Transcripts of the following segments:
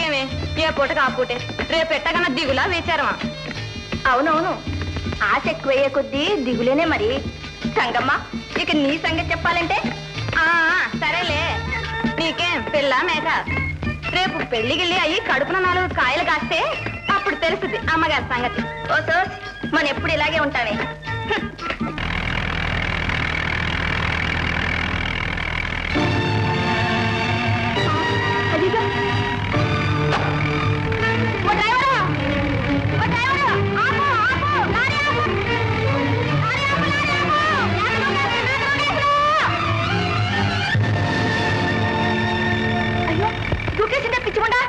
ఇంకేమే ఏ పూటకు ఆ పూటే రేపు ఎట్టగన్నా దిగులా వేచారమా అవునవును ఆశ ఎక్కువయ్యే కొద్దీ దిగులేనే మరి సంగమ్మ ఇక నీ సంగతి చెప్పాలంటే ఆ, సరేలే నీకేం పిల్ల మేక రేపు పెళ్లి గిల్లి అయ్యి కడుపున నాలుగు కాయలు కాస్తే అప్పుడు తెలుస్తుంది అమ్మగారి సంగతి ఓ సోస్ మనం ఎప్పుడు ఇలాగే ఉంటామే అదిగో. ఓ డ్రైవరు! ఓ డ్రైవరు! ఆపు, ఆపు! లారీ ఆపు! లారీ ఆపు, లారీ ఆపు! వేగంగా, వేగంగా దూకేసిరా! అయ్యో దూకేసిందే పిచ్చిమండా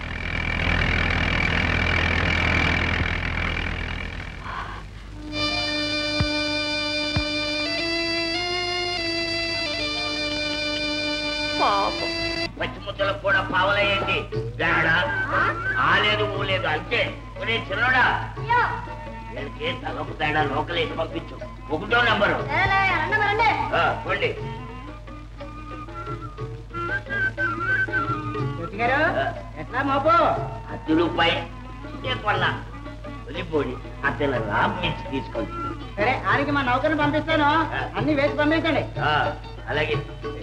పాపం పచ్చి ముద్దలకు కూడా పావలయ్యండి తేడా ఆలేదు ఊలేదు అంతే ఒరే చిన్నోడా వీళ్ళకి తలకు తేడా లోకలేసి పంపించు ఒకటో నెంబరు ఆ, పోండి గారు ఎట్లా మోపు పది రూపాయి కొన్నా వెళ్ళిపోయి అతను లాభం ఇచ్చి తీసుకోండి సరే ఆడికి మా నౌకర్ని పంపిస్తాను అన్ని వేసి పంపించండి ఆ, అలాగే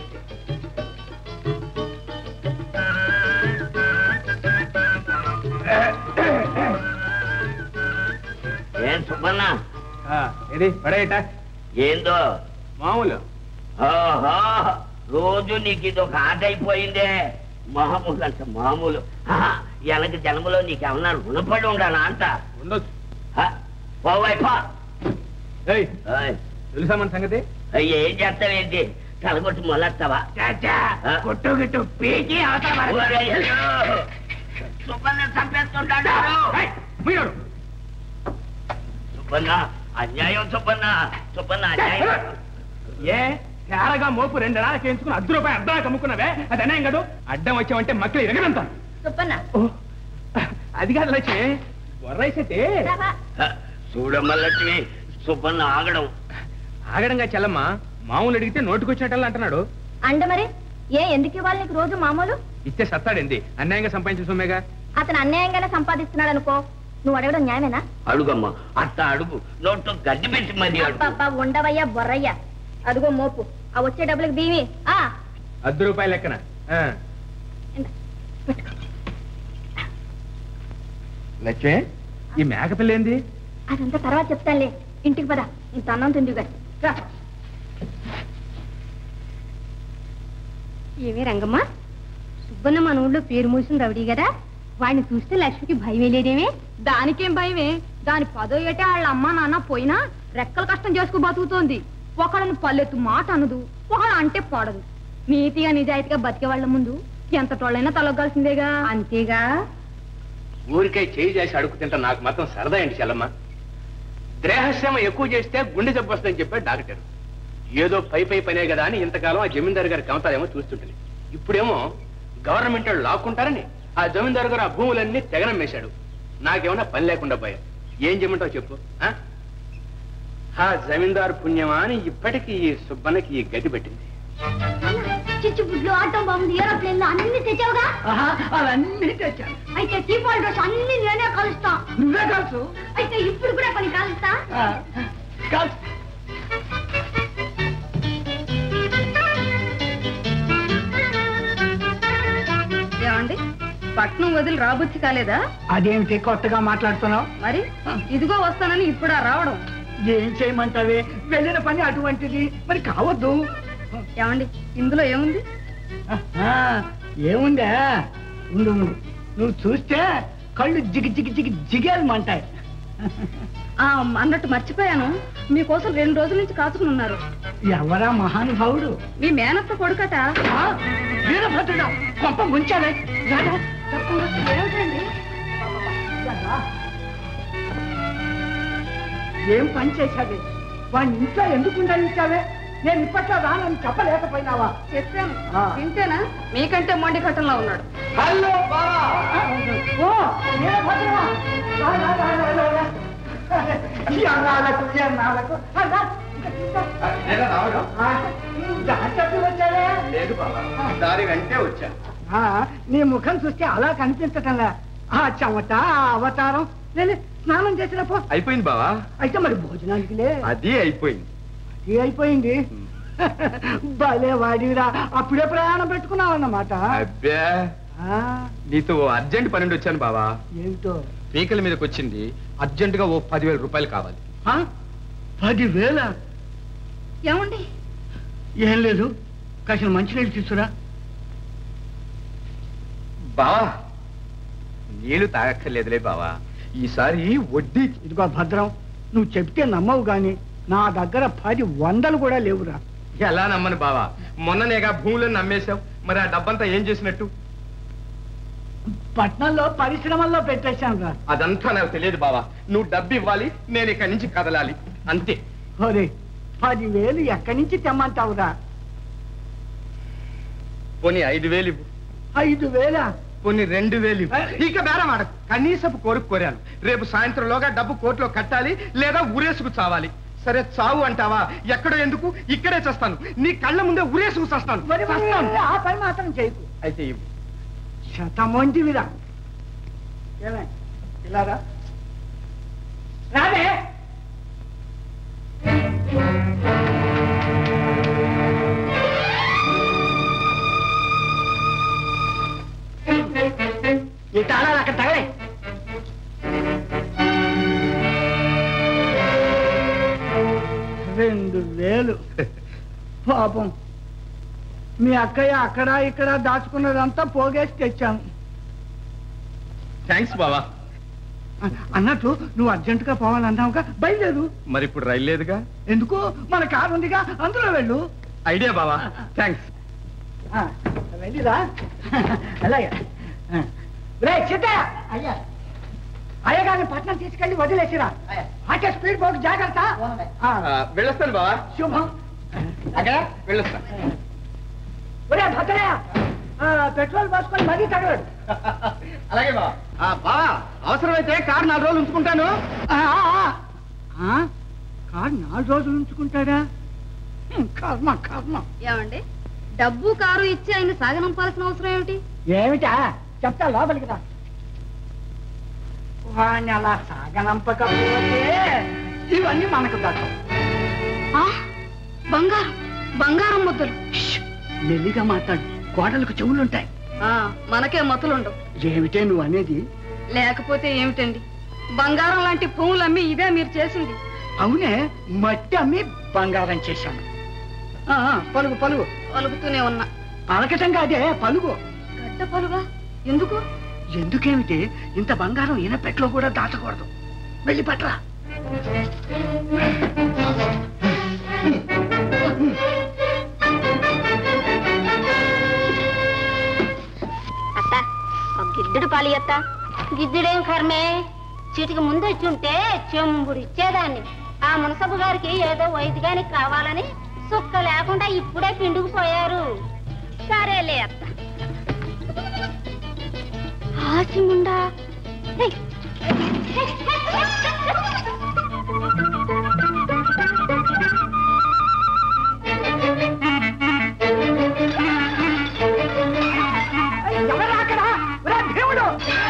ఏం సుబ్బన్న ఇది పడేయట ఏందో మామూలు ఓహో రోజు నీకు ఇది ఒక ఆట అయిపోయిందే మామూలు అంట మామూలు ఆహా, వెనక జన్మలో నీకేమన్నా రుణపడి ఉండాలా అంట ఉండొచ్చు హ, పోవైపో ఏయ్ ఓయ్, తెలుసా మన సంగతి అయ్య, ఏం చేస్తావేంటి తలగొట్టి మొలస్తావా కొట్టు గిట్టు పీకి సుబ్బన్న చంపేస్తుంటాడు సుబ్బన్న అన్యాయం సుబ్బన్న సుబ్బన్న అన్యాయం ఏ తేరగా మోపు రెండు నెలలకి ఎంచుకుని అర్ధ రూపాయి అర్ధానికి అమ్ముకున్నావే అది అన్యాయం కాదు అడ్డం వచ్చావంటే మక్కలు ఎరగనంతా చెప్పన్నా అది కాదు లక్ష్మి బొర్రైసైతే హ, చూడమ్మ లక్ష్మి సుబ్బన్న ఆగడం ఆగడంగా చెల్లమ్మ మామూలు అడిగితే నోటుకొచ్చినట్టల్లా అంటున్నాడు అండ మరి ఏ ఎందుకు ఇవ్వాలి నీకు రోజు మామూలు ఇచ్చే సత్తాడింది అన్యాయంగా సంపాదించిన సొమ్మేగా అతను అన్యాయంగానే సంపాదిస్తున్నాడు అనుకో నువ్వు అడగడం న్యాయమేనా అడుగమ్మ అట్ట అడుగు నోట్లో గడ్డి పెట్టి మరి అడుగు అబ్బబ్బా ఉండవయ్యా బొర్రయ్యా అదిగో మోపు ఆ వచ్చే డబ్బులకు బీమి ఆ అర్ధ రూపాయలు లెక్కన ఆ. లక్ష్మి ఈ మేకపిల్ల ఏంది అదంతా తర్వాత చెప్తానులే ఇంటికి పద ఇంత అన్నం తిండి గారు రా ఏమే రంగమ్మ సుబ్బన్న మన ఊళ్ళో పేరు మోసిన రౌడీ కదా వాడిని చూస్తే లక్ష్మికి భయం లేదేమే దానికేం భయమే దాని పదో ఏటే వాళ్ళ అమ్మ నాన్న పోయినా రెక్కల కష్టం చేసుకు బతుకుతోంది ఒకళ్ళని పల్లెత్తు మాట అనదు ఒకళ్ళ అంటే పడదు నీతిగా నిజాయితీగా బతికే వాళ్ళ ముందు ఎంత టోళ్ళైనా తలొగ్గాల్సిందేగా అంతేగా ఊరికే చేయి చేసి అడుగు తింటా నాకు మాత్రం సరదా ఏంటి చెల్లమ్మ దేహశ్రమ ఎక్కువ చేస్తే గుండె జబ్బు వస్తుందని చెప్పాడు డాక్టర్ ఏదో పై పై పనే కదా అని ఇంతకాలం ఆ జమీందారు గారి కమతాలేమో చూస్తుంటుంది ఇప్పుడేమో గవర్నమెంట్ వాళ్ళు లాక్కుంటారని ఆ జమీందారు గారు ఆ భూములన్నీ తెగనమ్మేశాడు నాకేమన్నా పని లేకుండా పోయా ఏం చేయమంటావు చెప్పు ఆ? ఆ జమీందారు పుణ్యమా అని ఇప్పటికీ ఈ సుబ్బన్నకి ఈ గతి పెట్టింది చిచ్చు బుడ్లు ఆటో బాగుంది ఏరోప్లేన్ లో అన్ని తెచ్చావుగా అవన్నీ తెచ్చాను అయితే చీపాల్ డ్రెస్ అన్ని నేనే కలుస్తా నువ్వే కాల్చు అయితే ఇప్పుడు కూడా కొన్ని కాలుస్తా కాల్చు ఏమండి పట్నం వదిలి రాబుచ్చి కాలేదా అదేమిటి కొత్తగా మాట్లాడుతున్నావు మరి ఇదిగో వస్తానని ఇప్పుడా రావడం ఏం చేయమంటావే వెళ్ళిన పని అటువంటిది మరి కావద్దు ఏమండి ఇందులో ఏముంది ఆహా, ఏముందా ఉండు ఉండు. నువ్వు చూస్తే కళ్ళు జిగి జిగి జిగి జిగేలమంటాయి ఆ అన్నట్టు మర్చిపోయాను మీకోసం రెండు రోజుల నుంచి కాచుకుని ఉన్నారు ఎవరా మహానుభావుడు మీ మేనత్త కొడుకట ఆ, వీరభద్రుడా కొంప ముంచావే రాదా ఏమిటండి రాదా? ఏం పని చేశావే వాడిని ఇంట్లో ఎందుకు ఉండనిచ్చావే నేను ఇప్పట్లో రానని చెప్పలేకపోయినావా చెప్పాను ఆ. వింటేనా మీకంటే మొండి కట్టంలో ఉన్నాడు హలో బావా ఓ వీరభద్రమా రా, రా, రా, రా, రా, రా. ఎన్నాళ్ళకు ఎన్నాళ్ళకు ఆ, రా, ఇంకా కూర్చో. ఆ, ఇంకా చెప్పి వచ్చావే లేదు బాబా దారి వెంటే వచ్చా ఆ, నీ ముఖం చూస్తే అలా కనిపించటంలా ఆ చెమట ఆ అవతారం లే స్నానం చేసిన పో అయిపోయింది బావా అయితే మరి భోజనానికి లే అది అయిపోయింది అది అయిపోయింది భలే వాడిరా అప్పుడే ప్రయాణం పెట్టుకున్నావన్నమాట అబ్బే ఆ, నీతో ఓ అర్జెంట్ పని ఉండి వచ్చాను బావా ఏమిటో పీకల మీదకి వచ్చింది అర్జెంట్ గా ఓ పదివేల రూపాయలు కావాలి ఆ? పదివేల ఏమండి ఏం లేదు కాసిన మంచినీళ్ళు తీసుకురా బావా నీళ్లు తాగక్కర్లేదులే బావా ఈసారి వడ్డీ ఇదిగో భద్రం నువ్వు చెప్తే నమ్మవు గాని నా దగ్గర పది వందలు కూడా లేవురా ఎలా నమ్మను బావా మొన్ననేగా భూములను నమ్మేశావు మరి ఆ డబ్బంతా ఏం చేసినట్టు పట్నంలో పరిశ్రమల్లో పెట్టేశాను రా అదంతా నాకు తెలియదు బావా నువ్వు డబ్బు ఇవ్వాలి నేను ఇక్కడి నుంచి కదలాలి అంతే ఒరే పదివేలు ఎక్కడి నుంచి తెమ్మంటావురా పోనీ ఐదు వేలు ఇవ్వు ఐదు వేల పోనీ రెండు వేలు ఇవ్వు. ఇక బేరం ఆడ కనీసపు కోరిక కోరాను రేపు సాయంత్రంలోగా డబ్బు కోర్టులో కట్టాలి లేదా ఊరేసుకు చావాలి సరే చావు అంటావా ఎక్కడో ఎందుకు ఇక్కడే చేస్తాను నీ కళ్ళ ముందే ఊరేసుకు చేస్తాను మరి మరి ఆ పని మాత్రం చేయకు అయితే ఇవ్వు శతమంటివిరా ఏమే ఇలారా రాదే ఈ తాళాలు అక్కడ తగలే రెండు వేలు పాపం మీ అక్కయ్య అక్కడ ఇక్కడ దాచుకున్నదంతా పోగేసి తెచ్చాను థ్యాంక్స్ బావా అ- అన్నట్టు నువ్వు అర్జెంటుగా పోవాలన్నావుగా బయలుదేరు మరి ఇప్పుడు రైలు లేదుగా ఎందుకు మన కారు ఉందిగా అందులో వెళ్ళు ఐడియా బావా థ్యాంక్స్ ఆ, వెళ్ళిరా అలాగే ఆ. రే చిట్టయ్య అయ్యా అయ్యగారిని పట్నం తీసుకెళ్ళి వదిలేసిరా అటే స్పీడ్ పోకు జాగ్రత్త ఆ, వెళ్ళొస్తాను బావా శుభం అక్కడ వెళ్ళొస్తా ఒరే భద్రయ్య ఆ, పెట్రోల్ పోసుకొని మరీ తగలడు అలాగే బావా బావా అవసరమైతే కారు నాలుగు రోజులు ఉంచుకుంటాను ఆ, ఆ, ఆ. కారు నాలుగు రోజులు ఉంచుకుంటాడా హ్మ్, కర్మ కర్మ ఏమండి డబ్బు కారు ఇచ్చి ఆయన సాగనంపాల్సిన అవసరం ఏమిటి ఏమిటా చెప్తా లోపలికి రా వాణ్ణి అలా సాగనంపకపోతే ఇవన్నీ మనకు దక్కవు ఆ, బంగారం బంగారం ముద్దలు మెల్లిగా మాట్లాడు కోడలకు చెవులుంటాయి ఆ, మనకే మతులుండవు ఏమిటే నువ్వు అనేది లేకపోతే ఏమిటండి బంగారం లాంటి భూములు అమ్మి ఇదే మీరు చేసింది అవునే మట్టి అమ్మి బంగారం చేశాను ఆ, ఆ, పలుగు పలుగు పలుకుతూనే ఉన్నా పలకటంగా అదే పలుగు గడ్డ పలుగా ఎందుకు ఎందుకేమిటి ఇంత బంగారం ఈనపెట్లో కూడా దాచకూడదు వెళ్ళి పట్రా అత్త ఒక గిద్దెడు పాలి అత్త గిద్దెడేం కర్మే చీటికి ముందు వచ్చి ఉంటే చెంబుడు ఇచ్చేదాన్ని ఆ మునసబు గారికి ఏదో వైద్యానికి కావాలని సుక్క లేకుండా ఇప్పుడే పిండుకుపోయారు సరేలే అత్త ఆసిముండా ఏయ్. ఎవరు అక్కడ ఒరే భీముడు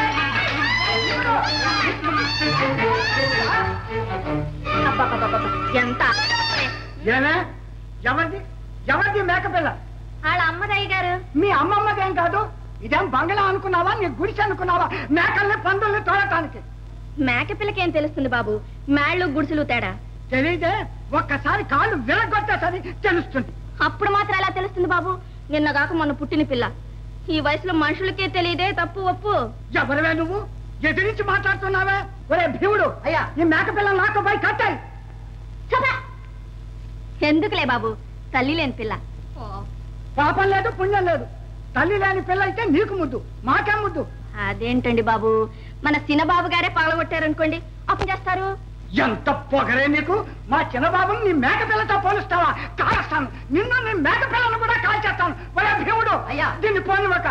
అబ్బబ్బబ్బబ్బ. ఎంత ఏమే ఎవరిది ఎవరిది మేకపిల్ల వాళ్ళ అమ్మదయ్య గారు మీ అమ్మమ్మదేం కాదు ఇదేం బంగళా అనుకున్నావా నీ గుడిసె అనుకున్నావా మేకల్ని పందుల్ని తోడటానికి మేకపిల్లకేం తెలుస్తుంది బాబు మేళ్ళు గుడిసెలు తేడా తెలియదే ఒక్కసారి కాళ్ళు విరగొట్టేసరి తెలుస్తుంది అప్పుడు మాత్రం ఎలా తెలుస్తుంది బాబు నిన్నగాక మొన్న పుట్టిన పిల్ల ఈ వయసులో మనుషులకే తెలియదే తప్పు ఒప్పు ఎవరివే నువ్వు ఎదిరించి మాట్లాడుతున్నావే ఒరే భీముడు అయ్యా ఈ మేకపిల్ల నాకు పోయి కట్టాయి చదా ఎందుకులే బాబు తల్లి లేని పిల్ల పాపం లేదు పుణ్యం లేదు తల్లి లేని పిల్ల అయితే నీకు ముద్దు మాకే ముద్దు అదేంటండి బాబు మన సినబాబు గారే పగలగొట్టారనుకోండి అప్పు చేస్తారు ఎంత పొగరే నీకు మా చిన్నబాబుని నీ మేక పిల్లతో పోలుస్తావా కాల్స్తాను నిన్ను నీ మేక పిల్లను కూడా కాల్చేస్తాను ఒరే భీముడు అయ్యా దీన్ని పోనివ్వక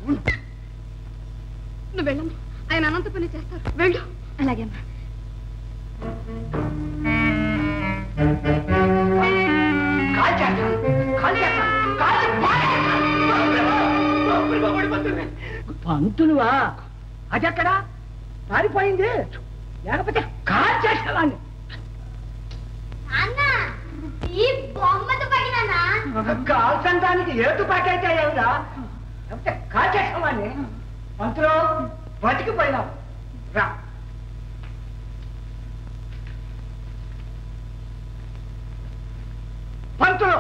నువ్వు వెళ్ళమ్మా ఆయన అనంత పని చేస్తారు వెళ్ళు అలాగే అమ్మా కాల్చేస్తాను కాల్చేస్తాను కాల్చి పారేస్తాను. పంతులు బాబడి పంతులు పంతులువా అదెక్కడా పారిపోయింది లేకపోతే కాల్ చేసేవాడిని ఈ బొమ్మతో పడినా కాల్చడానికి ఏటు పాటైతే ఏమిరా లేకపోతే కాల్ చేసేవాడిని పంతులు బతికిపోయినావు రా పంతులు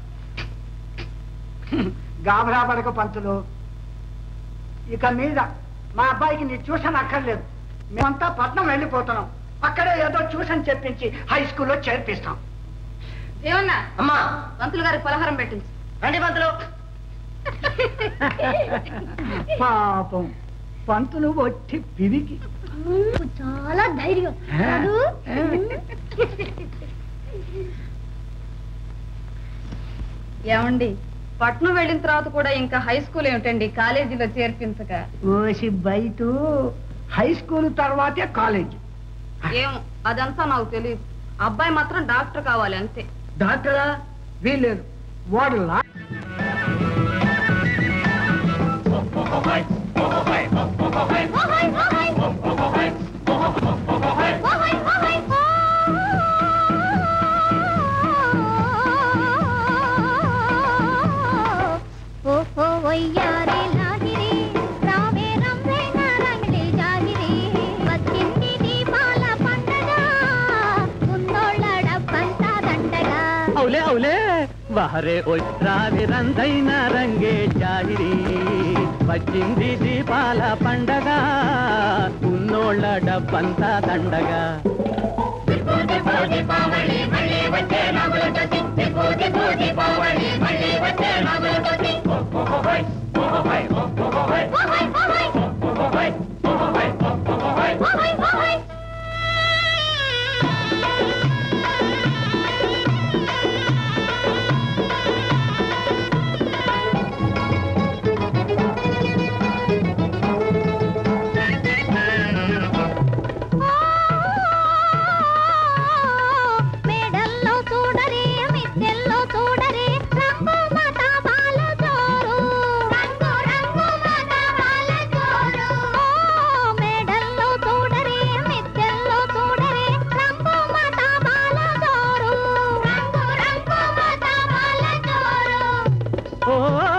గాబరా పడక పంతులు ఇక మీద మా అబ్బాయికి నీ ట్యూషన్ అక్కర్లేదు మేమంతా పట్నం వెళ్ళిపోతున్నాం అక్కడే ఏదో ట్యూషన్ చెప్పించి హై స్కూల్లో చేర్పిస్తాం ఏమన్నా అమ్మా పంతులు గారికి పలహారం పెట్టింది రండి పంతులు పాపం పంతులు ఒట్టి పిరికి చాలా ధైర్యం కాదు? ఏమండి పట్నం వెళ్ళిన తర్వాత కూడా ఇంకా హై స్కూల్ ఏమిటండి కాలేజీలో చేర్పించక ఓసి బయట హై స్కూల్ తర్వాతే కాలేజ్ ఏం అదంతా నాకు తెలియదు అబ్బాయి మాత్రం డాక్టర్ కావాలి అంతే డాక్టరా వీల్లేదు వాడు లా ఓహో వయ్యారే లాగిరి రావే రంభే నారంగిడి జాగిరి వచ్చింది దీపాల పండగ ఉన్నోళ్ళ డబ్బంతా దండగా అవులే అవులే వహరే రావి రందైన రంగే జాహిరి వచ్చింది దీపాల పండగ ఉన్నోళ్ళ డబ్బంతా దండగా మేడల్లో చూడరే మిద్దెల్లో చూడరే రంగు మతాబాల జోరు రంగు రంగు మతాబాల జోరు మేడల్లో చూడరే మిద్దెల్లో చూడరే రంగు మతాబాల జోరు రంగు రంగు మతాబాల జోరు ఓ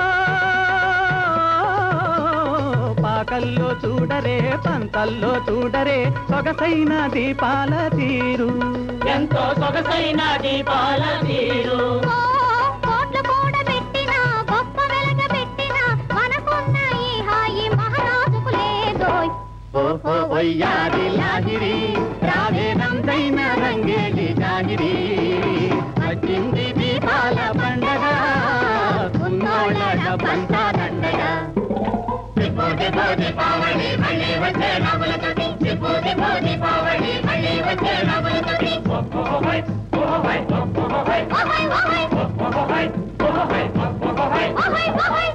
పాకల్లో చూడరే పంతల్లో చూడరే సొగసైన దీపాల తీరు ఎంతో సొగసైన దీపాల తీరు ఓ కోట్లు కూడా పెట్టినా గొప్ప వెలగ పెట్టినా మనకున్న ఈ హాయి మహారాజుకు లేదోయ్ ఓహో వయ్యారి లాహిరి రావే నందైన రంగేలి జాహిరి వచ్చింది దీపాల పండగ ఉన్నోళ్ళ డబ్బంతా దండగా ఓహోయ్ ఓహోయ్ ఓహోయ్ ఓహోయ్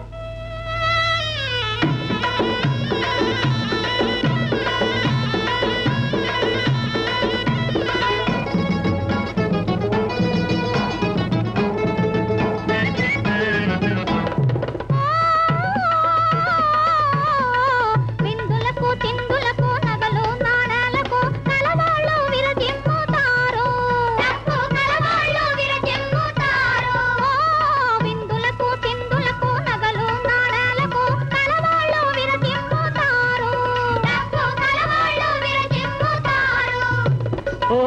విందులకు తిందులకు నగలు నాణాలకు కలవాళ్ళు విరజిమ్ముతారు కలవాళ్ళు విరజిమ్ముతారు విందులకు తిందులకు నగలు నాణాలకు కలవాళ్ళు విరజిమ్ముతారు కలవాళ్ళు విరజిమ్ముతారు ఓ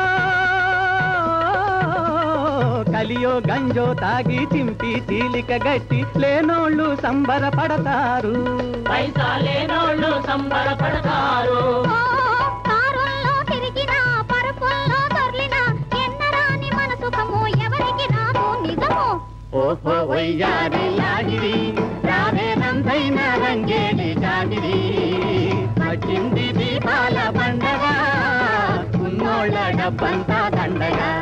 కలియో గంజో తాగి చింపి చీలిక గట్టి లేనోళ్ళు సంబరపడతారు పైసా లేనోళ్ళు సంబరపడతారు ఓ, కారుల్లో తిరిగినా పరుపుల్లో దొర్లినా ఎన్నరాని మన సుఖము ఎవరికి రాదు నిజము ఓహో వయ్యారి లాగిరి రావే నందైన రంగేలి జాగిరి వచ్చింది దీపాల పండగ ఉన్నోళ్ళ డబ్బంతా దండగా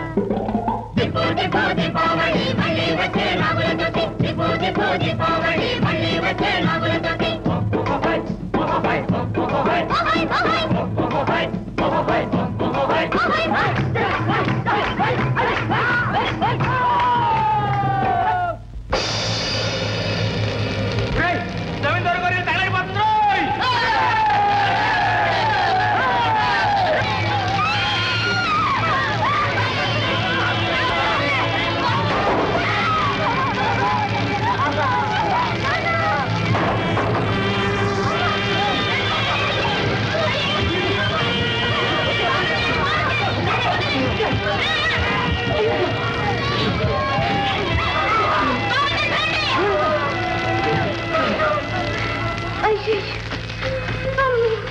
ఓహోయ్ ఓహోయ్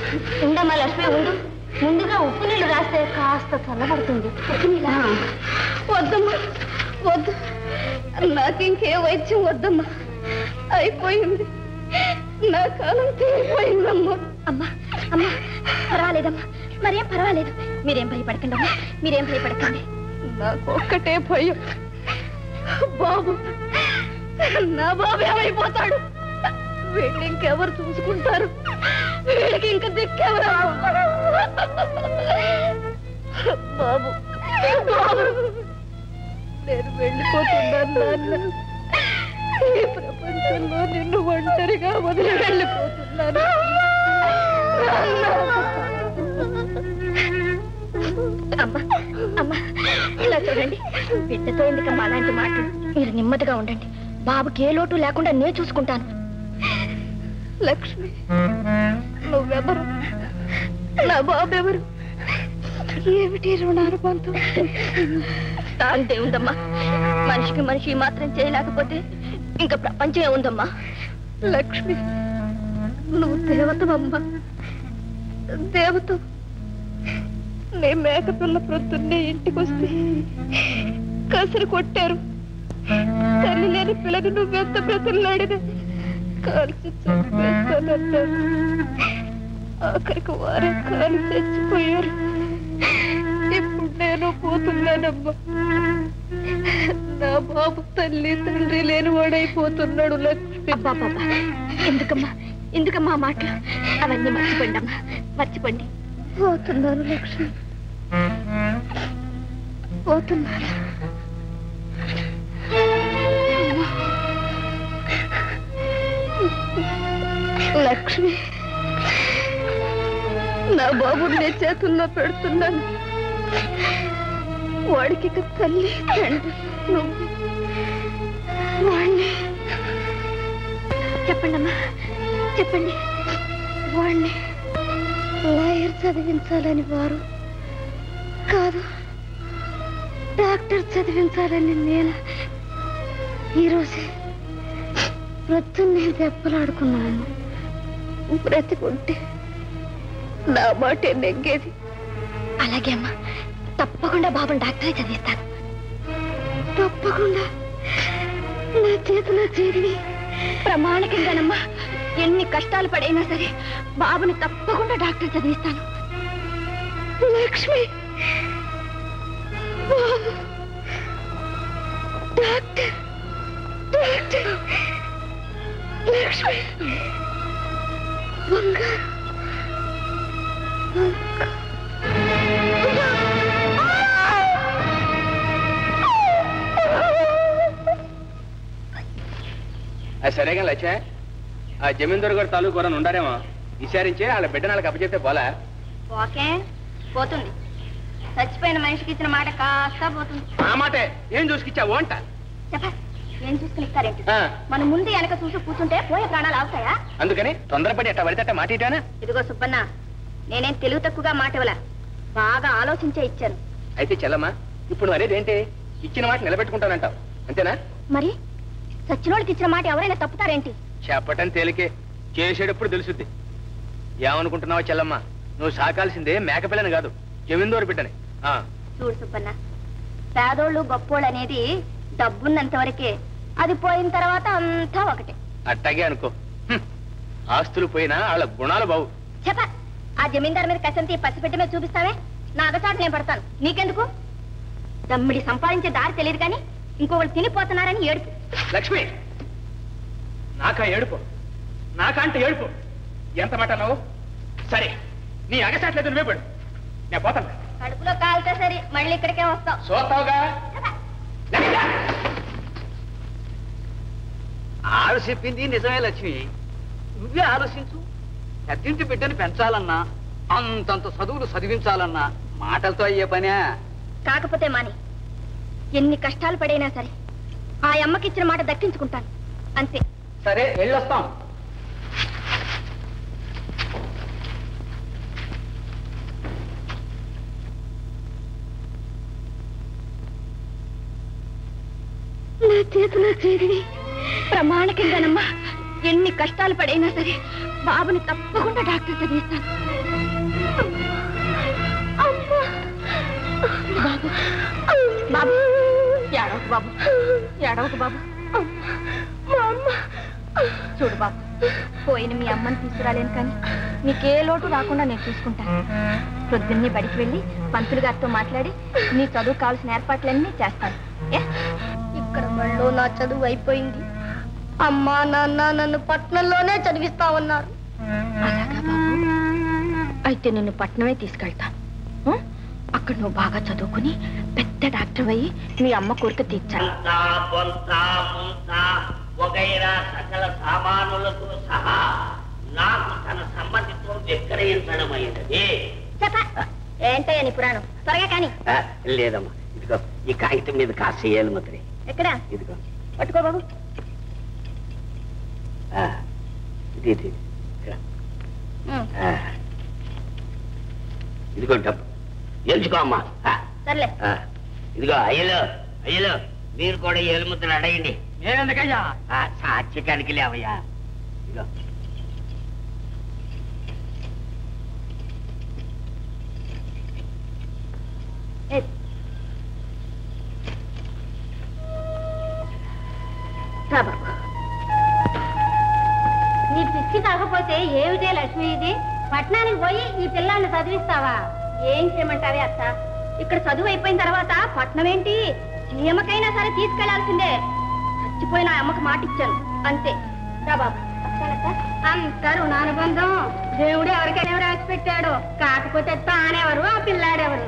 ఉండమ్మా లక్ష్మి ఉండు ముందుగా ఉప్పు నీళ్ళు రాస్తే కాస్త చల్లబడుతుంది ఉప్పు నీళ్ళ వద్దమ్మా వద్దు నాకు ఇంకే వైద్యం వద్దమ్మా అయిపోయింది నా కాలం తీరిపోయిందమ్మా అమ్మా అమ్మా పర్వాలేదమ్మా మరేం పర్వాలేదు మీరేం భయపడకండి అమ్మా మీరేం భయపడకండి నాకు ఒక్కటే భయం బాబు నా బాబు ఏమైపోతాడు వీళ్ళు ఇంకెవరు చూసుకుంటారు వీళ్ళకి ఇంక దిక్కెవరు బాబు బాబు నేను వెళ్ళిపోతున్నాను నాన్న ఈ ప్రపంచంలో నిన్ను ఒంటరిగా వదిలి వెళ్ళిపోతున్నాను అమ్మా అమ్మా ఇలా చూడండి బిడ్డతో ఎందుకమ్మా అలాంటి మాటలు మీరు నెమ్మదిగా ఉండండి బాబుకి ఏ లోటు లేకుండా నేను చూసుకుంటాను లక్ష్మి నువ్వెవరు నా బాబెవరు ఏమిటి రుణానుబంధం అంతే ఉందమ్మా మనిషికి మనిషి మాత్రం చేయలేకపోతే ఇంకా ప్రపంచం ఏముందమ్మా లక్ష్మి నువ్వు దేవతవమ్మా దేవత నీ మేకపిల్ల ప్రొద్దున్నే ఇంటికి వస్తే కసిరి కొట్టారు తల్లి లేని పిల్లని నువ్వెంత బ్రతులాడిన కాల్చి చంపేస్తానన్నారు ఆఖరికి వారే కాలు చచ్చిపోయారు ఇప్పుడు నేను పోతున్నానమ్మా నా బాబు తల్లి తండ్రి లేని వాడైపోతున్నాడు లక్ష్మి ఎందుకమ్మా ఎందుకమ్మా ఆ మాటలు అవన్నీ మర్చిపోండి అమ్మా మర్చిపోండి పోతున్నాను లక్ష్మి పోతున్నాను లక్ష్మి నా బాబుని నీ చేతుల్లో పెడుతున్నాను వాడికి ఇక తల్లి తండ్రి నువ్వు వాణ్ణి చెప్పండి అమ్మా చెప్పండి వాణ్ణి లాయర్ చదివించాలని వారు కాదు డాక్టర్ చదివించాలని నేను ఈరోజే ప్రొద్దున్నే దెబ్బలాడుకున్నాను బ్రతికుంటే నా మాటే నెగ్గేది అలాగే అమ్మా తప్పకుండా బాబుని డాక్టరే చదివిస్తాను తప్పకుండా నా చేతిలో చేరి ప్రమాణికంగానమ్మా ఎన్ని కష్టాలు పడైనా సరే బాబుని తప్పకుండా డాక్టర్ చదివిస్తాను లక్ష్మి బాబు డాక్టర్ డాక్టర్ లక్ష్మి బంగారు అది సరేగా లచ్చ ఆ జమీందారు గారు తాలూకు ఎవరైనా ఉండారేమో విచారించే వాళ్ళ బిడ్డ నాళ్ళకి అప్పచెప్తే పోలా ఓకే పోతుంది చచ్చిపోయిన మనిషికి ఇచ్చిన మాట కాస్త పోతుంది ఆ మాటే ఏం చూసుకిచ్చావు అంట చెప్ప ఏం చూసుకుని ఇస్తారేంటి ఆ, మన ముందు వెనక చూసి కూర్చుంటే పోయే ప్రాణాలు అవుతాయా అందుకని తొందరపడి అట్ట పడితే అట్ట మాట ఇటానా ఇదిగో సుబ్బన్న నేనేం తెలుగు తక్కువగా మాట ఇవ్వలా బాగా ఆలోచించే ఇచ్చాను అయితే చెల్లమ్మా ఇప్పుడు మరేది ఏంటి ఇచ్చిన మాట నిలబెట్టుకుంటానంటావు అంతేనా మరి సచ్చినోళ్ళకి ఇచ్చిన మాట ఎవరైనా తప్పుతారేంటి చెప్పటం తేలికే చేసేటప్పుడు తెలుసుద్ది ఏమనుకుంటున్నావు చెల్లమ్మ నువ్వు సాకాల్సిందే మేకపిల్లని కాదు జమీందోరు బిడ్డని ఆ, చూడు సుబ్బన్న పేదోళ్ళు గొప్పోళ్ళు అనేది డబ్బున్నంత వరకే అది పోయిన తర్వాత అంతా ఒకటే అట్టాగే అనుకో హ్మ్. ఆస్తులు పోయినా వాళ్ళ గుణాలు బావు చెప్ప ఆ జమీందార్ మీద కసంతి పసిపెట్టి మీద చూపిస్తావే నా అగచాటు నేను పడతాను నీకెందుకు దమ్మిడి సంపాదించే దారి తెలియదు కానీ ఇంకొకరు తినిపోతున్నారని ఏడుపు లక్ష్మి నాకా ఏడుపు నాకంటే ఏడుపు ఎంత మాట అన్నావు సరే నీ అగసాట్లేదు నువ్వే పడు నేను పోతాను కడుపులో కాలితే సరే మళ్ళీ ఇక్కడికే వస్తావు చూస్తావుగా లక్ష్మి! ఆడు చెప్పింది నిజమే లక్ష్మి నువ్వే ఆలోచించు పెద్దింటి బిడ్డని పెంచాలన్నా అంతంత చదువులు చదివించాలన్నా మాటలతో అయ్యే పనే కాకపోతే మాని ఎన్ని కష్టాలు పడైనా సరే ఆ అమ్మకి ఇచ్చిన మాట దక్కించుకుంటాను అంతే సరే వెళ్ళొస్తాం నా చేతిలో చేరిని ప్రమాణికంగానమ్మా ఎన్ని కష్టాలు పడైనా సరే బాబుని తప్పకుండా డాక్టర్ చదివిస్తాను బాబు బాబు ఏడవకు బాబు ఏడవకు బాబు చూడు బాబు పోయిన మీ అమ్మని తీసుకురాలేను కానీ నీకే లోటు రాకుండా నేను చూసుకుంటాను ప్రొద్దున్నే బడికి వెళ్ళి పంతులు గారితో మాట్లాడి నీ చదువు కావాల్సిన ఏర్పాట్లన్నీ చేస్తాను ఏ? ఇక్కడ బడిలో నా చదువు అయిపోయింది అమ్మా నాన్న నన్ను పట్నంలోనే చదివిస్తా ఉన్నారు అలాగా బాబు అయితే నిన్ను పట్నమే తీసుకెళ్తా ఆ? అక్కడ నువ్వు బాగా చదువుకుని పెద్ద డాక్టర్ అయ్యి మీ అమ్మ కోరిక తీర్చాలి అంతా కొంత ముంత వగైరా సకల సామానులతో సహా నాకు తన సమ్మతితో విక్రయించడమైనది ఏంటయ్య నీ పురాణం త్వరగా కానీ ఆ, లేదమ్మా ఇదిగో ఈ కాగితం మీద కాస్త ఏలు ముద్రే ఎక్కడ ఇదిగో పట్టుకో బాబు ఆ, ఇది ఇది ఇక్కడ. ఆ. ఇదిగో డబ్బు ఎంచుకో అమ్మా ఆ, సర్లే ఆ. ఇదిగో అయ్యలు అయ్యలు మీరు కూడా ఏలుముద్రలు అడగండి ఏమెందుకయ్యా ఆ, సాత్వికానికి లేవయ్యా ఇదిగో రా బాబు నీ పిచ్చి కాకపోతే ఏమిటే లక్ష్మి ఇది పట్నానికి పోయి ఈ పిల్లాన్ని చదివిస్తావా ఏం చేయమంటావే అత్త ఇక్కడ చదువు అయిపోయిన తర్వాత పట్నం ఏంటి చీమకైనా సరే తీసుకెళ్లాల్సిందే చచ్చిపోయిన ఆ అమ్మకి మాట ఇచ్చాను అంతే రా బాబు వస్తానక్క. అంటారు నానుబంధం దేవుడు ఎవరికైనా రాసి పెట్టాడు కాకపోతే తానెవరు ఆ పిల్లాడెవరు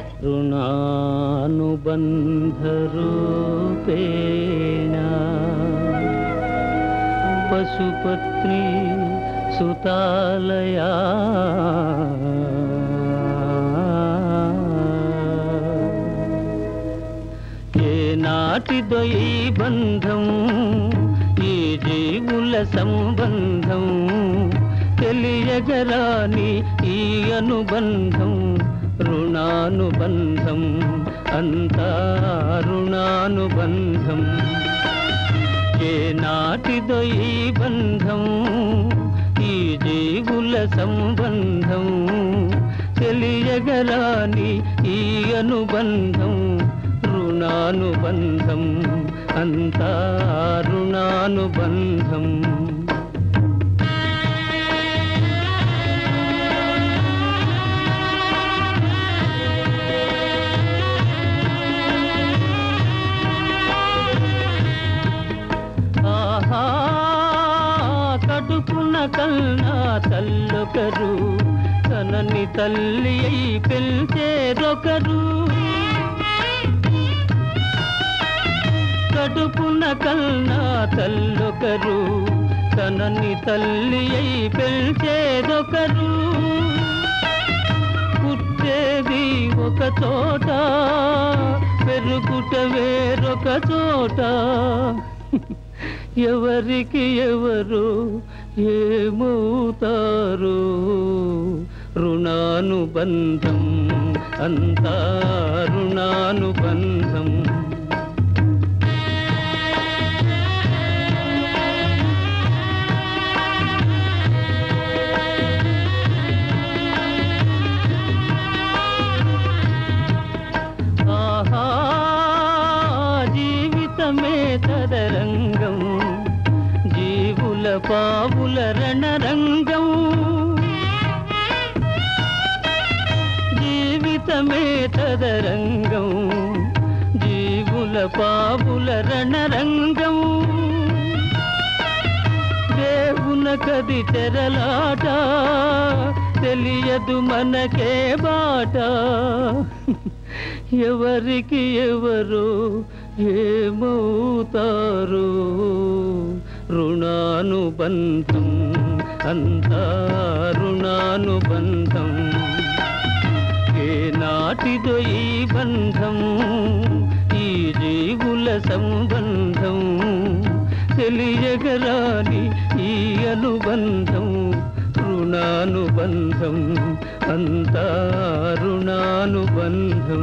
ऋणानुबन्धरूपेण पशुपत्नी सुतालया ఏనాటిదో ఈ బంధం ఈ జీవుల సంబంధం తెలియగరాని ఈ అనుబంధం రుణానుబంధం అంతా రుణానుబంధం ఏనాటిదో ఈ బంధం ఈ జీవుల సంబంధం తెలియగరాని ఈ అనుబంధం రుణానుబంధం అంతా రుణానుబంధం ఆహా కడుపున కన్నా తల్లొకరు తనని తల్లి అయి పెంచేరొకరు కడుపున కన్నా తల్లొకరు తనని తల్లి అయి పెంచేదొకరు పుట్టేది ఒక చోట పెరుగుట వేరొక చోట ఎవరికి ఎవరు ఏమవుతారు రుణానుబంధం అంతా రుణానుబంధం ఆహా జీవితమే తదరంగం జీవుల పావుల రణరంగం జీవితమే తదరంగం జీవుల పావుల రణరంగం దేవున కది తెరలాట తెలియదు మనకే బాట ఎవరికి ఎవరు ఏమవుతారు రుణానుబంధం అంతా రుణానుబంధం ఏనాటిదో ఈ బంధం ఈ జీవుల సంబంధం తెలియగరాని ఈ అనుబంధం రుణానుబంధం అంతా రుణానుబంధం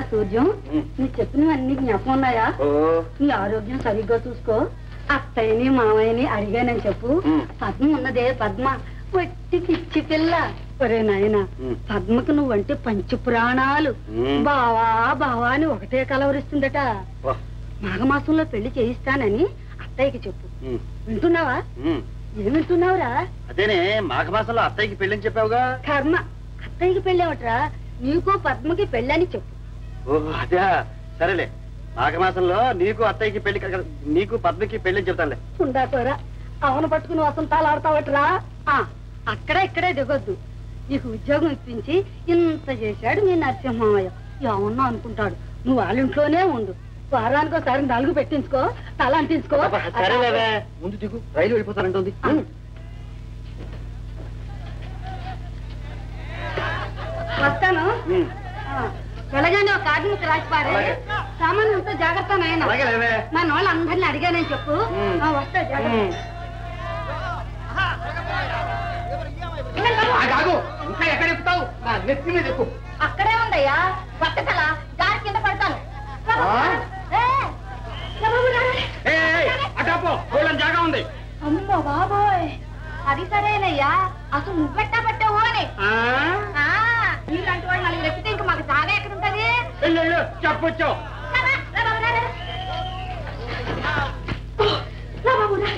సూర్యం నువ్వు చెప్పినవన్నీ జ్ఞాపకం ఉన్నాయా నీ ఆరోగ్యం సరిగ్గా చూసుకో అత్తయ్యని మామయ్యని అడిగానని చెప్పు పద్మ ఉన్నదే పద్మ వట్టి పిచ్చి పిల్ల ఒరే నాయన పద్మకు నువ్వంటే పంచ పురాణాలు బావా బావా అని ఒకటే కలవరిస్తుందట మాఘమాసంలో పెళ్లి చేయిస్తానని అత్తయ్యకి చెప్పు వింటున్నావా ఏం వింటున్నావురా అదేనే మాఘమాసంలో అత్తయ్యకి పెళ్ళని చెప్పావుగా కర్మ అత్తయ్యకి పెళ్ళేవట్రా నీకు పద్మకి పెళ్ళని చెప్పు ఓహో అదే సరేలే మాఘమాసంలో నీకు అత్తయ్యకి పెళ్లి క- నీకు పద్మకి పెళ్ళని చెప్తానులే ఉండాకోరా అవన పట్టుకుని వసంతాలు ఆడతావట్రా ఆ, అక్కడ ఇక్కడే దిగొద్దు నీకు ఉద్యోగం ఇప్పించి ఇంత చేశాడు మీ నరసింహయ్య ఏమన్నా అనుకుంటాడు నువ్వు వాళ్ళ ఇంట్లోనే ఉండు వారానికి ఒకసారి నలుగు పెట్టించుకో తల అంటించుకో సరేలేవే ముందు దిగు రైలు వెళ్ళిపోతానంటుంది ఉమ్. వస్తాను ఉమ్. ఆ, వెళ్ళగానే ఒక కార్డుకి రాసి పారే అలాగే. సామాన్ అంతా జాగ్రత్త నాయన అలాగే లేవే మన వాళ్ళందరినీ అడిగానని చెప్పు ఉమ్. ఆ, వస్తా జాగ్రత్త ఉమ్. ఆగాగు ఇంకా ఎక్కడ ఎక్కుతావు నా నెత్తి మీద ఎక్కు అక్కడే ఉందయ్యా పట్టకల దారి కింద పడతాను ఆ? ఏ, ఎవరు రా? ఏ, ఏ, అటాపో గోళం జాగా ఉంది అమ్మో బాబోయ్ అది సరేనయ్యా అసలు నువ్వెట్టా పట్టావు అని ఆ? ఆ, నీలాంటి వాళ్ళు నలుగురు ఎక్కితే ఇంక మాకు జాగా ఎక్కడ ఉంటది వెళ్ళు, వెళ్ళు, చెప్పొచ్చు రా, రా, రా బాబు, రా, రా. రా బాబు, రా.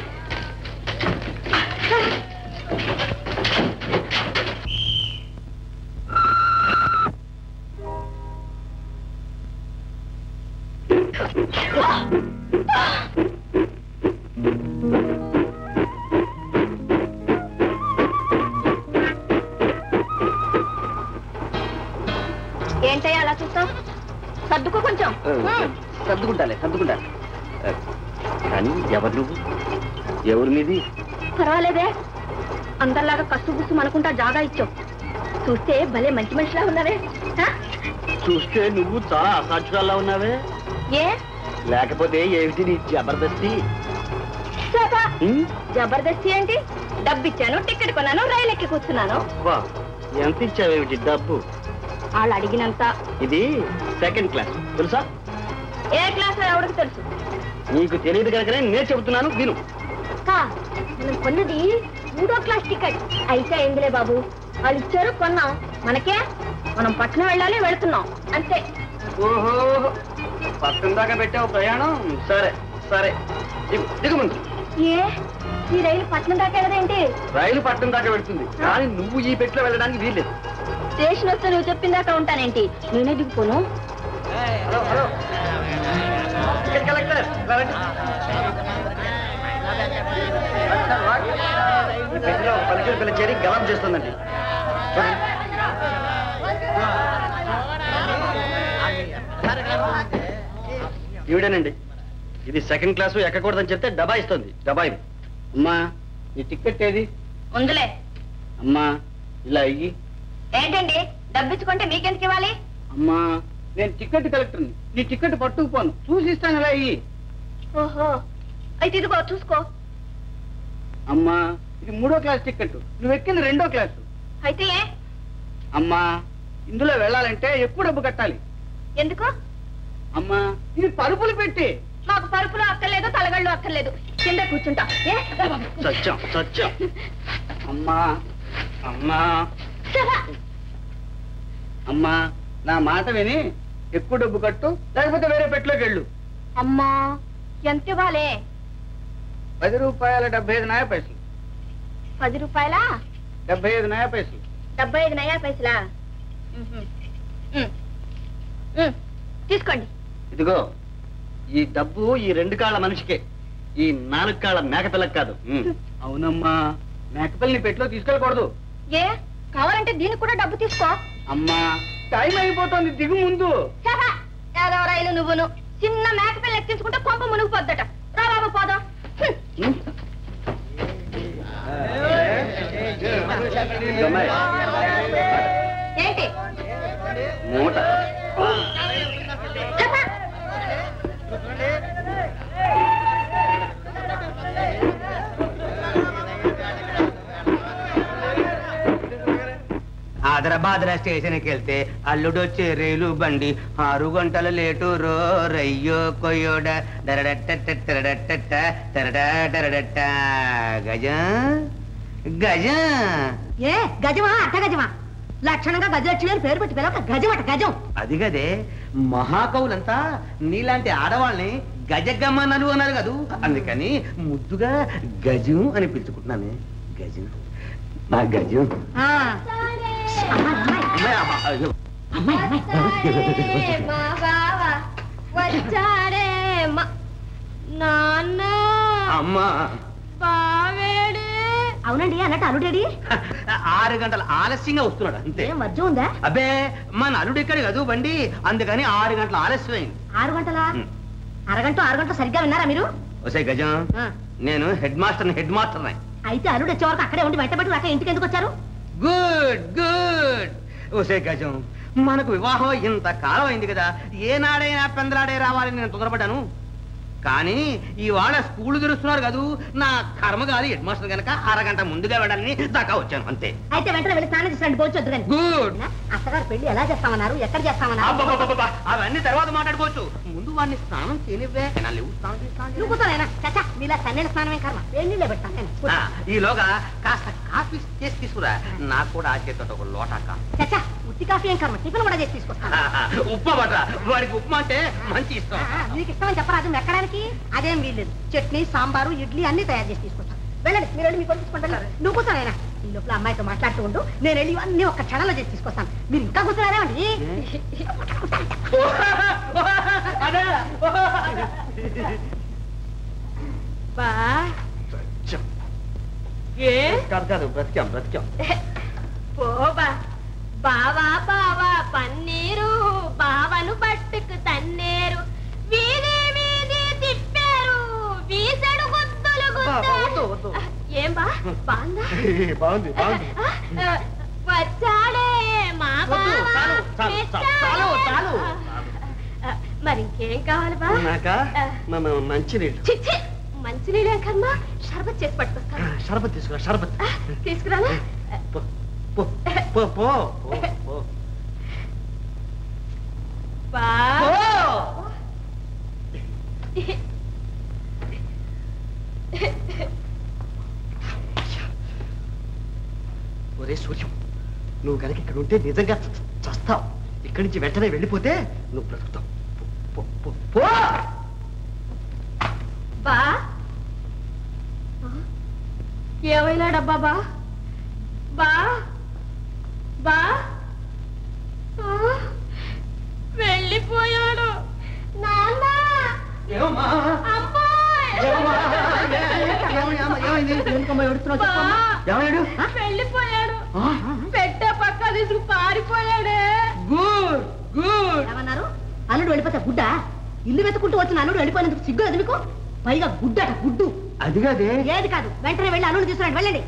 ఏంటయ్యా అలా చూస్తావు సర్దుకో కొంచెం సర్దుకుంటాలే సర్దుకుంటా కానీ ఎవరు నువ్వు ఎవరు మీది పర్వాలేదే అందరిలాగా కసు బుస్సు అనుకుంటా జాగా ఇచ్చావు చూస్తే భలే మంచి మనిషిలా ఉన్నావే ఆ? చూస్తే నువ్వు చాలా అసాధ్యురాల్లా ఉన్నావే ఏ లేకపోతే ఏమిటి నీ జబర్దస్తి చేప. ఉమ్? జబర్దస్తి ఏంటి డబ్బిచ్చాను టికెట్ కొన్నాను రైలు ఎక్కి కూర్చున్నాను వా, ఎంత ఇచ్చావేమిటి డబ్బు వాళ్ళు అడిగినంత ఇది సెకండ్ క్లాస్ తెలుసా ఏ క్లాస్ ఎవరికి తెలుసు నీకు తెలియదు కనుకనే నేను చెబుతున్నాను విను కా మనం కొన్నది మూడో క్లాస్ టికెట్ అయితే అయిందిలే బాబు వాళ్ళు ఇచ్చారు కొన్నాం మనకే మనం పట్నం వెళ్ళాలి వెళ్తున్నాం అంతే ఓహో పక్కన దాకా పెట్టావు ప్రయాణం సరే సరే దిగు దిగు ముందు ఏ ఈ రైలు పట్నం దాకా వెళ్ళదేంటి రైలు పట్టణం దాకా వెళ్తుంది కానీ నువ్వు ఈ పెట్లో వెళ్ళడానికి వీల్లేదు స్టేషన్ వస్తే నువ్వు చెప్పిన దాకా ఉంటానేంటి నేనే దిగిపోను హలో హలో టికెట్ కలెక్టర్ ఇలా రండి. ఈ పెట్టులో ఒక పల్లెటూరు పిల్ల చేరి గలం చేస్తుందండి చూడండి. ఈవిడేనండి ఇది సెకండ్ క్లాసు ఎక్కకూడదని చెప్తే డబా ఇస్తుంది డబా ఇది అమ్మా ఈ టికెట్ ఏది ఉందిలే అమ్మా ఇలా అయ్యి ఏంటండి డబ్బిచ్చుకుంటే మీకెందుకు ఇవ్వాలి అమ్మా నేను టికెట్ కలెక్టర్ని నీ టికెట్ పట్టుకుపోను చూసి ఇస్తాను ఇలా అయ్యి ఓహో అయితే ఇదిగో చూసుకో అమ్మా ఇది మూడో క్లాస్ టికెట్ నువ్వు ఎక్కింది రెండో క్లాసు అయితే ఏ అమ్మా ఇందులో వెళ్ళాలంటే ఎక్కువ డబ్బు కట్టాలి ఎందుకు అమ్మా ఇది పరుపులు పెట్టి మాకు పరుపులు అక్కర్లేదు తలగళ్ళు అక్కర్లేదు కింద కూర్చుంటా ఏ రా బాబు. సత్యం సత్యం అమ్మా అమ్మా చలా. అమ్మా నా మాట విని ఎక్కువ డబ్బు కట్టు లేకపోతే వేరే పెట్టులోకి వెళ్ళు అమ్మా ఎంత ఇవ్వాలే పది రూపాయల డెబ్బై ఐదు నయా పైసలు పది రూపాయలా డెబ్బై ఐదు నయా పైసలు డెబ్బై ఐదు నయా పైసలా ఉహుం. ఉమ్. ఉమ్. తీసుకోండి ఇదిగో ఈ డబ్బు ఈ రెండు కాళ్ళ మనిషికే ఈ నాలుగు కాళ్ళ మేకపిల్లకి కాదు అవునమ్మా మేకపిల్లని పెట్టులో తీసుకెళ్ళకూడదు ఏ కావాలంటే దీనికి కూడా డబ్బు తీసుకో అమ్మా టైం అయిపోతుంది దిగు ముందు చహా. ఏదో రైలు నువ్వును చిన్న మేకపిల్ల ఎక్కించుకుంటే కొంప మునిగిపోద్దట రా బాబు పోదాం హ్మ్. అమ్మాయి, ఏంటి మూట చహా. ఆ హైదరాబాద్ స్టేషన్కి వెళ్తే అల్లుడు వచ్చే రైలు బండి ఆరు గంటల లేటు రో రయ్యో కొయ్యోడ డరడట్ట తెరడట్ట తెరడా డరడట్ట గజం గజం ఏ గజమా అట్ట గజమా లక్షణంగా గజలక్ష్మి అని పేరు పెట్టి పిలవక గజం అట గజం అది గదే మహాకవులంతా నీలాంటి ఆడవాళ్ళని గజగమ్మనలు అన్నారు కదూ అందుకని ముద్దుగా గజం అని పిలుచుకుంటున్నాను గజం నా గజం ఆ. అమ్మాయి, అమ్మాయి, అమ్మాయి, అమ్మ, అయ్యో. అమ్మాయి, అమ్మాయి. మా బావ వచ్చాడే మా నాన్న అమ్మా బావేడే అవునండి అన్నట్టు అల్లుడేడి ఆరు గంటల ఆలస్యంగా వస్తున్నాడు అంతే ఏం మధ్య ఉందా అబ్బే మన అల్లుడు ఇక్కడ కదూ బండి అందుకని ఆరు గంటల ఆలస్యమైంది ఆరు గంటలా ఉమ్. అరగంట ఆరు గంటలు సరిగ్గా విన్నారా మీరు వసే గజం ఆ. నేను హెడ్ మాస్టర్ హెడ్ మాస్టర్ అయితే అల్లుడు వచ్చే వరకు అక్కడే ఉండి వెంట పెట్టి ఇంటికి ఎందుకు వచ్చారు గుడ్ గుడ్ ఓసే గజం మనకు వివాహం ఇంత కాలం అయింది కదా ఏనాడైనా పెందలాడే రావాలని నేను తొందరపడ్డాను కానీ ఇవాళ స్కూల్ తెరుస్తున్నారు కదూ నా కర్మ కాదు హెడ్ మాస్టర్ కనుక అరగంట ముందుగా వెళ్ళాలని దాకా వచ్చాను అంతే అయితే వెంటనే వెళ్ళి స్నానం చేసి రండి పోచొద్దు కానీ గుడ్ అత్తగారు పెళ్లి ఎలా చేస్తామన్నారు ఎక్కడ చేస్తామన్నారు అబ్బబ్బబ్బబ్బబ్బ, అవన్నీ తర్వాత మాట్లాడుకోవచ్చు ముందు వాడిని స్నానం చేయనివ్వే నా లేవు స్నానం చేయి, స్నానం చేయి. నువ్వు కూర్చోనైనా చచ్చా నీలా సన్నైన స్నానమే కర్మ వేడి నీళ్ళే పెడతాను నేను. ఆ, ఈలోగా కాస్త కాఫీ చేసి తీసుకురా నాకు కూడా ఆ చేతితో ఒక లోటా కాఫీ చచ్చా ఉత్తి కాఫీ ఏం కర్మ టిఫిన్ కూడా చేసి తీసుకొస్తాను ఉప్మా పట్రా వాడికి ఉప్మా అంటే మంచి ఇష్టం ఆ, నీకు ఇష్టమని చెప్పరాదు ఎక్కడానికి అదేం వీల్లేదు చట్నీ సాంబారు ఇడ్లీ అన్ని తయారు చేసి తీసుకొస్తాను వెళ్ళండి మీరు వెళ్ళి మీకు తీసుకుంటారు నువ్వు కూర్చోనైనా ఈ లోపల అమ్మాయితో మాట్లాడుతూ ఉండు నేను వెళ్ళి అన్ని ఒక్క క్షణంలో చేసి తీసుకొస్తాను మీరు ఇంకా కూర్చున్నారేమండి బా ఏ కాదు కాదు బ్రతికాం బ్రతికాం పోబా బావా బావా పన్నీరు బావను పట్టుకు తన్నేరు వీధి వీధి తిప్పారు వీసడు గుద్దులు వద్దు, వద్దు. గుద్దారు ఏం బా బాందా బాగుంది బాగుంది వచ్చాడే మా వద్దు, బావ చాలు, చాలు, చాలు, చాలు, చాలు. ఆ, మరి ఇంకేం కావాలి బా నాకా మంచినీళ్ళు చిచ్చి మంచినీళ్ళేం కర్మ షర్బత్ చేసి పట్టుకొస్తాను షర్బత్ తీసుకురా షర్బత్ ఆ, తీసుకురానా పో పో పో పో పో, పో బా ఒరే సూర్యం నువ్వు కనుక ఇక్కడ ఉంటే నిజంగా చ- చ- చస్తావు ఇక్కడి నుంచి వెంటనే వెళ్ళిపోతే నువ్వు బ్రతుకుతావు పో, పో, పో, పో. బా ఏమైనా డబ్బా బా బా బా ఆ, వెళ్ళిపోయాడు నాన్న ఏమమ్మా? అమ్మాయ్! ఏమమ్మా? ఏ- ఏమ- ఏమ- ఏమైంది? బా, ఏమయ్యాడు? వెళ్ళిపోయాడు ఆ? పెట్టే పక్క తీసుకు పారిపోయాడే గుడ్ గుడ్ ఏమన్నారు అల్లుడు వెళ్ళిపోతే గుడ్డ ఇల్లు వెతుకుంటూ వచ్చిన అల్లుడు వెళ్ళిపోయినందుకు సిగ్గు లేదు మీకు పైగా గుడ్డట గుడ్డు అది కాదే ఏది కాదు వెంటనే వెళ్ళి అల్లుడు తీసుకురండి వెళ్ళండి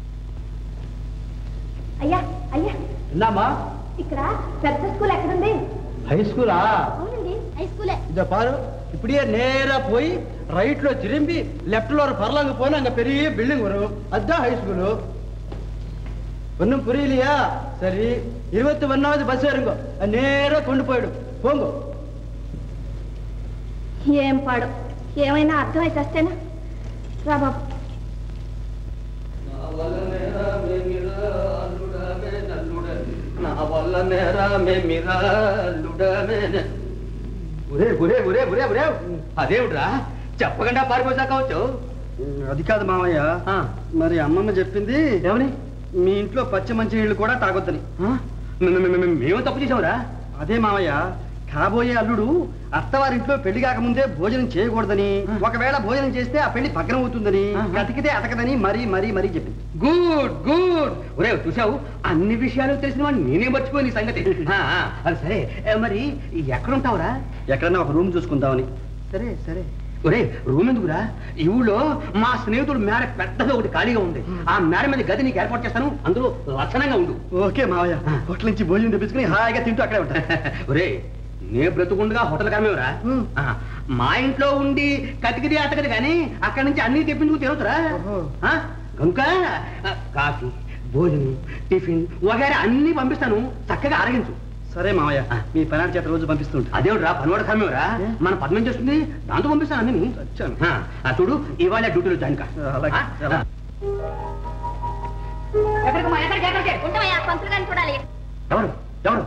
అయ్యా అయ్యా విన్నామా ఇక్కడ పెద్ద స్కూల్ ఎక్కడుంది హై స్కూలా అవునండి హై స్కూలే ఇదో పారు இப்படியே நேரா போய் ரைட்ல திரும்பி லெஃப்ட்ல ஒரு பரலாங்க போனா அங்க பெரிய பில்டிங் வரும் அதுதான் ஹை ஸ்கூலு ஒன்னும் புரியலையா சரி இருபத்தி ஒன்னாவது பஸ் ஏறுங்க அது நேரா கொண்டு போயிடும் போங்க ఏం పాడు ఏమైనా అర్థమైతే వస్తేనా రా బాబు నా వల్ల నేరామే మిరాలుడమే ఒరే ఒరే ఒరే ఒరే ఒరే అదేమిట్రా చెప్పకుండా పారిపోసాకవచ్చు అది కాదు మామయ్య ఆ. మరి అమ్మమ్మ చెప్పింది ఏమని మీ ఇంట్లో పచ్చి మంచి నీళ్లు కూడా తాగొద్దని ఆ? మే- మే- మే- మేము తప్పు చేసావురా అదే మామయ్య కాబోయే అల్లుడు అత్తవారింట్లో పెళ్లి కాకముందే భోజనం చేయకూడదని ఒకవేళ భోజనం చేస్తే ఆ పెళ్లి భగ్నం అవుతుందని ఆహా. కతికితే అతకదని మరీ మరీ మరీ చెప్పింది గుడ్ గుడ్ ఒరే చూసావు అన్ని విషయాలు తెలిసిన వాడిని నేనే మర్చిపోయి నీ సంగతి ఆ, ఆ, అది సరే ఏ, మరి ఎక్కడుంటావురా ఎక్కడన్నా ఒక రూమ్ చూసుకుందామని సరే సరే ఒరే రూమ్ ఎందుకురా ఈ ఊళ్ళో మా స్నేహితుడు మేడ పెద్దగా ఒకటి ఖాళీగా ఉంది ఆ మేడ మీద గది నీకు ఏర్పాటు చేస్తాను అందులో లక్షణంగా ఉండు ఓకే మావయ్య హోటల్ నుంచి భోజనం తెప్పించుకుని హాయిగా తింటూ అక్కడే ఉంటా ఒరే నే బ్రతుకుండగా హోటల్ కామేవరా హ్మ్. మా ఇంట్లో ఉండి కతికిది అతకది కానీ అక్కడి నుంచి అన్ని తెప్పించుకు తిరుగుతురా ఓహో. ఆ, కనుక ఆ, కాఫీ భోజనం టిఫిన్ వగైరా అన్ని పంపిస్తాను చక్కగా ఆరగించు సరే మామయ్య మీ పనాడి చేత రోజు పంపిస్తుంటా అదేమిట్రా పనివాడ కర్మేవరా మన పద్మం చేస్తుంది దాంతో పంపిస్తాను అన్ని వచ్చాను. చూడు ఇవాళ డ్యూటీలో జాయిన్ కా అలాగే, ఆ? అలాగే. ఎక్కడికి ఎక్కడికి ఎక్కడికి ఉంటామయ్యా పంతులు గారిని చూడాలి ఎవరు ఎవరు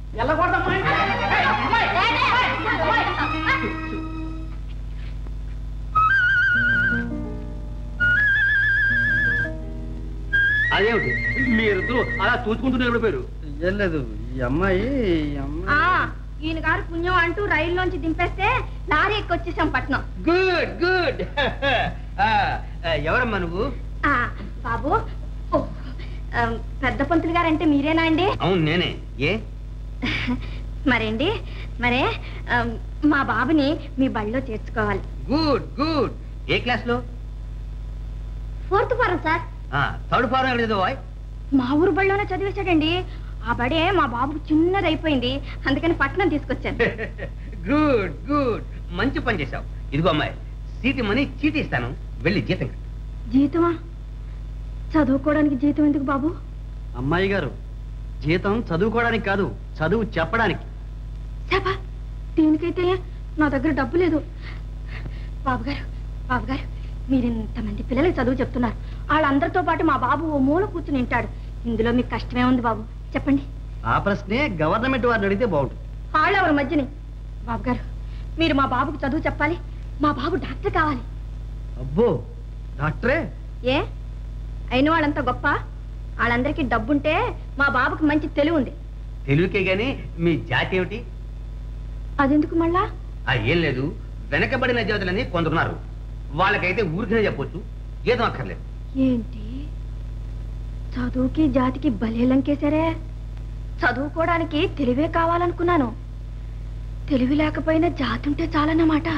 అదేమిటి మీరిద్దరు అలా చూసుకుంటూ నిలబడిపోయారు ఏం లేదు ఈ అమ్మాయి ఈ అమ్మాయి ఆ ఈయన గారు పుణ్యం అంటూ రైల్లోంచి దింపేస్తే లారీ ఎక్కి వచ్చేసాం పట్నం గుడ్ గుడ్ ఎవరమ్మా నువ్వు ఆ, బాబు ఓ, ఆ, పెద్ద పంతులు గారంటే మీరేనా అండి అవును నేనే ఏ మరేండి మరే ఆ, మా బాబుని మీ బడిలో చేర్చుకోవాలి గుడ్ గుడ్ ఏ క్లాస్ లో fourth form sir third form ఎక్కడ చదివాయ్ మా ఊరు బడిలోనే చదివేశాడండి ఆ బడే మా బాబుకు చిన్నది అయిపోయింది అందుకని పట్నం తీసుకొచ్చాను గుడ్ గుడ్ మంచి పని చేశావు ఇదిగో అమ్మాయి సీటి మనీ చీటీ ఇస్తాను వెళ్ళి జీతం కట్టు. జీతమా చదువుకోవడానికి జీతం ఎందుకు బాబు అమ్మాయి గారు జీతం చదువుకోవడానికి కాదు చదువు చెప్పడానికి చెప్పా దీనికైతే నా దగ్గర డబ్బు లేదు బాబుగారు బాబుగారు మీరు ఇంతమంది పిల్లలకి చదువు చెప్తున్నారు వాళ్ళందరితో పాటు మా బాబు ఓ మూల కూర్చుని వింటాడు ఇందులో మీకు కష్టమే ఉంది బాబు చెప్పండి ఆ ప్రశ్నే గవర్నమెంట్ వారిని అడిగితే బాగుంటుంది వాళ్ళెవరి మధ్యని బాబుగారు మీరు మా బాబుకు చదువు చెప్పాలి మా బాబు డాక్టర్ కావాలి అబ్బో డాక్టరే ఏ అయిన వాళ్ళంతా గొప్ప వాళ్ళందరికీ డబ్బుంటే మా బాబుకి మంచి తెలివి ఉంది తెలివికే గాని మీ జాతి ఏమిటి అదెందుకు మళ్ళా ఆ ఏం లేదు వెనకబడిన జాతులని కొందరున్నారు వాళ్ళకైతే ఊరికనే చెప్పొచ్చు ఏదో అక్కర్లేదు ఏంటి చదువుకి జాతికి భలే లంకేశారే చదువుకోవడానికి తెలివే కావాలనుకున్నాను తెలివి లేకపోయినా జాతి ఉంటే చాలన్నమాట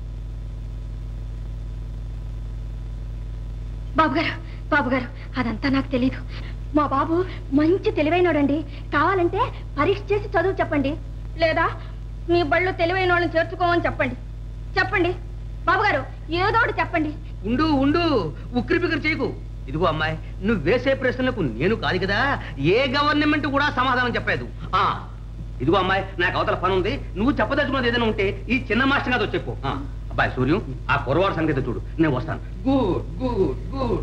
బాబుగారు బాబుగారు అదంతా నాకు తెలీదు మా బాబు మంచి తెలివైనోడండి కావాలంటే పరీక్ష చేసి చదువు చెప్పండి లేదా మీ బళ్ళు తెలివైన వాళ్ళని చేర్చుకోమని చెప్పండి చెప్పండి బాబుగారు ఏదో ఒకటి చెప్పండి ఉండు ఉండు ఉక్కిరి పిక్కిరి చేయకు ఇదిగో అమ్మాయి నువ్వు వేసే ప్రశ్నలకు నేను కాదు కదా ఏ గవర్నమెంట్ కూడా సమాధానం చెప్పలేదు ఆ ఇదిగో అమ్మాయి నాకు అవతల పని ఉంది నువ్వు చెప్పదలుచుకున్నది ఏదైనా ఉంటే ఈ చిన్న మాస్టర్ గారితో చెప్పు ఆ, అబ్బాయి సూర్యం ఆ కురవాడు సంగతి చూడు నేను వస్తాను గుడ్ గుడ్ గుడ్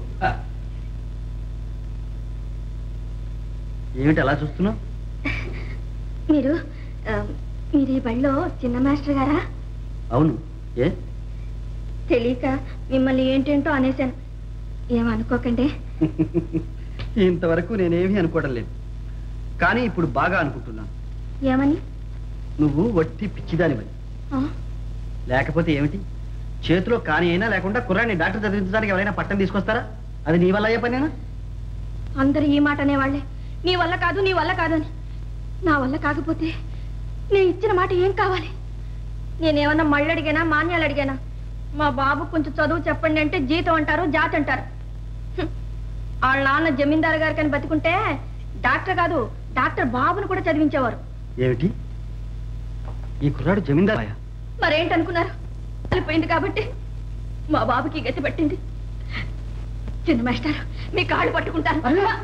ఏమిటి అలా చూస్తున్నావు మీరు ఆ, మీరు ఈ బడిలో చిన్న మాస్టర్ గారా అవును ఏ తెలియక మిమ్మల్ని ఏంటేంటో అనేశాను ఏమనుకోకండి ఇంతవరకు నేనేమీ అనుకోవడం లేదు కానీ ఇప్పుడు బాగా అనుకుంటున్నాను ఏమని నువ్వు వట్టి పిచ్చిదానివని ఆ, లేకపోతే ఏమిటి చేతిలో కాని అయినా లేకుండా కుర్రాన్ని డాక్టర్ చదివించడానికి ఎవరైనా పట్టం తీసుకొస్తారా అది నీ వల్ల అయ్యే పనేనా అందరూ ఈ మాట అనేవాళ్లే నీ వల్ల కాదు నీ వల్ల కాదు అని నా వల్ల కాకపోతే నేను ఇచ్చిన మాట ఏం కావాలి నేనేమన్నా మళ్ళీ అడిగానా మాన్యాలు అడిగానా మా బాబు కొంచెం చదువు చెప్పండి అంటే జీతం అంటారు జాతి అంటారు హ్మ్. వాళ్ళ నాన్న జమీందారు గారికి అని బతికుంటే డాక్టర్ కాదు డాక్టర్ బాబును కూడా చదివించేవారు ఏమిటి ఈ కుర్రాడు జమీందారాయా మరేంటనుకున్నారు వెళ్ళిపోయింది కాబట్టి మా బాబుకి గతి పట్టింది చిన్న మాస్టర్ మీ కాళ్ళు పట్టుకుంటారు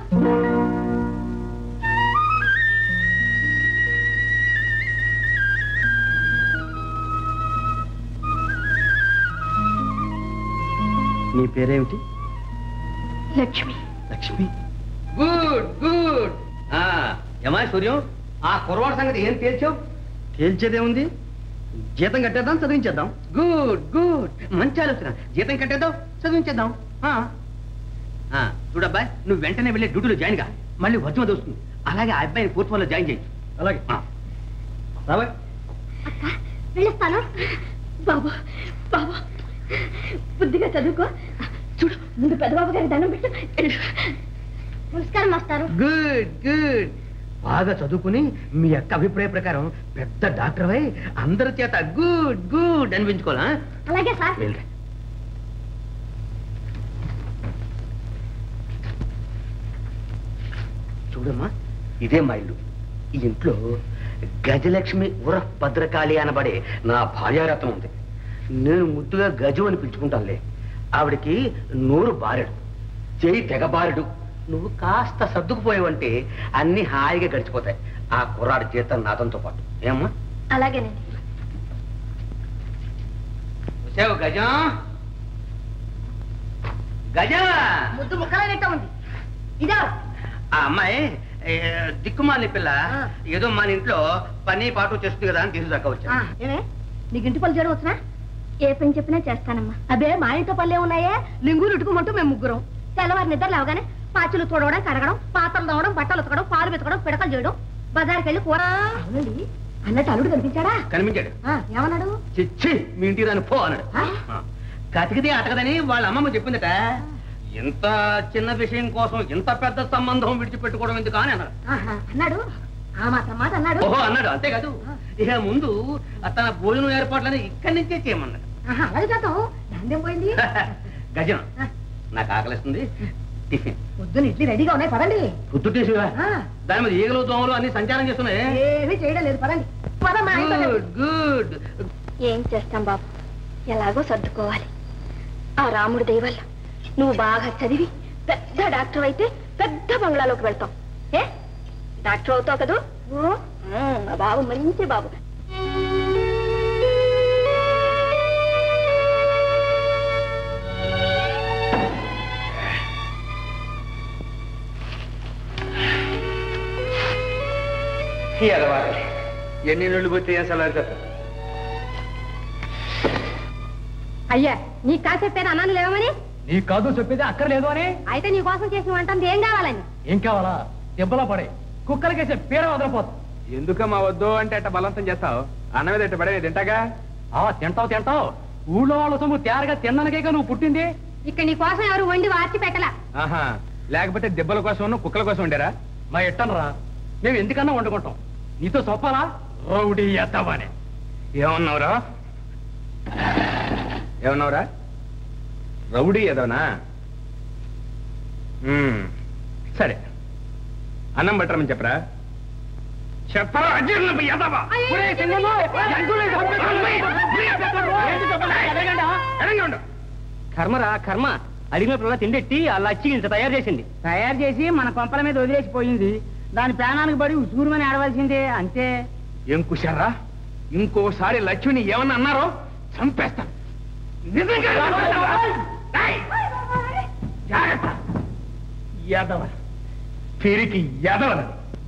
నీ పేరేమిటి లక్ష్మి లక్ష్మి గుడ్ గుడ్ ఏమా సూర్యం ఆ కురవాడు సంగతి ఏం తేల్చావు తేల్చేదేముంది జీతం కట్టేద్దాం చదివించేద్దాం గుడ్ గుడ్ మంచి ఆలోచన జీతం కట్టేద్దాం చదివించేద్దాం ఆ. ఆ, చూడబ్బాయ్ నువ్వు వెంటనే వెళ్ళి డ్యూటీలో జాయిన్ గా మళ్ళీ వర్జం దోస్తుంది అలాగే ఆ అబ్బాయిని ఫోర్త్ లో జాయిన్ చేయి అలాగే ఆ. రాబాయ్ అక్క వెళ్ళొస్తాను బాబు బాబు బుద్ధిగా చదువుకో చూడు ముందు పెద్దబాబు గారి దండం పెట్టు వెళ్ళు. నమస్కారం మాస్టారు గుడ్ గుడ్ బాగా చదువుకుని మీ అక్క అభిప్రాయ ప్రకారం పెద్ద డాక్టర్ అయి అందరి చేత గుడ్ గుడ్ అనిపించుకోవాలా అలాగే సార్ వెళ్ళరా చూడమ్మా ఇదే మా ఇల్లు ఈ ఇంట్లో గజలక్ష్మి ఉర భద్రకాళి అనబడే నా భార్యారత్నం ఉంది నేను ముద్దుగా గజం అని పిలుచుకుంటానులే ఆవిడకి నోరు బారెడు చేయి తెగబారెడు నువ్వు కాస్త సర్దుకుపోయావంటే అన్ని హాయిగా గడిచిపోతాయి ఆ కుర్రాడి జీతం నాదంతో పాటు ఏమ్మా అలాగేనండి వచ్చావు గజం గజం ముద్దు ముక్కలాగట్ట ఉంది ఇదా ఆ అమ్మాయి ఏ, దిక్కుమాలి పిల్ల ఏదో మన ఇంట్లో పని పాటు చేస్తుంది కదా అని తీసుకు వచ్చా ఏమే నీకు ఇంటి పనులు చేయడం వచ్చినా ఏ పని చెప్పినా చేస్తానమ్మా అదే మా ఇంట్లో పనులే ఉన్నాయే లింగులు ఇటుకోమంటూ మేము ముగ్గురం తెల్లవారి నిద్ర లేవగానే పాచులు తోడవడం కడగడం పాత్రలు తోవడం బట్టలు ఉతకడం పాలు వెతకడం పిడకలు చేయడం బజార్కి వెళ్ళి కూర అవునండి అన్నట్టు అల్లుడు కనిపించాడా కనిపించాడు ఆ, ఏమన్నాడు చిచ్చి మీ ఇంటికి రాని పో అన్నాడు ఆ? కతికితే అటకదని వాళ్ళ అమ్మమ్మ చెప్పిందట ఇంత చిన్న విషయం కోసం ఇంత పెద్ద సంబంధం విడిచిపెట్టుకోవడం ఎందుకు అని అన్నాడు ఆహా, అన్నాడు ఆ మాత్రం మాట అన్నాడు ఓహో అన్నాడు అంతేకాదు ఇక ముందు తన భోజనం ఏర్పాట్లని ఇక్కడి నుంచే చేయమన్నాడు ఆహా, అలాగే చేద్దాం దాందేం పోయింది గజం నాకు ఆకలిస్తుంది టిఫిన్ పొద్దున ఇడ్లీ రెడీగా ఉన్నాయి పదండి పొద్దు టిఫిన్ ఆ, దాని మీద ఈగలు దోమలు అన్ని సంచారం చేస్తున్నాయి ఏమీ చేయడం లేదు పదండి పదమ్మా ఇంట్లో గుడ్ గుడ్ ఏం చేస్తాం బాబు ఎలాగో సర్దుకోవాలి ఆ రాముడి దయవల్ల నువ్వు బాగా చదివి పెద్ద డాక్టర్ అయితే పెద్ద బంగ్లాలోకి వెళ్తాం ఏ డాక్టర్ అవుతావు కదూ ఓ, ఉమ్, మా బాబు మంచి బాబు ఎదవాలి ఎన్ని నీళ్ళు పోతే ఏం సలారు అయ్యా నీ కాసేపేది అన్నాను లేవమని నీకు కాదు చెప్పేది అక్కర్లేదు అని అయితే నీ కోసం చేసిన వంట ఏం కావాలని ఏం కావాలా దెబ్బలా పడే కుక్కలకేసే పీడ వదలపోతుంది ఎందుకమ్మా వద్దు అంటే అట్ట బలవంతం చేస్తావు అన్న మీద ఇట్ట పడే తింటాగా ఆ తింటావు తింటావు ఊళ్ళో వాళ్ళ సొమ్ము తేరగా తిన్ననకేగా నువ్వు పుట్టింది ఇక్కడ నీ కోసం ఎవరు వండి వార్చి పెట్టలా ఆహా లేకపోతే దెబ్బల కోసం కుక్కల కోసం ఉండేరా మా ఎట్టనరా మేము ఎందుకన్నా వండుకుంటాం నీతో చొప్పాలా రౌడీ ఎత్తమని ఏమన్నావురా ఏమన్నావురా రౌడీ ఏదోనా మ్మ్. సరే అన్నం పెట్టరమని చెప్పరా చెప్పరా అజీర్ణపు ఎదవా. ఒరేయ్ సింగమా, జంతువులే చంపేస్తాను. ఎడంగా ఉండు. కర్మరా కర్మ అడిగిన పిల్ల తిండెట్టి అలా అచ్చి ఇంత తయారు చేసింది తయారు చేసి మన కొంపల మీద వదిలేసిపోయింది దాని ప్రాణానికి పడి ఉసూరుమని ఆడవలసిందే అంతే ఏం కుశారా ఇంకోసారి లక్ష్మిని ఏమన్నా అన్నారో చంపేస్తాను నిజంగా ఏయ్! జాగ్రత్త యాదవ పిరికి యాదవన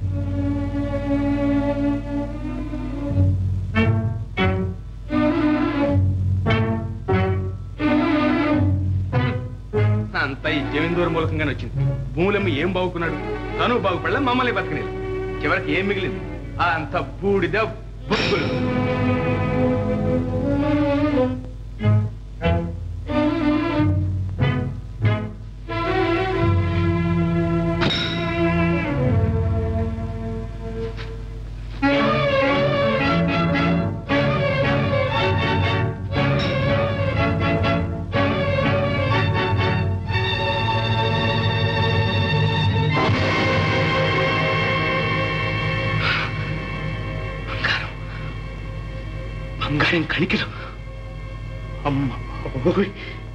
అంతా ఈ జమీందూరు మూలకంగానే వచ్చింది భూములమ్మ ఏం బాగుకున్నాడు తను బాగుపడలే మమ్మల్ని బతకలేదు చివరికి ఏం మిగిలింది ఆ అంత బూడిద బొగ్గులు బంగారం కణికలు అమ్మ ఓయ్.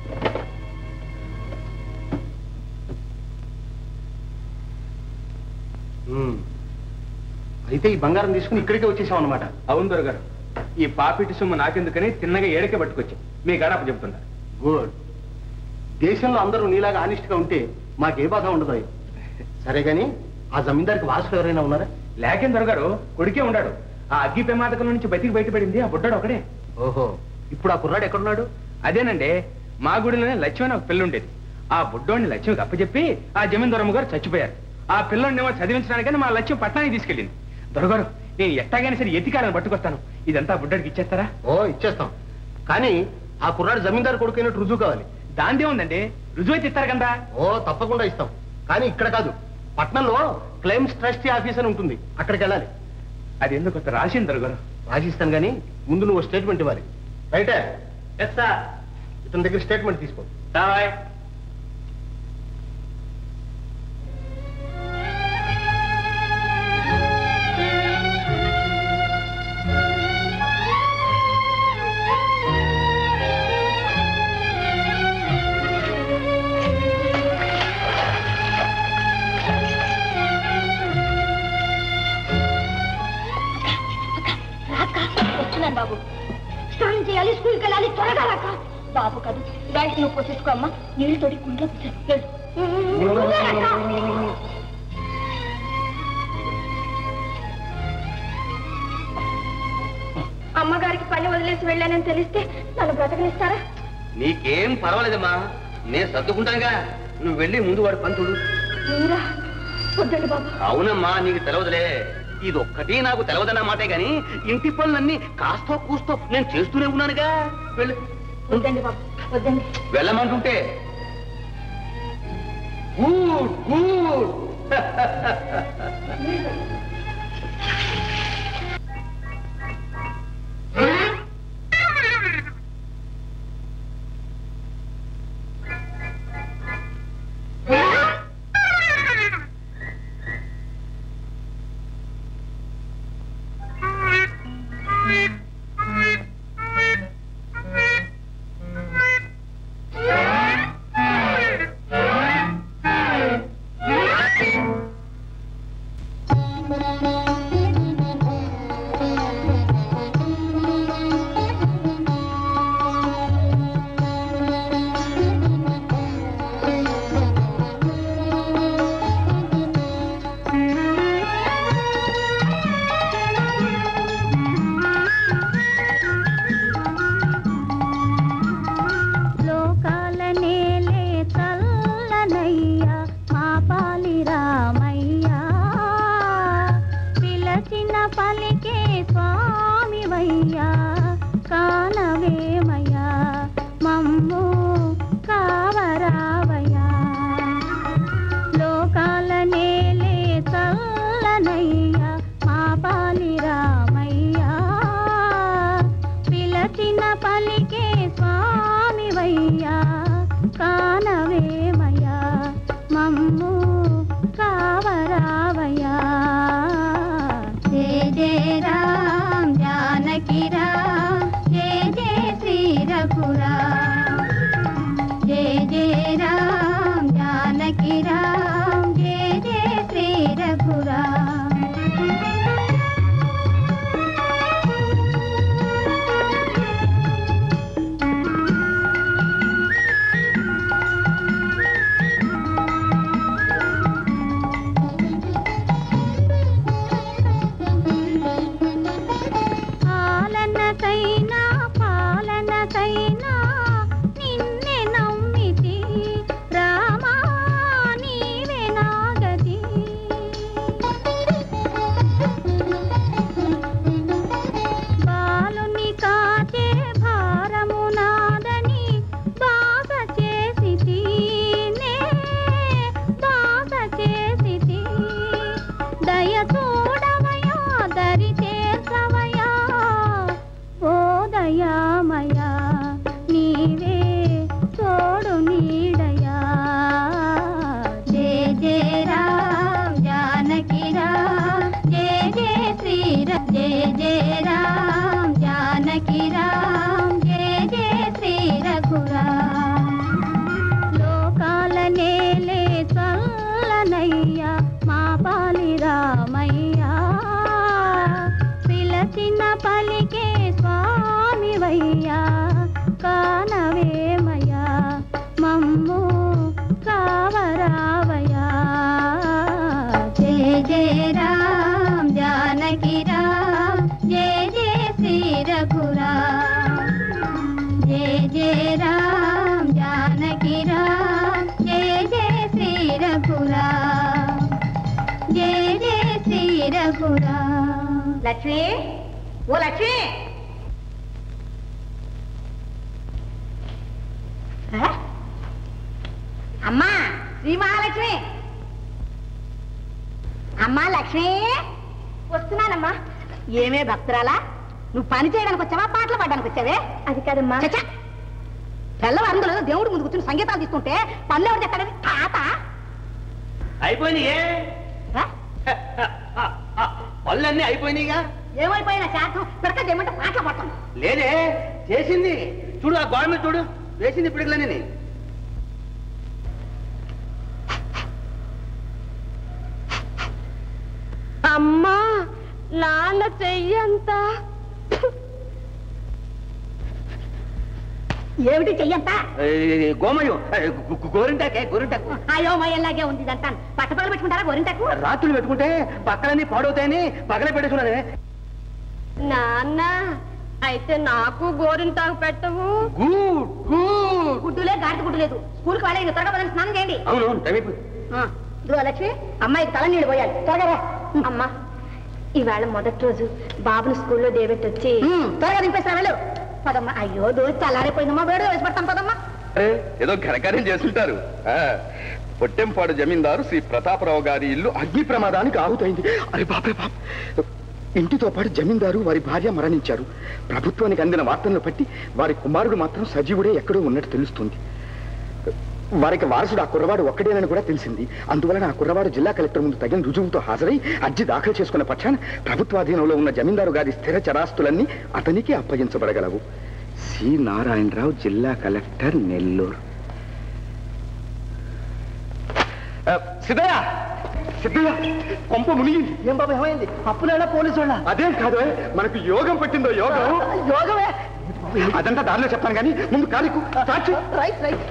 అయితే ఈ బంగారం తీసుకుని ఇక్కడికే వచ్చేసాం అనమాట అవును దొరగారు ఈ పాపిటి సొమ్ము నాకెందుకని తిన్నగా ఏడకే పట్టుకొచ్చి మీ గడప చెప్తున్నా గుడ్ దేశంలో అందరూ నీలాగా ఆనిస్ట్ గా ఉంటే మాకే బాధ ఉండదు సరే గాని ఆ జమీందారికి వారసులు ఎవరైనా ఉన్నారా లేకేం దొరగారు కొడుకే ఉన్నాడు ఆ అగ్గి ప్రమాదకం నుంచి బతికి బయటపడింది ఆ బుడ్డాడు ఒకడే ఓహో ఇప్పుడు ఆ కుర్రాడు ఎక్కడున్నాడు అదేనండి మా గుడిలోనే లక్ష్మి అని ఒక పిల్ల ఉండేది ఆ బుడ్డోడిని లక్ష్మికి అప్పచెప్పి ఆ జమీందరమ్మ గారు చచ్చిపోయారు ఆ పిల్లోడినేమో చదివించడానికని మా లక్ష్యం పట్టణానికి తీసుకెళ్ళింది దొరగారు నేను ఎట్టాగైనా సరే ఎత్తికారని పట్టుకొస్తాను ఇదంతా బుడ్డడికి ఇచ్చేస్తారా ఓ ఇచ్చేస్తాం కానీ ఆ కుర్రాడు జమీందారు కొడుకైనట్టు రుజువు కావాలి దాందే ఉందండి రుజువు అయితే ఇస్తారు కదా ఓ తప్పకుండా ఇస్తాం కానీ ఇక్కడ కాదు పట్నంలో క్లెయిమ్స్ ట్రస్టీ ఆఫీస్ అని ఉంటుంది అక్కడికి వెళ్ళాలి అది ఎందుకు అంత రాసింది దొరగారు రాసిస్తాను కానీ ముందు నువ్వు స్టేట్మెంట్ ఇవ్వాలి రైటే ఎస్ సార్ ఇతని దగ్గర స్టేట్మెంట్ తీసుకో రావాయ్ బాబు కాదు గాయస్ నువ్వు పోసేసుకో అమ్మా నీళ్ళు తోడి కుంట్లో వెళ్ళు అమ్మగారికి పని వదిలేసి వెళ్ళానని తెలిస్తే నన్ను బ్రతకనిస్తారా నీకేం పర్వాలేదమ్మా నేను సర్దుకుంటానుగా నువ్వు వెళ్ళి ముందు వాడు పని చూడు మీరా వద్దండి బాబు అవునమ్మా నీకు తెలవదులే ఇది ఒక్కటి నాకు తెలవదన్న మాటే గాని ఇంటి పనులన్నీ కాస్తో కూస్తో నేను చేస్తూనే ఉన్నానుగా వెళ్ళు వద్దండి బాబు వద్దండి వెళ్ళమంటుంటే గుడ్ గుడ్ లోకాల నేలే చల్లనయ్యా మా పాలి రామయ్యా పిలచిన పలికే స్వామివయ్యా కానవేమయ్యా మమ్ము కావరావయ్యా లోకాల నేలే చల్లనయ్యా మా పాలి రామయ్యా పిలచిన పలికే స్వామివయ్యా కానవేమయ్యా మమ్ము కావరావయ్యా జయ జయ రామ్ జానకి రామ్ జయ జయ శ్రీ రఘురామ్ జయ జయ రామ్ జానకి రామ్ జయ జయ శ్రీ రఘురామ్ పాలనకైనా పాలనకైనా నిన్నే నమ్మితి రామా నీవే నాగది బాలుని కాచే భారము నాదని బాస చేసి నే బాస చేసి దయ చూడవయా దరి చేసవయా ఓ దయామయా నీవే తోడు నీడయా జయ జయ రామ్ జానకి రామ్ జయ జయ శ్రీర జయ జయ రామ్ జానకి రామ్ జయ జయ శ్రీ రఘురామ్ లోకాల నేలే చల్లనయ్యా మా పాలి రామయ్యా పిలచిన పలికే స్వామివయ్యా కానవేమయ్యా మమ్ము కావరావయ్యా జయ జయ రామ్ జానకి రామ్ జయ జయ శ్రీ రఘురామ్ జయ జయ రామ్ జానకి రామ్ జయ జయ శ్రీ రఘురామ్ జయ జయ శ్రీ రఘురామ్ లక్ష్మి ఓ లక్ష్మి ఆ? అమ్మా శ్రీ మహాలక్ష్మి అమ్మా లక్ష్మి వస్తున్నానమ్మా ఏమే భక్తురాలా నువ్వు పని చేయడానికి వచ్చావా పాటలు పాడడానికి వచ్చావే అది కాదమ్మా తెల్లవారందులో దేవుడు ముందు కూర్చుని సంగీతాలు తీసుకుంటే పనులు ఎవరు చెప్తాడని తాత అయిపోయినాయి ఆ? పనులన్నీ అయిపోయినాయిగా ఏమైపోయినా శాతం పిడక చేయమంటే పాటలు పడతాను లేదే చేసింది చూడు ఆ గోడ మీద చూడు వేసింది పిడుగులని అమ్మా నాన్న చెయ్యంతా ఏమిటి చెయ్యంతా గోమయం గోరింటాకే గోరింటాకు అయోమయంలాగే ఉంది ఇదంతా పట్టపగలు పెట్టుకుంటారా గోరింటకు రాత్రులు పెట్టుకుంటే పక్కలన్నీ పాడవుతాయని పగలే పెట్టేసుకున్నదే నాన్న అయితే నాకు గోరింటాకు పెట్టవు గుడ్ గుడ్ గుడ్డులే గాడి గుడ్డు లేదు స్కూల్కి వాళ్ళే త్వరగా పదండి స్నానం చేయండి అవును అవును టైం అయిపోయింది ఆ, ఇదిగో లక్ష్మి అమ్మాయికి తల నీళ్ళు పోయాలి త్వరగా రా. అమ్మా ఈవేళ మొదటి రోజు బాబుని స్కూల్లో దేబెట్టి వచ్చి ఉమ్, త్వరగా దింపేస్తా వెళ్ళు పదమ్మా అయ్యో దోసి చల్లారిపోయిందమ్మా వేడిగా వేసి పడతాం పదమ్మా అరే, ఏదో ఘనకార్యం చేస్తుంటారు ఆ, పొట్టెంపాడు జమీందారు శ్రీ ప్రతాపరావు గారి ఇల్లు అగ్ని ప్రమాదానికి ఆహుతైంది అరే బాపే బాప్ ఇంటితో పాటు జమీందారు వారి భార్య మరణించారు ప్రభుత్వానికి అందిన వార్తలను బట్టి వారి కుమారుడు మాత్రం సజీవుడే ఎక్కడో ఉన్నట్టు తెలుస్తుంది వారికి వారసుడు ఆ కుర్రవాడు ఒక్కడేనని కూడా తెలిసింది అందువలన ఆ కుర్రవాడు జిల్లా కలెక్టర్ ముందు తగిన రుజువుతో హాజరై అర్జీ దాఖలు చేసుకున్న పక్షాన ప్రభుత్వాధీనంలో ఉన్న జమీందారు గారి స్థిర చరాస్తులన్నీ అతనికి అప్పగించబడగలవు సి నారాయణరావు జిల్లా కలెక్టర్ నెల్లూరు ఆ, సిద్ధయ్య సిద్ధయ్య కొంప మునిగింది ఏం బాబు ఏమైంది అప్పులేనా పోలీసు వాళ్ళ అదేం కాదు మనకు యోగం పట్టిందో యోగం యోగమే అదంతా దారిలో చెప్తాను కానీ ముందు కాలికు సాక్షి రైట్ రైట్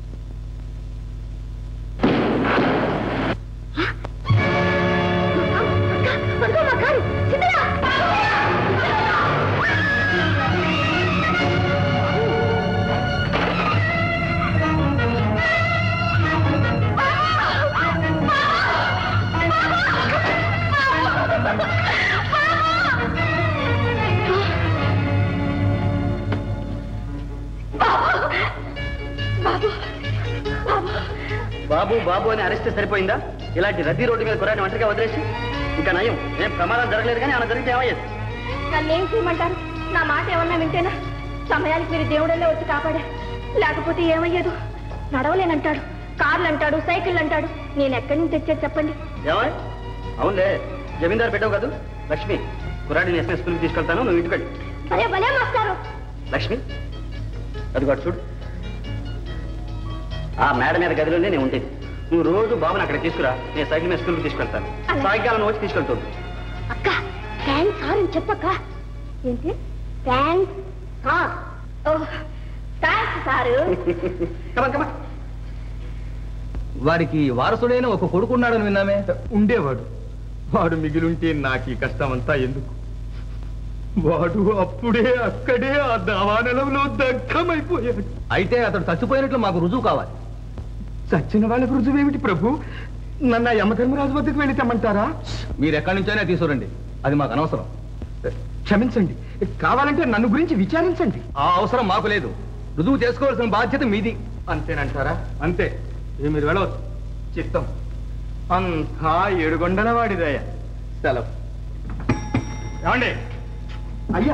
బాబు బాబు అని అరెస్ట్ సరిపోయిందా ఇలాంటి రద్దీ రోడ్డు మీద కురాని ఒంటరిగా వదిలేసి ఇంకా నయం ఏం ప్రమాదం జరగలేదు కానీ అలా జరిగితే ఏమయ్యేది నన్నేం చేయమంటారు నా మాట ఏమన్నా వింటేనా సమయానికి మీరు దేవుడల్లే వచ్చి కాపాడా లేకపోతే ఏమయ్యేదు నడవలేనంటాడు కార్లు అంటాడు సైకిల్ అంటాడు నేను ఎక్కడి నుంచి తెచ్చేది చెప్పండి ఏమై అవునులే జమీందారు పెట్టావు కాదు లక్ష్మి కురాడిని ఎస్ఎస్ స్కూల్కి తీసుకెళ్తాను నువ్వు ఇంటికి వెళ్ళి భలే భలే మాస్టారు లక్ష్మి అది అటు చూడు ఆ మేడ మీద గదిలోనే నేను ఉండేది నువ్వు రోజు బాబుని అక్కడ తీసుకురా నేను సైకిల్ మీద స్కూల్కి తీసుకెళ్తాను అలాగే. సాయంకాలం వచ్చి తీసుకెళ్తాను అక్క థ్యాంక్స్ సార్ అని చెప్పక్క ఏంటి థ్యాంక్స్ సార్ ఓ థ్యాంక్స్ సారు కమన్ కమన్ వారికి వారసుడైన ఒక కొడుకున్నాడని విన్నామే ఉండేవాడు వాడు మిగిలుంటే నాకు ఈ కష్టం అంతా ఎందుకు వాడు అప్పుడే అక్కడే ఆ దావానలంలో దగ్ధమైపోయాడు అయితే అతడు చచ్చిపోయినట్లు మాకు రుజువు కావాలి చచ్చిన వాళ్ళకి రుజువేమిటి ప్రభు నన్ను ఆ యమధర్మరాజు వద్దకు వెళ్ళి తెమ్మంటారా మీరు ఎక్కడి నుంచైనా తీసుకురండి అది మాకు అనవసరం క్షమించండి కావాలంటే నన్ను గురించి విచారించండి ఆ అవసరం మాకు లేదు రుజువు చేసుకోవాల్సిన బాధ్యత మీది అంతేనంటారా అంతే ఇక మీరు వెళ్ళవచ్చు చిత్తం అంతా ఏడుగొండల వాడిదయ్య సెలవు ఏమండి అయ్యా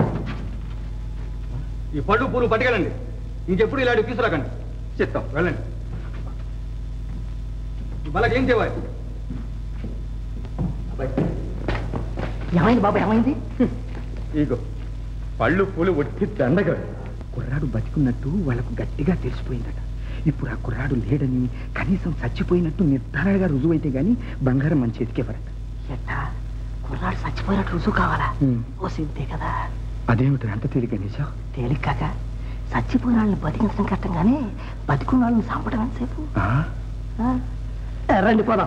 ఈ పళ్ళు పూలు పట్టుకెళ్ళండి ఇంకెప్పుడు ఇలాంటి తీసుకురాకండి చిత్తం వెళ్ళండి వాళ్ళకి ఏం చేయాలి ఏమైంది బాబు ఏమైంది ఇగో పళ్ళు పూలు ఒట్టి దండగా కుర్రాడు బతికున్నట్టు వాళ్ళకు గట్టిగా తెలిసిపోయిందట ఇప్పుడు ఆ కుర్రాడు లేడని కనీసం చచ్చిపోయినట్టు నిర్ధారణగా రుజువైతే గాని బంగారం మన చేతికి ఇవ్వరట ఎట్టా కుర్రాడు చచ్చిపోయినట్టు రుజువు కావాలా ఓ సిద్ధే కదా అదేమిటి అంత తేలిక నిజం తేలిక కాక చచ్చిపోయిన వాళ్ళని బతికించడం కష్టం కానీ బతికున్న వాళ్ళని చంపడం ఎంతసేపు ఆ? ఆ? రండి పోదాం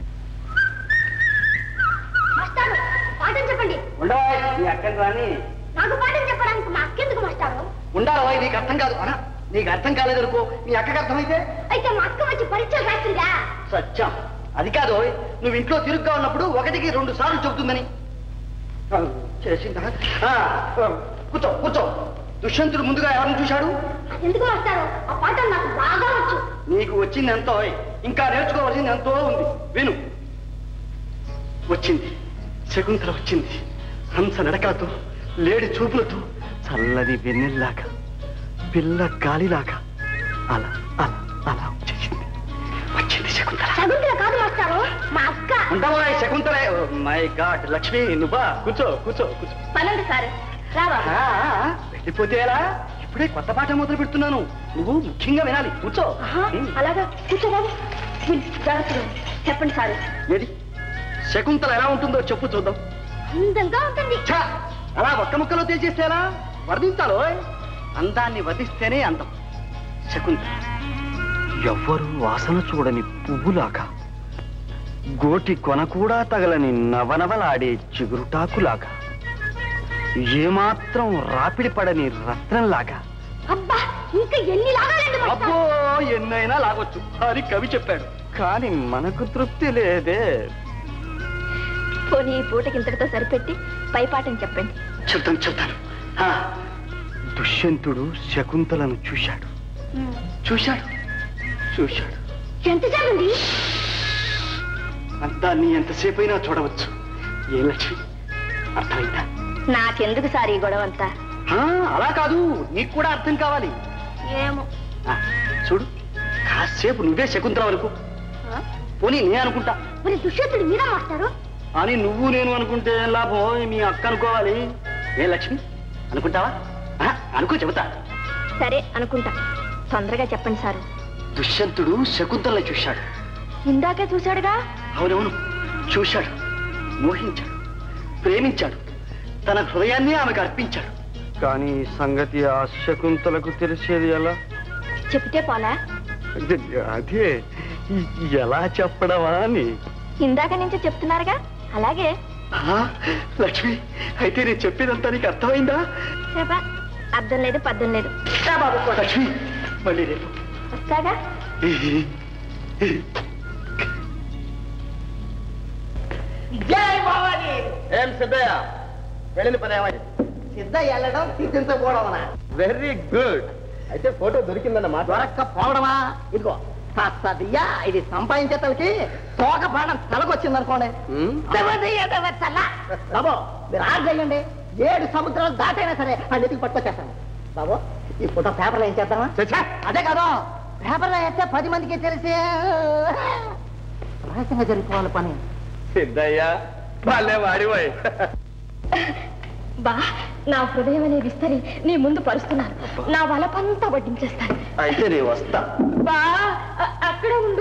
మాస్టారు పాఠం చెప్పండి ఉండవా నీ అక్కని రాని నాకు పాఠం చెప్పడానికి మా అక్కెందుకు మాస్టారు ఉండాలా నీకు అర్థం కాదు అనా నీకు అర్థం కాలేదు అనుకో నీ అక్కకి అర్థమైతే అయితే మా అక్క వచ్చి పరీక్షలు రాసిందా సత్యం అది కాదు ఓయ్. నువ్వు ఇంట్లో తిరుగ్గా ఉన్నప్పుడు ఒకటికి రెండు సార్లు చెబుతుందని ఆ, చేసిందా ఆ, ఆ, కూర్చో కూర్చో దుష్యంతుడు ముందుగా ఎవరిని చూశాడు ఎందుకు మాస్టారు ఆ పాఠం నాకు బాగా వచ్చు నీకు వచ్చింది ఎంతో ఓయ్. ఇంకా నేర్చుకోవాల్సింది ఎంతో ఉంది విను వచ్చింది శకుంతల వచ్చింది హంస నడకలతో లేడి చూపులతో చల్లని వెన్నెల్లాగా పిల్ల గాలిలాగా అలా అలా అలా వచ్చేసింది వచ్చింది శకుంతల చదువుతున్న కాదు మాస్టారు మా అక్క ఉండవా శకుంతల మై గాడ్ లక్ష్మి నువ్వా కూర్చో కూర్చో కూర్చో పనండి సార్ రావా ఆ, ఆ, వెళ్ళిపోతే ఎలా ఇప్పుడే కొత్త పాఠం మొదలు పెడుతున్నాను నువ్వు ముఖ్యంగా వినాలి కూర్చో ఆహా, అలాగా కూర్చో బాబు మీరు జాగ్రత్తగా చెప్పండి సార్ ఏది శకుంతల ఎలా ఉంటుందో చెప్పు చూద్దాం అందంగా ఉంటుంది ఛ! అలా ఒక్క ముక్కలో తేల్చేస్తే ఎలా వర్ణించాలో అందాన్ని వధిస్తేనే అందం శకుంతల ఎవ్వరు వాసన చూడని పువ్వులాగా గోటి కొన కూడా తగలని నవనవలాడే చిగురుటాకులాగా ఏమాత్రం రాపిడి పడని రత్నంలాగా అబ్బా ఇంకా ఎన్ని లాగాలండి అబ్బో ఎన్నైనా లాగొచ్చు అని కవి చెప్పాడు కానీ మనకు తృప్తి లేదే పోనీ ఈ పూటకి ఇంతటితో సరిపెట్టి పైపాటం చెప్పండి చెప్తాను చెప్తాను ఆ, దుష్యంతుడు శకుంతలను చూశాడు చూశాడు చూశాడు ఎంత చాలండి దాన్ని ఎంతసేపైనా చూడవచ్చు ఏ లక్ష్మి అర్థమైందా నాకెందుకు సార్ ఈ గొడవ అంతా ఆ, అలా కాదు నీకు కూడా అర్థం కావాలి ఏమో ఆ, చూడు కాసేపు నువ్వే శకుంతల వరకు పోనీ నేను అనుకుంటా మరి దుష్యంతుడు మీరా మాస్టారు అని నువ్వు నేను అనుకుంటే ఏం లాభం మీ అక్క అనుకోవాలి ఏ లక్ష్మి అనుకుంటావా ఆ, అనుకో చెబుతా సరే అనుకుంటా తొందరగా చెప్పండి సారు దుష్యంతుడు శకుంతలను చూశాడు ఇందాకే చూశాడుగా అవునవును చూశాడు మోహించాడు ప్రేమించాడు తన హృదయాన్ని ఆమెకు అర్పించాడు కానీ ఈ సంగతి ఆ శకుంతలకు తెలిసేది ఎలా చెప్తే పోలా అదే ఎలా చెప్పడమా అని ఇందాక నుంచి చెప్తున్నారుగా అలాగే ఆ, లక్ష్మి అయితే నేను చెప్పేదంతా నీకు అర్థమైందా చెప్పా అర్థం లేదు పద్దం లేదు రా బాబు కూడా. లక్ష్మి మళ్ళీ రేపు వస్తాగా ఏం సిద్ధయ్య వెళ్ళిన పని ఏమైంది సిద్ధ వెళ్ళడం సిద్ధించకపోవడమనా వెరీ గుడ్ అయితే ఫోటో దొరికిందన్నమాట దొరక్కపోవడమా ఇదిగో సదియ్యా ఇది సంపాదించేతలకి తోక పాడం తలకొచ్చింది అనుకోండి బాబు మీరు ఆర్డర్ చేయండి ఏడు సముద్రాలు దాటైనా సరే ఆ నెతికి పట్టుకొచ్చేస్తాను బాబు ఈ ఫోటో పేపర్లో ఏం చేద్దామా అదే కాదు పేపర్లో వేస్తే పది మందికి తెలిసి రహస్యంగా జరిగిపోవాలి పని సిద్ధయ్య వాళ్ళే వాడిపోయి బా నా హృదయం అనేది ఇస్తని నీ ముందు పరుస్తున్నాను నా వలపంతా వడ్డించేస్తాను అయితే నేను వస్తా బా అ- అక్కడే ఉండు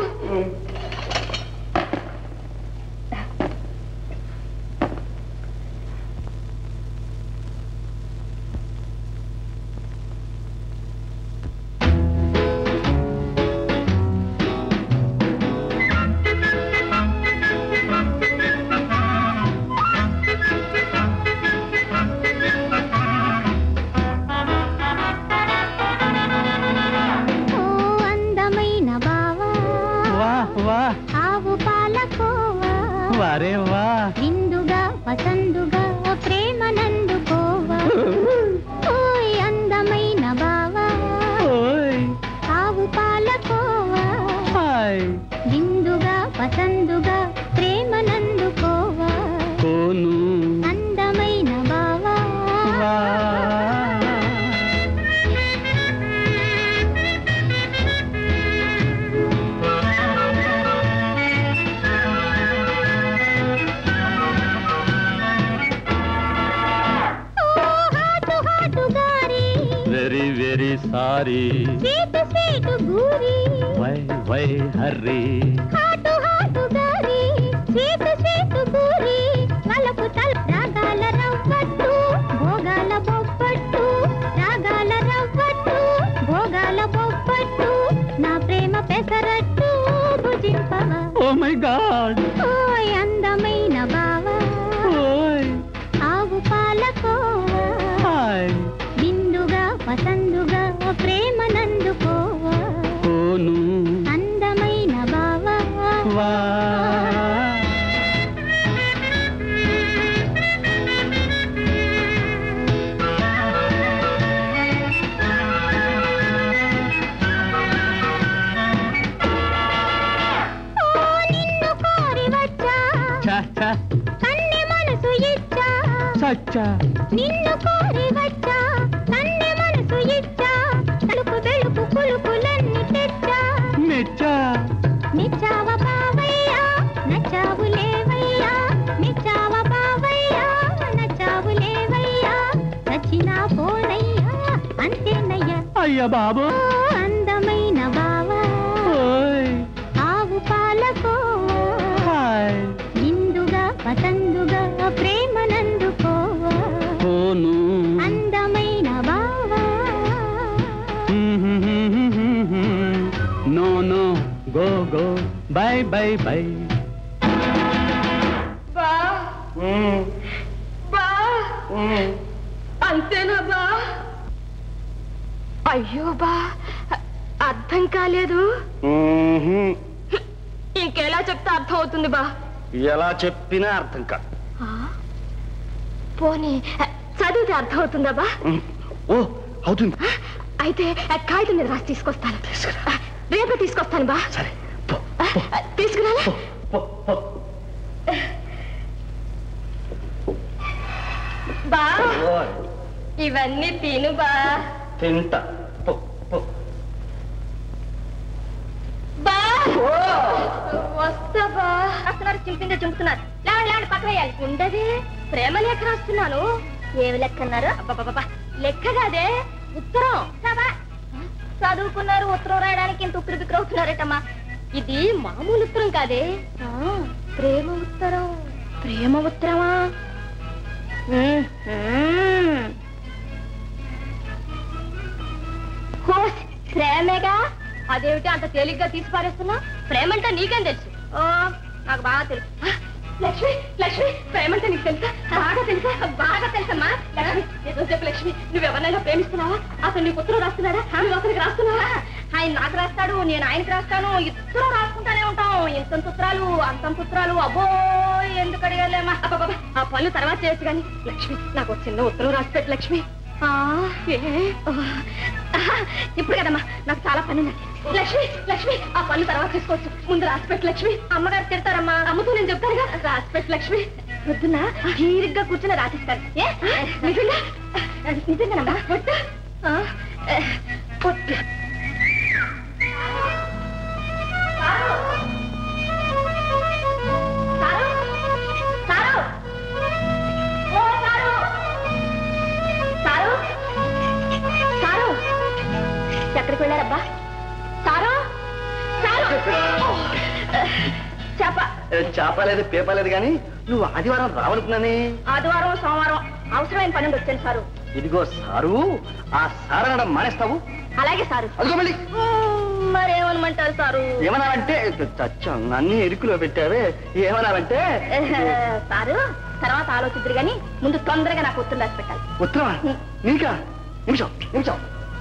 ఓ అందమైన బావా వా వా ఆవు పాలకోవా వారే వా విందుగా పసందుగా ప్రేమ నందుకోవా ఓయ్ అందమైన బావా ఓయ్ ఆవు పాలకోవా హాయ్ విందుగా పసందుగా ప్రేమ నందుకోవా కోను అందమైన బావా వా ఓ హాటు హాటు గారి very very sorry sweet sweet గూరి why why hurry hot hot గారి స్వీటు స్వీటు గూరి వలపు తల రాగాల రవ్వట్టు భోగాల బొబ్బట్టు రాగాల రవ్వట్టు భోగాల బొబ్బట్టు నా ప్రేమ పెసరట్టు భుజింపవా ఓ మై గాడ్ ఓయ్ అందమైన బావా ఓయ్ ఆవు పాలకోవా హాయ్ విందుగా పసందుగా ప్రేమ నందుకోవా కోను అందమైన బావా వా ఓ నిన్ను కోరి వచ్చా చా చా కన్నె మనసు ఇచ్చా సచ్చా నిన్ను కోరి వచ్చా కన్నె మనసు ఇచ్చా తలుపు వెలుపు కులుకులన్నీ తెచ్చా మెచ్చా మెచ్చావ బావయ్యా నచ్చావు లేవయ్యా మెచ్చావ బావయ్యా నచ్చావు లేవయ్యా నచ్చినా పోనయ్యా అంతేనయ్యా అయ్య బాబు ఓ అందమైన బావా ఓయ్ ఆవు పాలకోవా హాయ్ ఇందుగా పతందుగా ప్రేమ నందుకోవా కోను అందమైన బావా no no go go bye bye bye బా బా అంతేనా బా అయ్యో బా అర్థం కాలేదు ఇంకెలా చెప్తే అర్థం అవుతుంది బా ఎలా చెప్పినా అర్థం కాదు ఆ? పోనీ చదివితే అర్థం అవుతుందా బా ఓ అవుతుంది అయితే కాగితం మీద రాసి తీసుకొస్తాను రేపే తీసుకొస్తాను బా సరే తీసుకురాలా బా ఇవన్నీ తిను బా తింటా బా వస్తా బా వస్తున్నారు చింపింగా చింపుతున్నారు లేవండి లేవండి పక్కన వేయాలి ఉండదే ప్రేమ లేఖ రాస్తున్నాను ఏమి లెక్క అన్నారు అబ్బబ్బబ్బా లెక్క కాదే ఉత్తరం సాబా చదువుకున్నారు ఉత్తరం రాయడానికి ఇంత ఉక్కిరి బిక్కిరి అవుతున్నారటమ్మా ఇది మామూలు ఉత్తరం కాదే ఆ, ప్రేమ ఉత్తరం ప్రేమ ఉత్తరమా ఉమ్, ఉమ్. హోస్, ప్రేమేగా అదేమిటి అంత తేలిగ్గా తీసి పారేస్తున్నా ప్రేమంటే నీకేం తెలుసు ఓ నాకు బాగా తెలుసు ఆ, లక్ష్మి లక్ష్మి ప్రేమంటే నీకు తెలుసా బాగా తెలుసా బాగా తెలుసమ్మా లక్ష్మి ఏదో చెప్పు లక్ష్మి నువ్వు ఎవరినైనా ప్రేమిస్తున్నావా అసలు నీకు ఉత్తరం రాస్తున్నాడా నువ్వు అతనికి రాస్తున్నావా ఆయన నాకు రాస్తాడు నేను ఆయనకి రాస్తాను ఇద్దరు రాసుకుంటానే ఉంటాం ఇంతంత ఉత్తరాలు అంతంత ఉత్తరాలు అబ్బో ఎందుకు అడిగాలేమా అబ్బబ్బబ్బ, ఆ పనులు తర్వాత చేయొచ్చు కానీ లక్ష్మి నాకు ఒక చిన్న ఉత్తరం రాసి పెట్టు లక్ష్మి ఆ, ఏ? ఓ, ఆహా, ఇప్పుడు కదమ్మా నాకు చాలా పని ఉంది లక్ష్మి లక్ష్మి ఆ పనులు తర్వాత తీసుకోవచ్చు ముందు రాసిపెట్టు లక్ష్మి అమ్మగారు తిడతారమ్మా అమ్మతో నేను చెప్తానుగా రాసిపెట్టు లక్ష్మి పొద్దున్న తీరిగ్గా కూర్చుని రాసిస్తాను ఏ నిజంగా నిజంగానమ్మా పొట్టు ఆ, ఏ, పొట్టు సారు సారు ఓ సారు సారు సారు ఎక్కడికి వెళ్ళారబ్బా సారు సారు చెప్ప చేపలేదు పేపలేదు కానీ నువ్వు ఆదివారం రావనుకున్నానే ఆదివారం సోమవారం అవసరమైన పని ఉండి వచ్చాను సారు ఇదిగో సారు ఆ సారనడం మానేస్తావు అలాగే సారు అదిగో మళ్ళీ మ్మ్, మరేమనమంటారు సారు ఏమన్నావంటే చచ్చం అన్ని ఇరుకులో పెట్టావే ఏమన్నావంటే సారు తర్వాత ఆలోచిద్దరు గాని ముందు తొందరగా నాకు ఉత్తరం రాసి పెట్టాలి ఉత్తరమా నీకా నిమిషం నిమిషం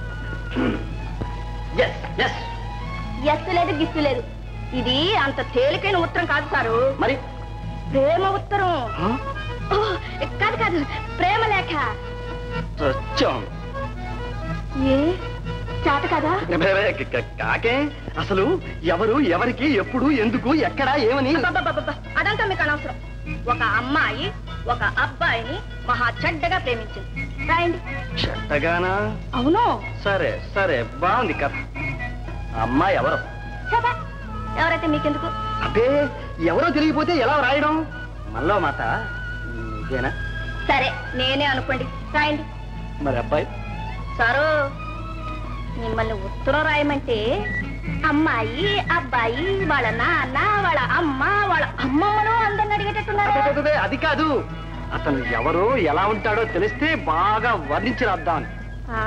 ఎస్ ఎస్ ఎస్సు లేదు గిస్సు లేదు ఇది అంత తేలికైన ఉత్తరం కాదు సారు మరి ప్రేమ ఉత్తరం ఓ, కాదు కాదు ప్రేమ లేఖ చచ్చం ఏ చేత కదా కాకే అసలు ఎవరు ఎవరికి ఎప్పుడు ఎందుకు ఎక్కడ ఏమని అబ్బబ్బబ్బబ్బ, అదంతా మీకు అనవసరం ఒక అమ్మాయి ఒక అబ్బాయిని మహా చెడ్డగా ప్రేమించింది రాయండి చెట్టగానా అవును సరే సరే బాగుంది కథ అమ్మాయి ఎవరు చెప్పా ఎవరైతే మీకెందుకు అబ్బే ఎవరో తెలియపోతే ఎలా రాయడం మళ్ళా మాట ఇదేనా సరే నేనే అనుకోండి రాయండి మరి అబ్బాయి సారు మిమ్మల్ని ఉత్తరం రాయమంటే అమ్మాయి అబ్బాయి వాళ్ళ నాన్న వాళ్ళ అమ్మ వాళ్ళ అమ్మమ్మను అందరిని అడిగేటట్టున్నారు అబ్బబ్బబ్బే, అది కాదు అతను ఎవరు ఎలా ఉంటాడో తెలిస్తే బాగా వర్ణించి రాద్దామని ఆ?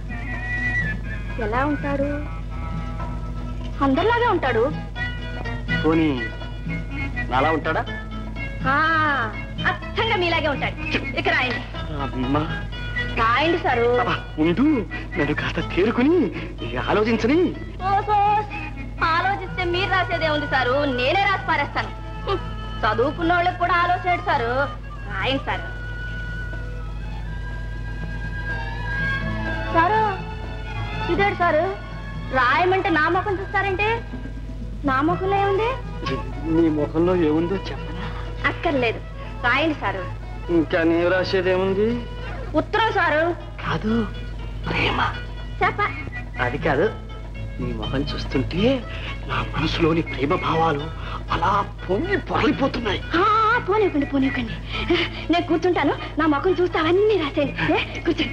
ఎలా ఉంటాడు అందరిలాగే ఉంటాడు పోనీ నాలా ఉంటాడా ఆ, అచ్చంగా మీలాగే ఉంటాడు ఇక రాయండి అమ్మా రాయండి సారు ఉండు నన్ను కాస్త తేరుకుని ఆలోచించని ఓ సోస్, ఆలోచిస్తే మీరు రాసేదే ఉంది సారు నేనే రాసి పారేస్తాను హ్మ్, చదువుకున్న వాళ్ళకి కూడా ఆలోచన సారు రాయండి సారు సారు ఇదేడు సారు రాయమంటే నా ముఖం చూస్తారంటే నా ముఖంలో ఏముంది నీ ముఖంలో ఏముందో చెప్ప అక్కర్లేదు రాయండి సారు ఇంకా నీ రాసేదేముంది ఉత్తరం సారు కాదు ప్రేమ చెప్ప అది కాదు నీ ముఖం చూస్తుంటే నా మనసులోని ప్రేమ భావాలు అలా పొంగి పొరలిపోతున్నాయి ఆ, పోనివ్వకండి పోనివ్వకండి నేను కూర్చుంటాను నా ముఖం చూస్తే అవన్నీ రాసేయండి ఏ, కూర్చోండి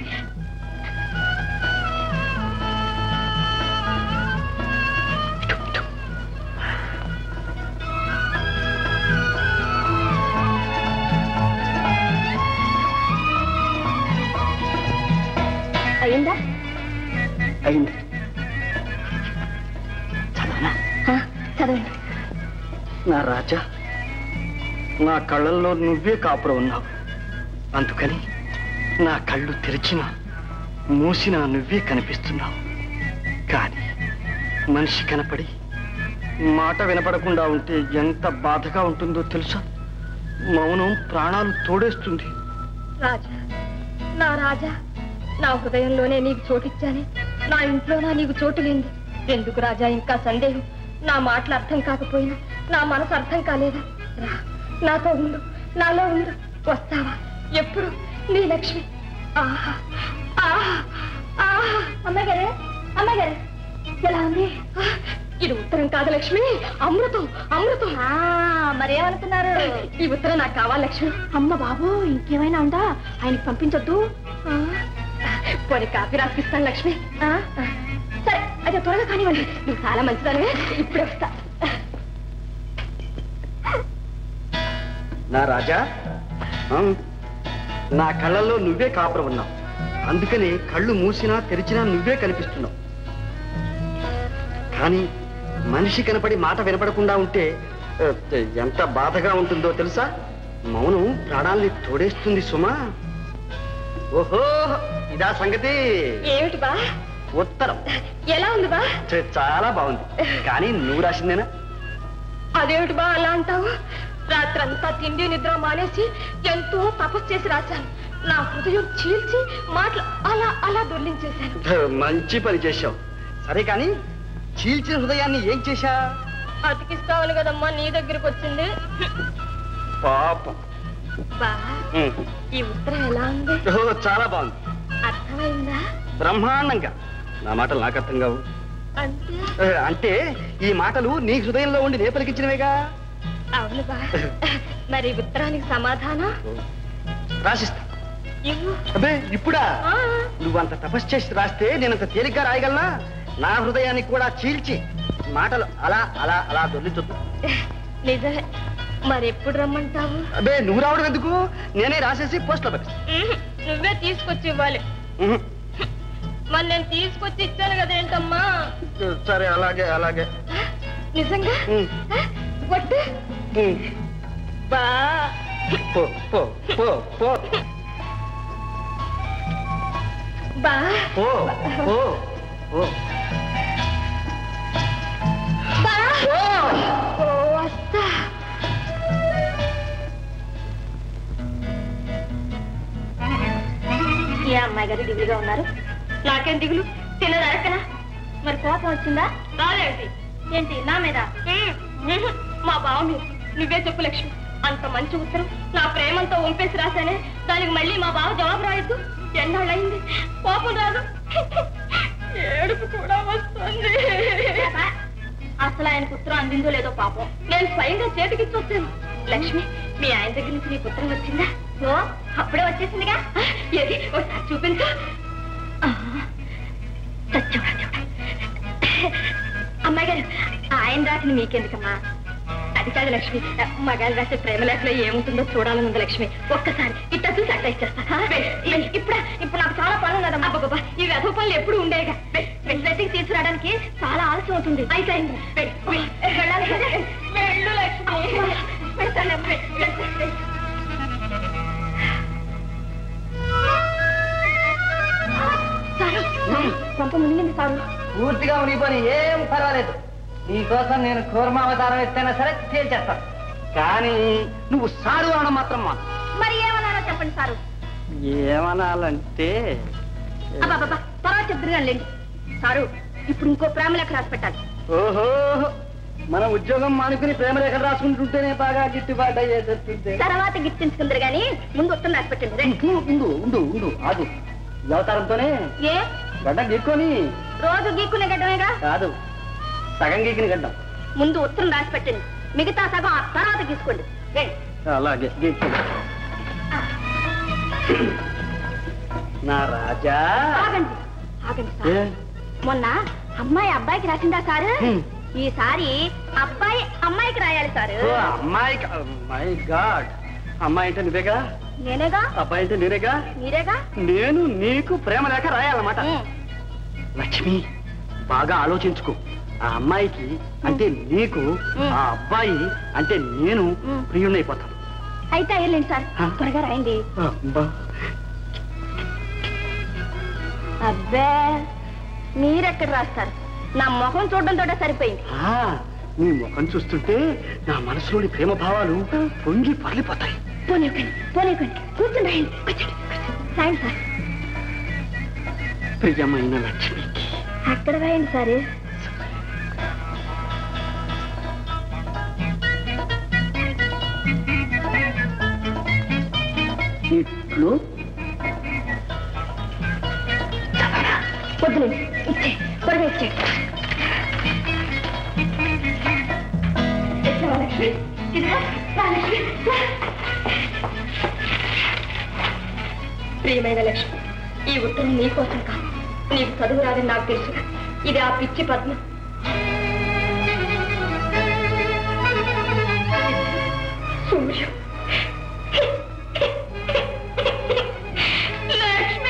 అయిందా అయింది చదవండి నా రాజా నా కళ్ళల్లో నువ్వే కాపురం ఉన్నావు అందుకని నా కళ్ళు తెరిచినా మూసినా నువ్వే కనిపిస్తున్నావు కానీ మనిషి కనపడి మాట వినపడకుండా ఉంటే ఎంత బాధగా ఉంటుందో తెలుసా మౌనం ప్రాణాలు తోడేస్తుంది రాజా నా రాజా నా హృదయంలోనే నీకు చోటిచ్చానే నా ఇంట్లోనా నీకు చోటు లేంది ఎందుకు రాజా ఇంకా సందేహం నా మాటలు అర్థం కాకపోయినా నా మనసు అర్థం కాలేదా రా నాతో ఉండు నాలో ఉండు వస్తావా ఎప్పుడు నీ లక్ష్మి ఆహా ఆహా ఆహా అమ్మగారే అమ్మగారే ఎలా ఉంది ఆ, ఇది ఉత్తరం కాదు లక్ష్మి అమృతం అమృతం మరేమనుకున్నారు ఈ ఉత్తరం నాకు కావాలి లక్ష్మి అమ్మ బాబు ఇంకేమైనా ఉందా ఆయనకి పంపించొద్దు ఆ, పోనీ కాఫీ రాసిస్తాను లక్ష్మి ఆ, ఆ. సరే అయితే త్వరగా కానివ్వండి నువ్వు చాలా మంచిదానివే ఇప్పుడే వస్తా నా రాజా ఆ, నా కళ్ళల్లో నువ్వే కాపురం ఉన్నావు అందుకని కళ్ళు మూసినా తెరిచినా నువ్వే కనిపిస్తున్నావు కానీ మనిషి కనపడి మాట వినపడకుండా ఉంటే ఆ, ఎంత బాధగా ఉంటుందో తెలుసా మౌనం ప్రాణాల్ని తోడేస్తుంది సుమా ఓహో ఇదా సంగతి ఏమిటి బా ఉత్తరం ఎలా ఉంది బా చ- చాలా బాగుంది కానీ నువ్వు రాసిందేనా అదేమిటి బా అలా అంటావు రాత్రంతా తిండి నిద్ర మానేసి ఎంతో తపస్సు చేసి రాశాను నా హృదయం చీల్చి మాటలు అలా అలా దొర్లించేశాను మంచి పని చేశావు సరే కానీ చీల్చిన హృదయాన్ని ఏం చేశా అతికిస్తావని కదమ్మా నీ దగ్గరికి వచ్చింది పాపం బా ఉమ్. ఈ ఉత్తరం ఎలా ఉంది ఓహో, చాలా బాగుంది అర్థమైందా బ్రహ్మాండంగా నా మాటలు నాకు అర్థం కావు అంటే ఏ, అంటే ఈ మాటలు నీ హృదయంలో ఉండి నే పలికించినవేగా అవును బా మరి ఈ ఉత్తరానికి సమాధానం రాసిస్తా ఇవ్వు అబ్బే ఇప్పుడా ఆ, నువ్వంత తపస్సు చేసి రాస్తే నేనంత తేలిగ్గా రాయగలనా నా హృదయాన్ని కూడా చీల్చి మాటలు అలా అలా అలా దొర్లించొద్దు నిజమే మరి ఎప్పుడు రమ్మంటావు అబ్బే నువ్వు రావడం ఎందుకు నేనే రాసేసి పోస్ట్లో పంపిస్తా ఉహు, నువ్వే తీసుకొచ్చి ఇవ్వాలి ఉహు. మరి నేను తీసుకొచ్చి ఇచ్చాను కదేంటమ్మా సరే అలాగే అలాగే నిజంగా ఉమ్. ఆ, వద్దు ఉమ్. బా పో పో పో పో బా పో పో పో బా ఓ వస్తా ఏ అమ్మాయి గారు దిగులుగా ఉన్నారు నాకేం దిగులు తినదరకనా మరి కోపం వచ్చిందా రాలేంటి ఏంటి నా మీద ఉహు, మా బావ మీద నువ్వే చెప్పు లక్ష్మి అంత మంచి ఉత్తరం నా ప్రేమంతో వంపేసి రాశానే దానికి మళ్ళీ మా బావ జవాబు రాయొద్దు ఎన్నాళ్ళయింది కోపం రాదు ఏడుపు కూడా వస్తుంది అసలు ఆయనకు ఉత్తరం అందిందో లేదో పాపం నేను స్వయంగా చేతికిచ్చి వచ్చాను లక్ష్మి మీ ఆయన దగ్గర నుంచి నీకు ఉత్తరం వచ్చిందా ఓ అప్పుడే వచ్చేసిందిగా ఏది ఒకసారి చూపించు ఆ, చచ్చోడా, చచ్చోడా. అమ్మాయి గారు ఆయన రాసిన మీకెందుకమ్మా అది కాదు లక్ష్మి మగాళ్ళు రాసే ప్రేమ లేఖలో ఏముంటుందో చూడాలని ఉంది లక్ష్మి ఒక్కసారి ఇట్లా చూసి అట్లా ఇచ్చేస్తా ఇప్పుడు ఇప్పుడు నాకు చాలా పనులు ఉన్నదమ్మా బాబా ఈ వెధవ పనులు ఎప్పుడు ఉండేగా వెడ్డింగ్ తీసుకురావడానికి చాలా ఆలస్యం అవుతుంది అయితే అయింది. వెళ్ళు, వెళ్ళు. వెళ్ళాలి కదా? వెళ్ళు లక్ష్మి వెళ్తానమ్మా. వెళ్ళు. సారు కొంత మునిగింది సారు పూర్తిగా మునిగిపోని ఏం పర్వాలేదు నీకోసం నేను కూర్మావతారం ఎత్తైనా సరే తేల్చేస్తాను కానీ నువ్వు సారు అనడం మాత్రం మా మరి ఏమన్నారో చెప్పండి సారు ఏమనాలంటే అబ్బాబ్బా తర్వాత చెప్తున్నాను సారు ఇప్పుడు ఇంకో ప్రేమ లెక్క రాసి పెట్టాలి ఓహో మన ఉద్యోగం మానుకుని ప్రేమ రేఖలు రాసుకుంటుంటేనే బాగా గిట్టుబాటు అయ్యేటట్టుంటే తర్వాత గిట్టించుకుందరు గాని ముందు ఉత్తరం రాసి పెట్టండి రండి. ఉండు ఉండు ఉండు ఆగు ఈ అవతారంతోనే ఏ గడ్డ గీక్కొని రోజు గీక్కునే గడ్డమేగా కాదు సగం గీకిన గడ్డం ముందు ఉత్తరం రాసి పెట్టండి మిగతా సగం ఆ తర్వాత తీసుకోండి రండి. అలాగే గీక్కొని నా రాజా ఆగండి ఆగండి సార్ ఏ? మొన్న అమ్మాయి అబ్బాయికి రాసిందా సారు హ్మ్. ఈసారి అబ్బాయి అమ్మాయికి రాయాలి సారు ఓ అమ్మాయి మై గాడ్ అమ్మాయి అంటే నువ్వేగా నేనేగా అబ్బాయి అంటే నేనేగా మీరేగా నేను నీకు ప్రేమ లేక రాయాలన్నమాట లక్ష్మి బాగా ఆలోచించుకో ఆ అమ్మాయికి అంటే నీకు ఆ అబ్బాయి అంటే నేను ప్రియుణ్ణైపోతాను అయితే అయ్యలేండి సార్ త్వరగా రాయండి అబ్బే మీరెక్కడ రాస్తారు నా ముఖం చూడడంతో సరిపోయింది ఆ, నీ ముఖం చూస్తుంటే నా మనసులోని ప్రేమ భావాలు పొంగి పర్లిపోతాయి పోనీకండి పోనీకండి కూర్చొని రాయండి కూర్చోండి కూర్చోండి. రాయండి సార్ ప్రియమైన లక్ష్మికి అక్కడ రాయండి సార్ ఇట్లు వద్దులేండి ఇచ్చే త్వరగా ఇచ్చే ప్రియమైన లక్ష్మి ఈ ఉత్తరం నీకోసం కాదు నీకు చదువు రాదని నాకు తెలుసు ఇది ఆ పిచ్చి పద్మ సూర్యం లక్ష్మి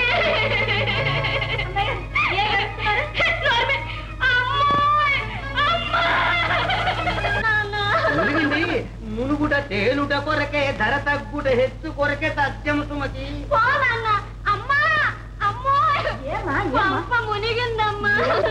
మునిగింది మునుగుట తేలుట కొరకే ధర తగ్గుట హెచ్చు కొరకే సత్యం సుమతి మునిగిందమ్మా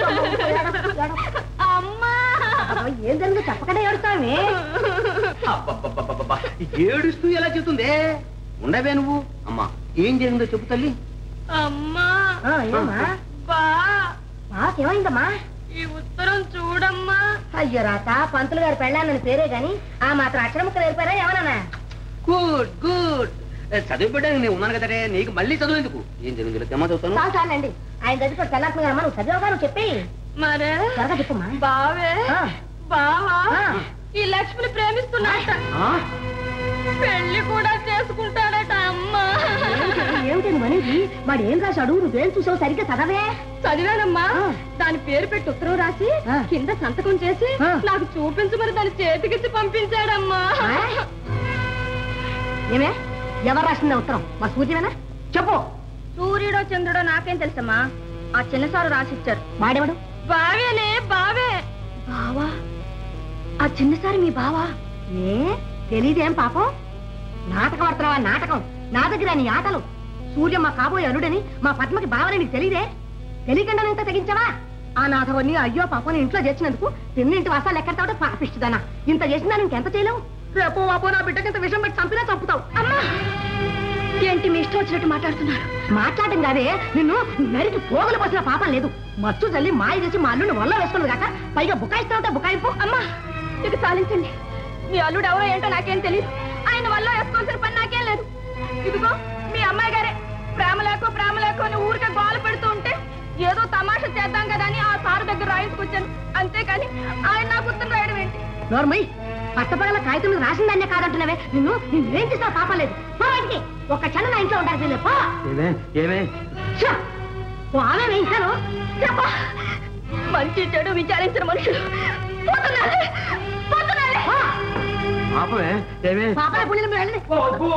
అమ్మా ఏం జరిగిందో చెప్పకనే ఏడుస్తామే అబ్బబ్బబ్బబ్బబ్బా, ఏడుస్తూ ఎలా చెబుతుందే ఉండవే నువ్వు అమ్మా ఏం జరిగిందో చెప్పు తల్లి అమ్మా ఏమా బా మాకేమైందమ్మా ఈ ఉత్తరం చూడమ్మా అయ్యో రాత పంతులు గారు పెళ్ళానని పేరే గాని ఆ మాత్రం అక్షరముక్క నేర్పారా ఏమన్నా గుడ్ గుడ్ చదువు బిడ్డ నేను ఉన్నాను కదరే నీకు మళ్ళీ చదువు ఎందుకు ఏం జరిగిందో తెమ్మ చదువుతాను చాలు చాలండి ఆయన చదివి తెల్లారుతుంది కదమ్మా నువ్వు చదివాగా నువ్వు చెప్పి మరే త్వరగా చెప్పమ్మా బావే ఆ. బావా ఆ. ఈ లక్ష్మిని ప్రేమిస్తున్నాడట ఆ? పెళ్లి కూడా చేసుకుంటాడట అమ్మా ఏమిటి నువ్వు అనేది వాడు ఏం రాశాడు నువ్వేం చూసావు సరిగ్గా చదవే చదివానమ్మా ఆ. దాని పేరు పెట్టి ఉత్తరం రాసి ఆ. కింద సంతకం చేసి ఆ. నాకు చూపించమని దాని చేతికిచ్చి పంపించాడమ్మా ఆ? ఏమే ఎవరు రాసిందా ఉత్తరం మా సూర్యమేనా చెప్పు సూర్యుడో చంద్రుడో నాకేం తెలుసమ్మా ఆ చిన్నసారు రాసిచ్చారు వాడేవాడు బావేనే బావే బావా ఆ చిన్నసారి మీ బావా ఏ తెలీదేం పాపం నాటకం ఆడుతున్నావా నాటకం నా దగ్గర నీ ఆటలు సూర్య మా కాబోయే అరుడని మా పద్మకి బావని నీకు తెలీదే తెలియకుండా ఇంత తెగించావా ఆ నాథవన్ని అయ్యో పాపని ఇంట్లో చేసినందుకు తిన్నింటి వాసాలు ఎక్కడతావు పాపిస్తుందనా ఇంత చేసినా ఇంకెంత చేయలేవు రేపో వాపో నా బిడ్డకి ఇంత విషయం పెట్టి చంపినా చంపుతావు అమ్మా ఏంటి మీ ఇష్టం వచ్చినట్టు మాట్లాడుతున్నారు మాట్లాడడం కాదే నిన్ను నరికి పోగలు పోసిన పాపం లేదు మచ్చు చల్లి మాయ చేసి మా అల్లుని వల్ల వేసుకున్నది కాక పైగా బుకాయిస్తా ఉంటే బుకాయింపు అమ్మా ఇక సాధించండి మీ అల్లుడు ఎవరో ఏంటో నాకేం తెలియదు ఆయన వల్ల వేసుకోవాల్సిన పని నాకేం లేదు ఇదిగో మీ అమ్మాయి గారే ప్రేమ లేకో ప్రేమ లేకో అని ఊరికే గోల పెడుతూ ఉంటే ఏదో తమాషా చేద్దాం కదా అని ఆ సారు దగ్గర రాయించుకొచ్చాను అంతేకాని ఆయన నాకు ఉత్తరం రాయడం ఏంటి నోర్మయ్ పట్టపగల కాగితం మీద రాసిన దాన్నే కాదంటున్నావే నిన్ను నిన్నేం చేసినా పాపం లేదు పో బయటికి ఒక్క క్షణం నా ఇంట్లో ఉండాలి వీళ్ళు. పో ఏమే ఏమే ఛ! ఓ ఆమె వేయించాను చెప్పా మంచి చెడు విచారించిన మనుషులు పోతున్నారే పోతున్నారే పాపమే ఏమే పాపల పుణ్యం మీరు వెళ్ళండి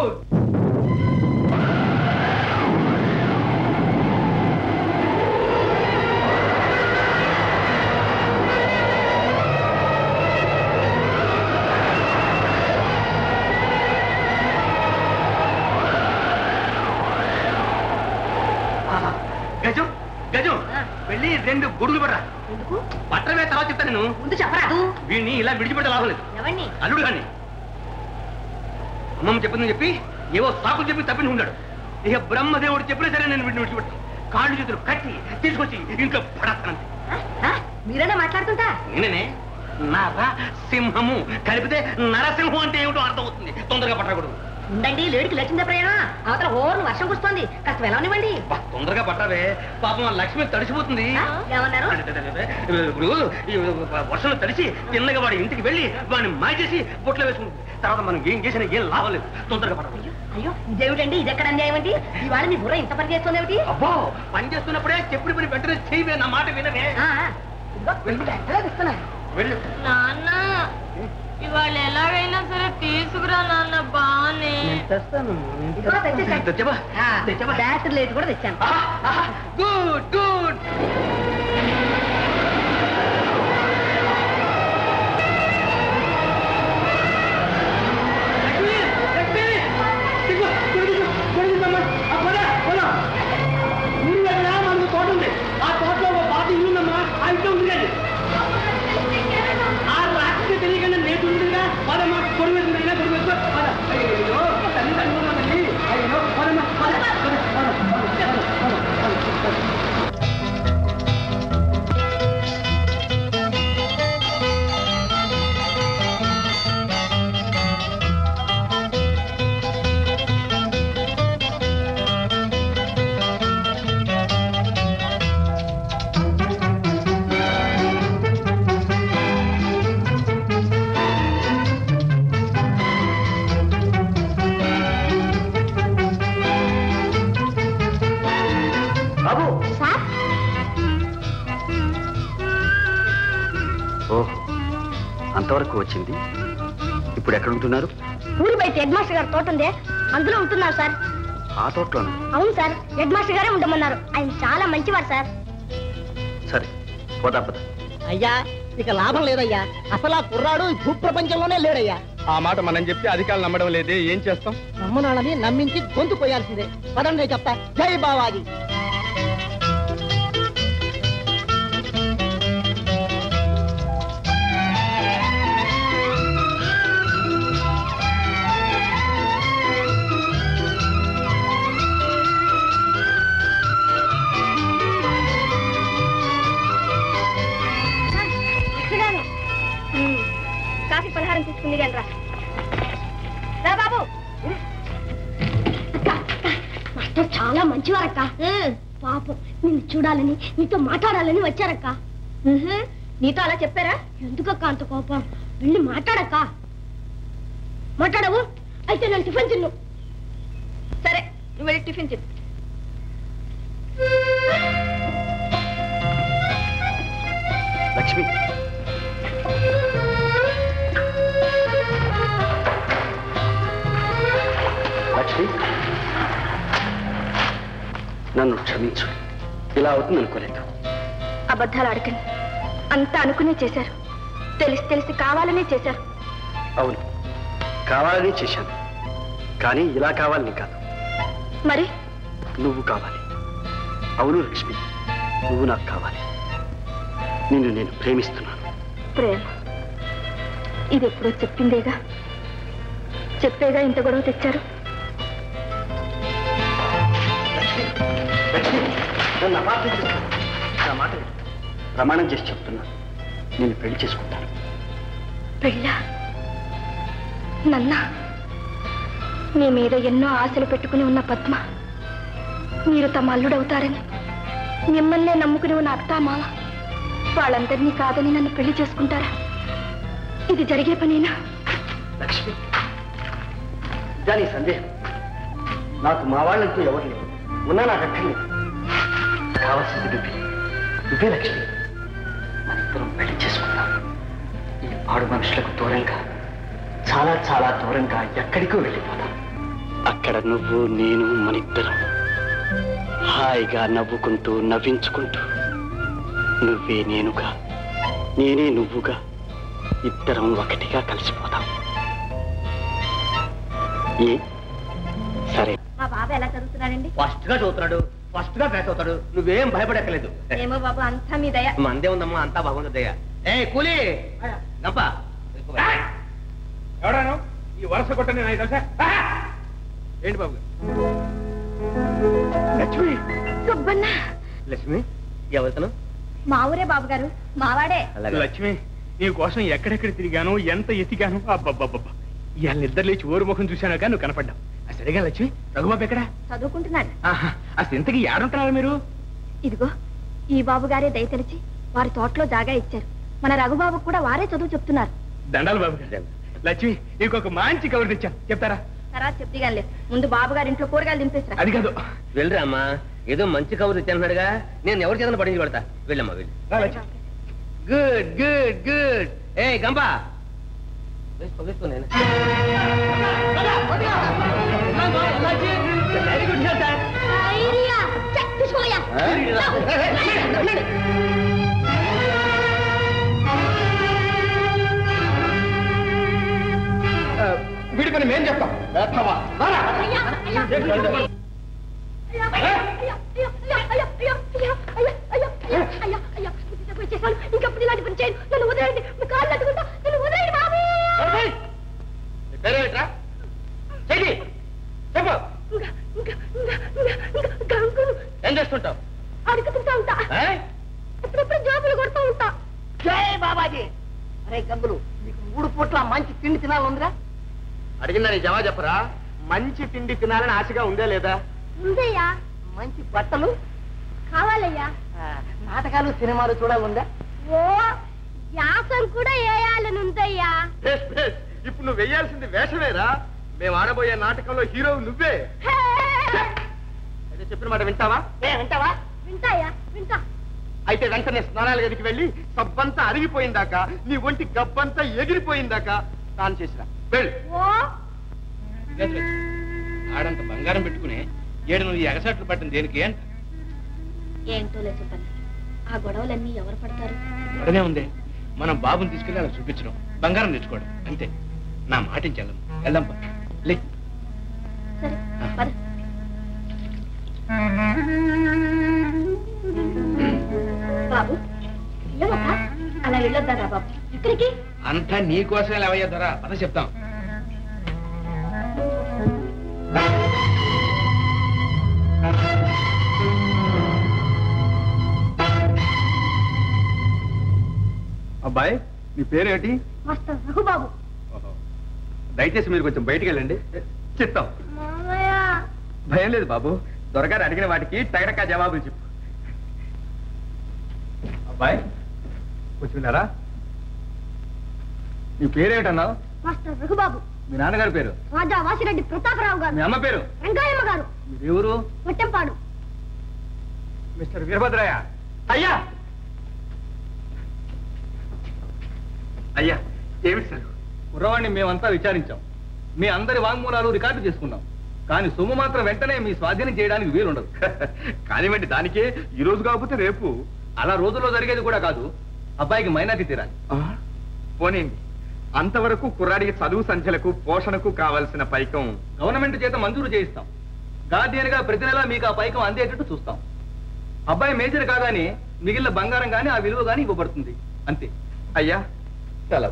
గజం గజం వెళ్ళి రెండు గొడుగులు పడరా ఎందుకు పట్టమే తర్వాత చెప్తాను నేను ముందు చెప్పరాదు వీడిని ఇలా విడిచిపెట్టే లాభం లేదు ఎవరిని అల్లుడు కానీ అమ్మమ్మ చెప్పిందని చెప్పి ఏవో సాకులు చెప్పి తప్పిని ఉన్నాడు ఇక బ్రహ్మదేవుడు చెప్పినా సరే నేను వీడిని విడిచిపెట్టాను కాళ్ళు చేతులు కట్టి తీసుకొచ్చి ఇంట్లో పడతానంతే ఆ? మీరేనా మాట్లాడుతుంటా నేనే నర సింహము కలిపితే నరసింహం అంటే ఏమిటో అర్థమవుతుంది తొందరగా పట్టకూడదు ఉండండి లేడికి లక్ష్మీ ప్రయాణం అవతల ఓర్ను వర్షం కురుస్తోంది కాస్త వెళ్ళనివ్వండి బా, తొందరగా పట్టావే పాపం ఆ లక్ష్మి తడిసిపోతుంది ఆ? ఏమన్నారు ఇప్పుడు ఈ వర్షంలో తడిసి తిన్నగా వాడి ఇంటికి వెళ్ళి వాడిని మాయ చేసి బొట్లో వేసుకుంటుంది తర్వాత మనం ఏం చేసినా ఏం లాభం లేదు తొందరగా పట్టాలి అయ్యో ఇదేమిటండి ఇది ఎక్కడ అన్యాయం ఏంటి ఇవాళ మీ బుర్ర ఇంత పని చేస్తుంది ఏమిటి అబ్బో పని చేస్తున్నప్పుడే చెప్పుడు పని వెంటనే చేయవే నా మాట వినవే ఇదిగో ఎక్కడే ఇస్తున్నా వెళ్ళు నాన్న ఇవాళ ఎలాగైనా సరే తీసుకురా నాన్న బానే ఇదిగో తెచ్చేసాను. తెచ్చావా? ఆ, తెచ్చావా? బ్యాటరీ లేట్ కూడా తెచ్చాను గుడ్ గుడ్ అంతవరకు వచ్చింది ఇప్పుడు ఎక్కడ ఉంటున్నారు ఊరి బయట హెడ్ మాస్టర్ గారు తోట ఉందే అందులో ఉంటున్నారు సార్ ఆ తోటలోనే అవును సార్ హెడ్ మాస్టర్ గారే ఉండమన్నారు ఆయన చాలా మంచివారు సార్ సరే పోదా పద అయ్యా ఇక లాభం లేదయ్యా అసలు ఆ కుర్రాడు ఈ భూప్రపంచంలోనే లేడయ్యా ఆ మాట మనం చెప్తే అధికారులు నమ్మడం లేదే ఏం చేస్తాం నమ్మనాళ్ళని నమ్మించి గొంతు పోయాల్సిందే పదండి నేను చెప్తా జై బావాజీ ఇక్కడాను. ఉమ్, కాఫీ పలహారం తీసుకుంది కానీ రా రా బాబు అక్క, అక్క, మాస్టర్ చాలా మంచివారక్క పాపం నిన్ను చూడాలని నీతో మాట్లాడాలని వచ్చారక్క ఉహు, నీతో అలా చెప్పారా ఎందుకక్క అంత కోపం వెళ్ళి మాట్లాడక్క మాట్లాడవు అయితే నేను టిఫిన్ తిన్ను సరే నువ్వు వెళ్ళి టిఫిన్ తిను లక్ష్మి లక్ష్మి నన్ను క్షమించు ఇలా అవుతుంది అనుకోలేదు అబద్ధాలు అడగండి అంతా అనుకునే చేశారు తెలిసి తెలిసి కావాలనే చేశారు అవును కావాలని చేశాను కానీ ఇలా కావాలని కాదు మరి నువ్వు కావాలి అవును లక్ష్మి నువ్వు నాకు కావాలి నిన్ను నేను ప్రేమిస్తున్నాను ప్రేమ ఇది ఎప్పుడో చెప్పిందేగా చెప్పేగా ఇంత గొడవ తెచ్చారు లక్ష్మి నన్ను అపార్థం చేస్తాను నా మాట విను. ప్రమాణం చేసి చెప్తున్నాను నేను పెళ్లి చేసుకుంటాను పెళ్ళా నన్న మీ మీద ఎన్నో ఆశలు పెట్టుకుని ఉన్న పద్మ మీరు తమ అల్లుడవుతారని మిమ్మల్నే నమ్ముకుని ఉన్న అత్త మామ వాళ్ళందరినీ కాదని నన్ను పెళ్లి చేసుకుంటారా ఇది జరిగే పనేనా లక్ష్మి దాని సందేహం నాకు మా వాళ్ళంటూ ఎవరు లేరు ఉన్నా నాకు అక్కర్లేదు కావాల్సింది నువ్వే నువ్వే లక్ష్మి మన ఇద్దరం పెళ్లి చేసుకుందాం ఈ పాడు మనుషులకు దూరంగా చాలా చాలా దూరంగా ఎక్కడికో వెళ్ళిపోదాం అక్కడ నువ్వు నేను మన ఇద్దరం హాయిగా నవ్వుకుంటూ నవ్వించుకుంటూ నువ్వే నేనుగా నేనే నువ్వుగా ఇద్దరం ఒకటిగా కలిసిపోదాం ఏ సరే మా బాబు ఎలా చదువుతున్నాడండి ఫస్ట్ గా చదువుతున్నాడు ఫస్ట్ గా పాస్ అవుతాడు నువ్వేం భయపడక్కలేదు ఏమో బాబు అంతా మీ దయ మందే ఉందమ్మా అంతా బాగుందయ్యా ఏ కూలి గంప ఎవడాను ఈ వరుస కొట్టని నాకు తెలుసా ఆహా! ఏంటి బాబు లక్ష్మి సుబ్బన్న లక్ష్మి ఎవరితను మా ఊరే బాబు గారు మావాడే లక్ష్మి నీ కోసం ఎక్కడెక్కడ తిరిగాను ఎంత ఎతికాను అబ్బబ్బబ్బబ్బా ఇవాళ నిద్ర లేచి ఓరు ముఖం చూశాను కానీ నువ్వు కనపడ్డావు ఆ సరిగా లక్ష్మి రఘుబాబు ఎక్కడా చదువుకుంటున్నాడు ఆహా, అసలు ఇంతకీ ఏడుంటున్నారు మీరు ఇదిగో ఈ బాబు గారే దయ తెలిసి వారి తోటలో జాగా ఇచ్చారు మన రఘుబాబు కూడా వారే చదువు చెప్తున్నారు దండాలు బాబు గారు లక్ష్మి నీకు ఒక మంచి కవర్ తెచ్చాను చెప్తారా తర్వాత చెప్తీగానిలే ముందు బాబు గారి ఇంట్లో కూరగాయలు దింపేసరా అది కాదు వెళ్ళరా అమ్మా ఏదో మంచి కబురు ఇచ్చానన్నాడుగా నేను ఎవరి చేతన పడించి పడతా వెళ్ళమ్మా వెళ్ళి రా లక్ష్మి గుడ్ గుడ్ గుడ్ ఏ గంప వేసుకో వేసుకో నేను వెరీ గుడ్ సార్ వీడి పని మేం చెప్తాం వేస్తావా? రారా. ఇంకప్పుడు ఇలాంటి పని చేయను నన్ను వదిలేయండి మీ కాళ్ళు అడ్డుకుంటా నన్ను వదిలేయండి బాబు పేరేమిట్రా చెయ్యి చెప్పు ఇంకా ఇంకా ఇంకా ఇంకా గంగులు ఏం చేస్తుంటావు అడుగుతుంటా ఉంటా ఏ? ఎప్పుడెప్పుడు జోబులు కొడుతూ ఉంటా జై బాబాజీ అరే గంగులు నీకు మూడు పూట్ల మంచి తిండి తినాలందిరా అడిగిందా నీ జవాబు చెప్పరా మంచి తిండి తినాలని ఆశగా ఉందా లేదా ఉందయ్యా మంచి బట్టలు కావాలయ్యా ఆ, నాటకాలు సినిమాలు చూడాలందా ఓ వ్యాసం కూడా వేయాలని ఉందయ్యా భేష్, భేష్. ఇప్పుడు నువ్వు వెయ్యాల్సింది వేషమేరా మేము ఆడబోయే నాటకంలో హీరో నువ్వే అయితే చెప్పిన మాట వింటావా ఏ వింటావా వింటాయా వింటా అయితే వెంటనే స్నానాల గదికి వెళ్ళి సబ్బంతా అరిగిపోయిందాక నీ ఒంటి గబ్బంతా ఎగిరిపోయిందాక స్నానం చేసిరా వెళ్ళు లేదు, లేదు. ఆడంత బంగారం పెట్టుకుని ఏడు నువ్వు ఈ ఎగసాట్లు పట్టిన దేనికి అంట ఏంటో లేదు సుబ్బన్న ఆ గొడవలన్నీ ఎవరు పడతారు అడనే ఉంది మనం బాబుని తీసుకెళ్ళి అలా చూపించడం బంగారం తెచ్చుకోవడం అంతే నా మాటించాలం వెళ్దాం పా. లే సరే పద బాబు వెళ్ళవక్క అలా వెళ్ళొద్దా బాబు ఇక్కడికి అంతా నీ కోసమే లేవయ్యా ధర పద చెప్తాం అబ్బాయి నీ పేరేంటి మాస్టర్ రఘుబాబు దయచేసి మీరు కొంచెం బయటికి వెళ్ళండి చిత్తం మామయ్య భయం లేదు బాబు దొరగారు అడిగిన వాటికి టగడకా జవాబులు చెప్పు అబ్బాయి కూర్చున్నారా నీ పేరేమిటన్నావు మాస్టర్ రఘుబాబు మీ నాన్నగారి పేరు రాజా వాసిరెడ్డి ప్రతాపరావు గారు మీ అమ్మ పేరు రంగాయమ్మ గారు మీరు ఎవరు ముట్టెంపాడు మిస్టర్ వీరభద్రయ్య అయ్యా అయ్యా ఏమిటి సార్ కుర్రవాణ్ణి మేమంతా విచారించాం మీ అందరి వాంగ్మూలాలు రికార్డు చేసుకున్నాం కానీ సొమ్ము మాత్రం వెంటనే మీ స్వాధీనం చేయడానికి వీలుండదు కానివ్వండి దానికే ఈ రోజు కాకపోతే రేపు అలా రోజుల్లో జరిగేది కూడా కాదు అబ్బాయికి మైనార్టీ తీరాలి పోనీండి అంతవరకు కుర్రాడికి చదువు సంఖ్యలకు పోషణకు కావలసిన పైకం గవర్నమెంట్ చేత మంజూరు చేయిస్తాం గార్డియన్ గా ప్రతి నెలా మీకు ఆ పైకం అందేటట్టు చూస్తాం అబ్బాయి మేజర్ కాగానే మిగిలిన బంగారం గాని ఆ విలువ గాని ఇవ్వబడుతుంది అంతే అయ్యా సెలవు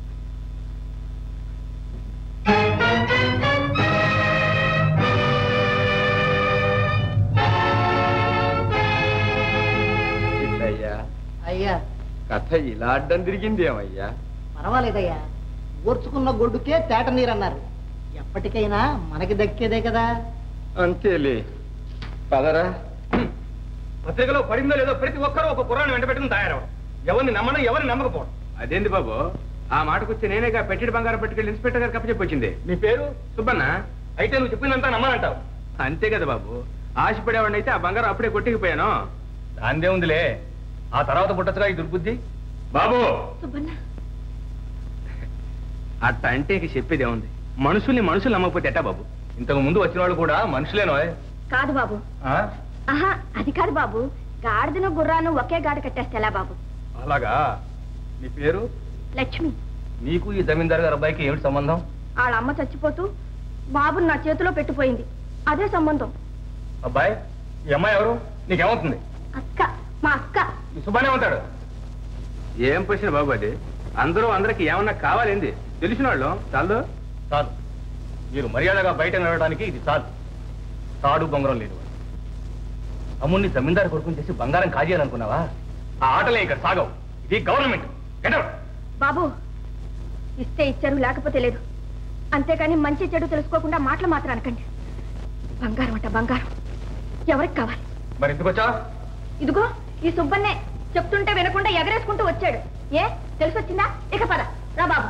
అయ్యా అయ్యా కథ ఇలా అడ్డం తిరిగింది ఏమయ్యా పర్వాలేదయ్యా ఓర్చుకున్న గొడ్డుకే తేట నీరన్నారు ఎప్పటికైనా మనకి దక్కేదే కదా అంతేలే పదరా పత్రికలో పడిందో లేదో ప్రతి ఒక్కరూ ఒక కుర్రాన్ని వెంట పెట్టుకుని తయారవడం ఎవరిని నమ్మడం ఎవరిని నమ్మకపోవడం అదేంది బాబు ఆ మాటకొచ్చి నేనేగా పెట్టిడి బంగారం పట్టుకెళ్ళి ఇన్స్పెక్టర్ గారు కప్ప చెప్పొచ్చింది నీ పేరు సుబ్బన్న అయితే నువ్వు చెప్పిందంతా నమ్మనంటావు అంతే కదా బాబు ఆశపడేవాడిని అయితే ఆ బంగారం అప్పుడే కొట్టుకుపోయాను దాందే ఉందిలే ఆ తర్వాత పుట్టచ్చుగా ఈ దుర్బుద్ధి బాబు సుబ్బన్న అట్ట అంటే ఇక చెప్పేదే ఉంది మనుషుల్ని మనుషులు నమ్మకపోతే ఎట్టా బాబు ఇంతకు ముందు వచ్చిన వాళ్ళు కూడా మనుషులేనో కాదు బాబు ఆహా అది కాదు బాబు గాడిదను గుర్రాను ఒకే గాడి కట్టేస్తే ఎలా బాబు అలాగా నీ పేరు లక్ష్మి నీకు ఈ జమీందారు గారి అబ్బాయికి ఏమిటి సంబంధం వాళ్ళ అమ్మ చచ్చిపోతూ బాబుని నా చేతిలో పెట్టిపోయింది అదే సంబంధం అబ్బాయి ఈ అమ్మాయి ఎవరు నీకేమవుతుంది అక్క మా అక్క ఈ సుబ్బానే ఉంటాడు ఏం ప్రశ్న బాబు అది అందరూ అందరికి ఏమన్నా కావాలేంది తెలిసిన వాళ్ళు చాలు చాలు మీరు మర్యాదగా బయట నడవడానికి ఇది చాలు తాడు బొంగరం లేదు అమ్ముడిని జమీందారు కొడుకుని చేసి బంగారం కాజేయాలనుకున్నావా ఆ ఆటలే ఇక్కడ సాగవు ఇది గవర్నమెంట్ గెటౌట్ బాబు ఇస్తే ఇచ్చారు లేకపోతే లేదు అంతేకాని మంచి చెడు తెలుసుకోకుండా మాటలు మాత్రం అనకండి బంగారం అంట బంగారం ఎవరికి కావాలి మరి ఎందుకు వచ్చా ఇదిగో ఈ సుబ్బన్నే చెప్తుంటే వినకుండా ఎగరేసుకుంటూ వచ్చాడు ఏ తెలిసొచ్చిందా ఇక పద రా బాబు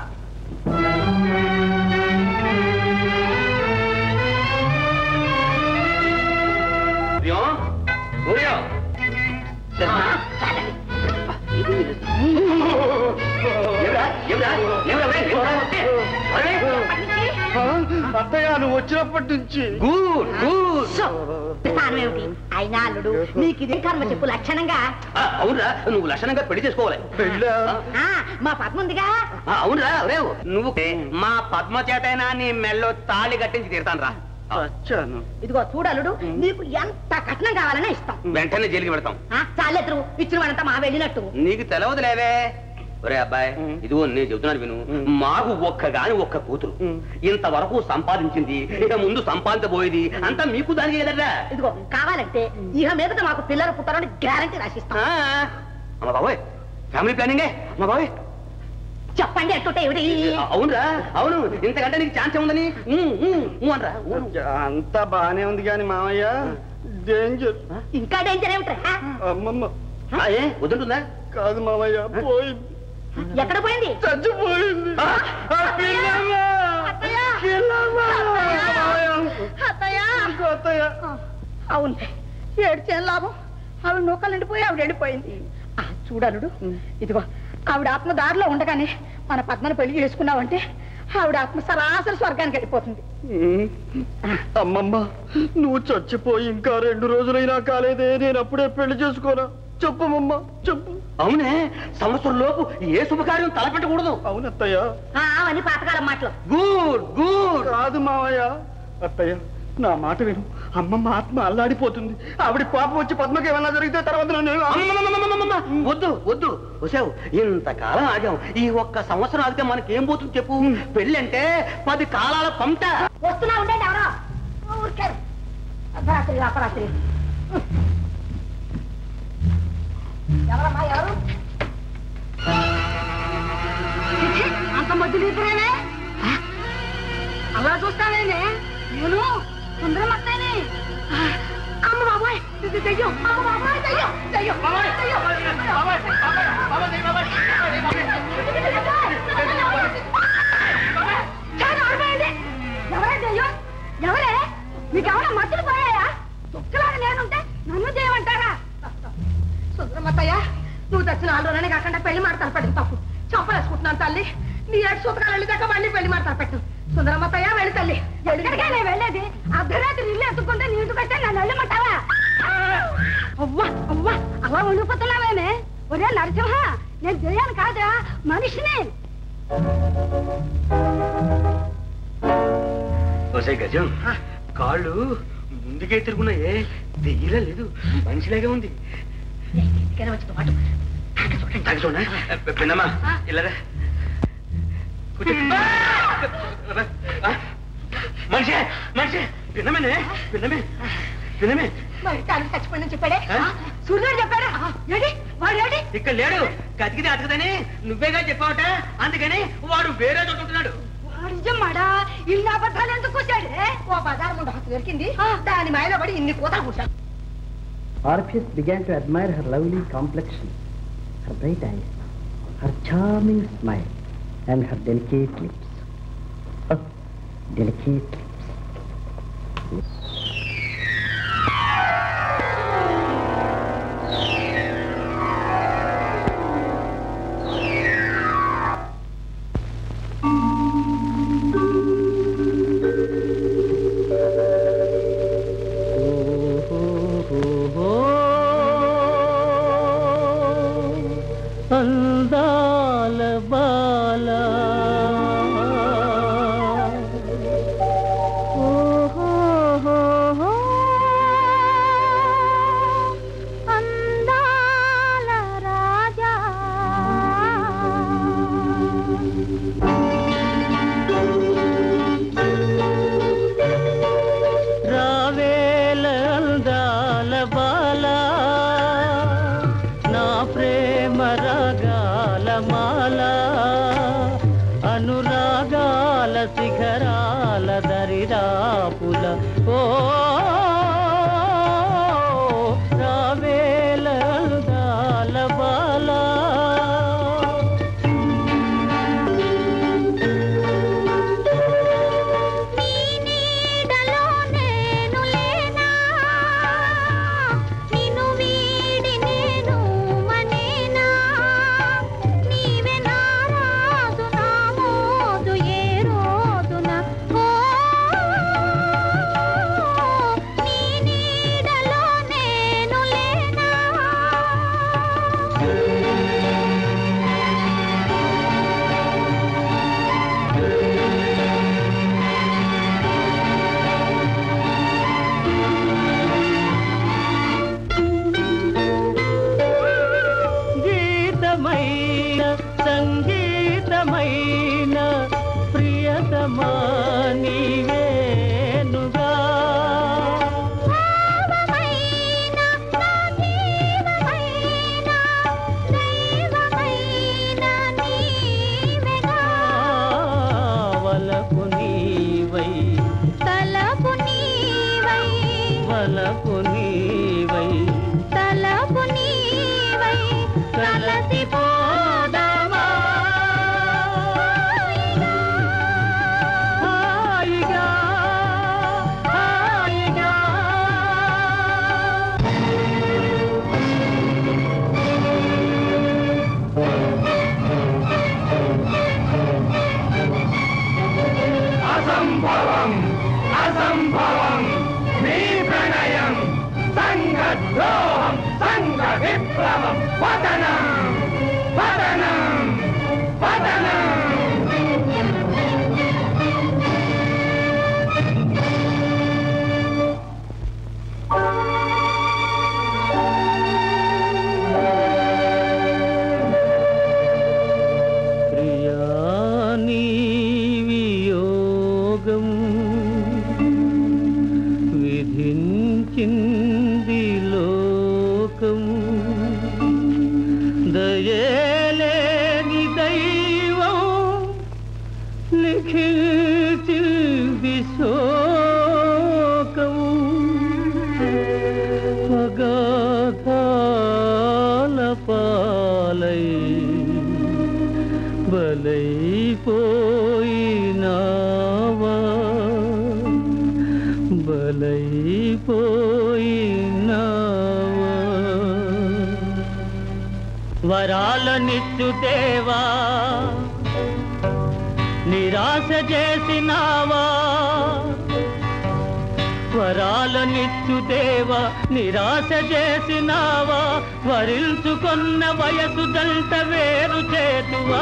అత్తయ్య నువ్వు వచ్చినప్పటి నుంచి గుడ్ గుడ్ స్థానం ఏమిటి అయినా అల్లుడు నీకు ఇదే కర్మ చెప్పు లక్షణంగా అవునరా నువ్వు లక్షణంగా పెళ్లి చేసుకోవాలి ఆ, మా పద్మ ఉందిగా ఆ, అవునరా రేవు నువ్వు మా పద్మ చేతైనా నీ మెల్లో తాళి కట్టించి తీరుతాను రా వచ్చాను ఇదిగో చూడలుడు నీకు ఎంత కట్నం కావాలనే ఇస్తాం వెంటనే జైలుకి పెడతాం ఆ, చాలెత్తరు ఇచ్చిన వాళ్ళంతా మా వెళ్ళినట్టు నీకు తెలవదులేవే ఒరే అబ్బాయి ఇదిగో నేను చెబుతున్నాను విను మాకు ఒక్క గాని ఒక్క కూతురు ఇంతవరకు సంపాదించింది ఇక ముందు సంపాదించబోయేది అంతా మీకు దానికి లేదరా ఇదిగో కావాలంటే ఇక మీదట మాకు పిల్లలు పుట్టారని గ్యారంటీ రాసిస్తాం అమ్మ బాబోయ్ ఫ్యామిలీ ప్లానింగే అమ్మ బాబోయ్ చెప్పండి ఎట్టుంటే ఏమిటి అవునరా అవును ఇంతకంటే నీకు ఛాన్స్ ఏముందని ఊ, ఊ, ఊ అనరా ఊ. అంతా బానే ఉంది కానీ మామయ్య డేంజర్ ఇంకా డేంజర్ ఏమిట్రా అమ్మమ్మ ఆ, ఏ వద్దుంటుందా కాదు మామయ్య పోయింది ఎక్కడ పోయింది చచ్చిపోయింది అవును ఏడ్చేం లాభం ఆవిడ నూకలు ఎండిపోయి ఆవిడ ఎండిపోయింది చూడలుడు ఇదిగో ఆవిడ ఆత్మ దారిలో ఉండగానే మన పద్మను పెళ్లి చేసుకున్నావంటే ఆవిడ ఆత్మ సరాసరి స్వర్గానికి వెళ్ళిపోతుంది అమ్మమ్మ నువ్వు చచ్చిపోయి ఇంకా రెండు రోజులైనా కాలేదే నేను అప్పుడే పెళ్లి చేసుకోనా చెప్పమమ్మ చెప్పు అవునే సంవత్సరం లోపు ఏ శుభకార్యం తలపెట్టకూడదు అవునత్తయ్య అవన్నీ పాతకాలం మాటలు గుడ్ గుడ్ కాదు మావయ్య అత్తయ్య నా మాట విను అమ్మమ్మ ఆత్మ అల్లాడిపోతుంది ఆవిడ పాపం వచ్చి పద్మకి ఏమన్నా జరిగితే తర్వాత నన్ను అమ్మమ్మమ్మమ్మమ్మమ్మ! వద్దు వద్దు వసావు ఇంతకాలం ఆగాం ఈ ఒక్క సంవత్సరం ఆగితే మనకేం పోతుంది చెప్పు పెళ్ళి అంటే పది కాలాల పంట వస్తున్నా ఉండండి ఎవరో ఊరికారు అర్ధరాత్రి అపరాత్రి ఎవరమ్మా ఎవరు చిచి, అంత మధ్య నిద్రేనే అలా చూస్తానేనే నేను సుందరం అత్తేనే అమ్మ బాబాయ్ ఇది దెయ్యం అమ్మ బాబాయ్ దెయ్యం దెయ్యం దెయ్యం చాలా ఆడిపోయింది. ఎవరే దెయ్యం ఎవరే మీకెవరో మధ్యలో పోయాయా దుఃఖలాగా నేనుంటే నన్ను చేయమంటారా సుందరమత్తయ్య నువ్వు తెచ్చిన ఆలోనే కాకుండా పెళ్లి మాట తలపెట్టింది తప్పు చంపలేసుకుంటున్నాను తల్లి నీ ఏడు సూతకాలు వెళ్ళిదాకా మళ్ళీ పెళ్లి మాట తలపెట్టు సుందరమత్తయ్య వెళ్ళి తల్లి ఎక్కడికే నేను వెళ్ళేది అర్ధరాత్రి ఇల్లు ఎత్తుకుంటే నీ ఇంటికి వస్తే నన్ను వెళ్ళమంటావా అవ్వా అవ్వా అలా ఉండిపోతున్నావేమే ఒరే నరసింహ నేను దెయ్యాను కాదురా మనిషిని వసే గజం కాళ్ళు ముందుకే తిరుగున్నాయే దెయ్యలా లేదు మనిషిలాగే ఉంది ఇంటికైనా వచ్చి పాటు తాగి చూడ పిన్నమ్మా ఇల్లరా కూర్చో. ఆ, మనిషే మనిషే పిన్నమేనే పిన్నమే పిన్నమే మరి తాను చచ్చిపోయిందని చెప్పాడే సూర్యుడు చెప్పాడా ఏడి వాడు ఏడి ఇక్కడ లేడు కతికితే అతకదని నువ్వేగా చెప్పావట అందుకని వాడు వేరే చోట ఉంటున్నాడు నిజమ్మాడా ఇన్ని అబద్ధాలు ఎందుకు కూర్చాడే ఓ బజార్ ముందు హక్కు దొరికింది దాని మాయలో పడి ఇన్ని కూతలు కూర్చాడు Orpheus began to admire her lovely complexion, her bright eyes, her charming smile, and her delicate lips. Oh, delicate lips. అందాల బాల అందాల రాజా రావేల అందాల బాల నా ప్రేమ రాగాల మాల అనురాగాల శిఖరాల దరిదాపుల ఓ రావేల అందాల బాల నీడలో నేను లేనా నిన్ను వీడి నేను మనేనా నీవే నా రాజు నా మోజు ఏ రోజున ఓ సంభవం మీ ప్రణయం సంఘద్రోహం సంఘ విప్లవం పతనం పతనం పతనం ప్రియాని వియోగం విధించింది లోకం దయలేని దైవం లిఖించింది శోకం అగాధాల పాలై బలైపోయినావా బలైపోయినావా వరాలనిచ్చు దేవా నిరాశ చేసినావా వరాలనిచ్చు దేవా నిరాశ చేసినావా వరించుకున్న వయసు దంట వేరు చేతువా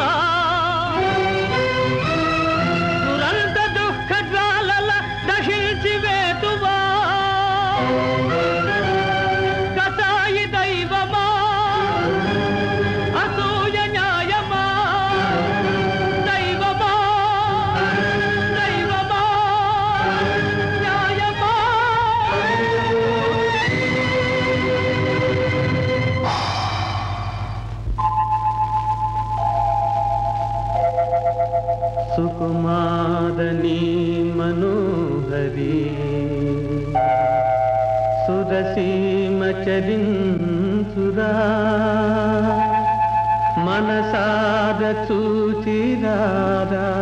దురంత దుఃఖ జ్వాలల దహించి వేతువా కసాయి దైవమా అసూయ న్యాయమా దైవమా దైవమా న్యాయమా సుకుమాదని మనోహరి సురసీమ చరించురా మనసాద చూచిరారా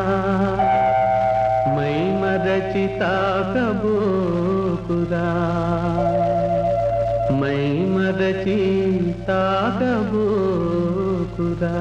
మై మరచి తాకబోకురా మై మరచి తాకబోకురా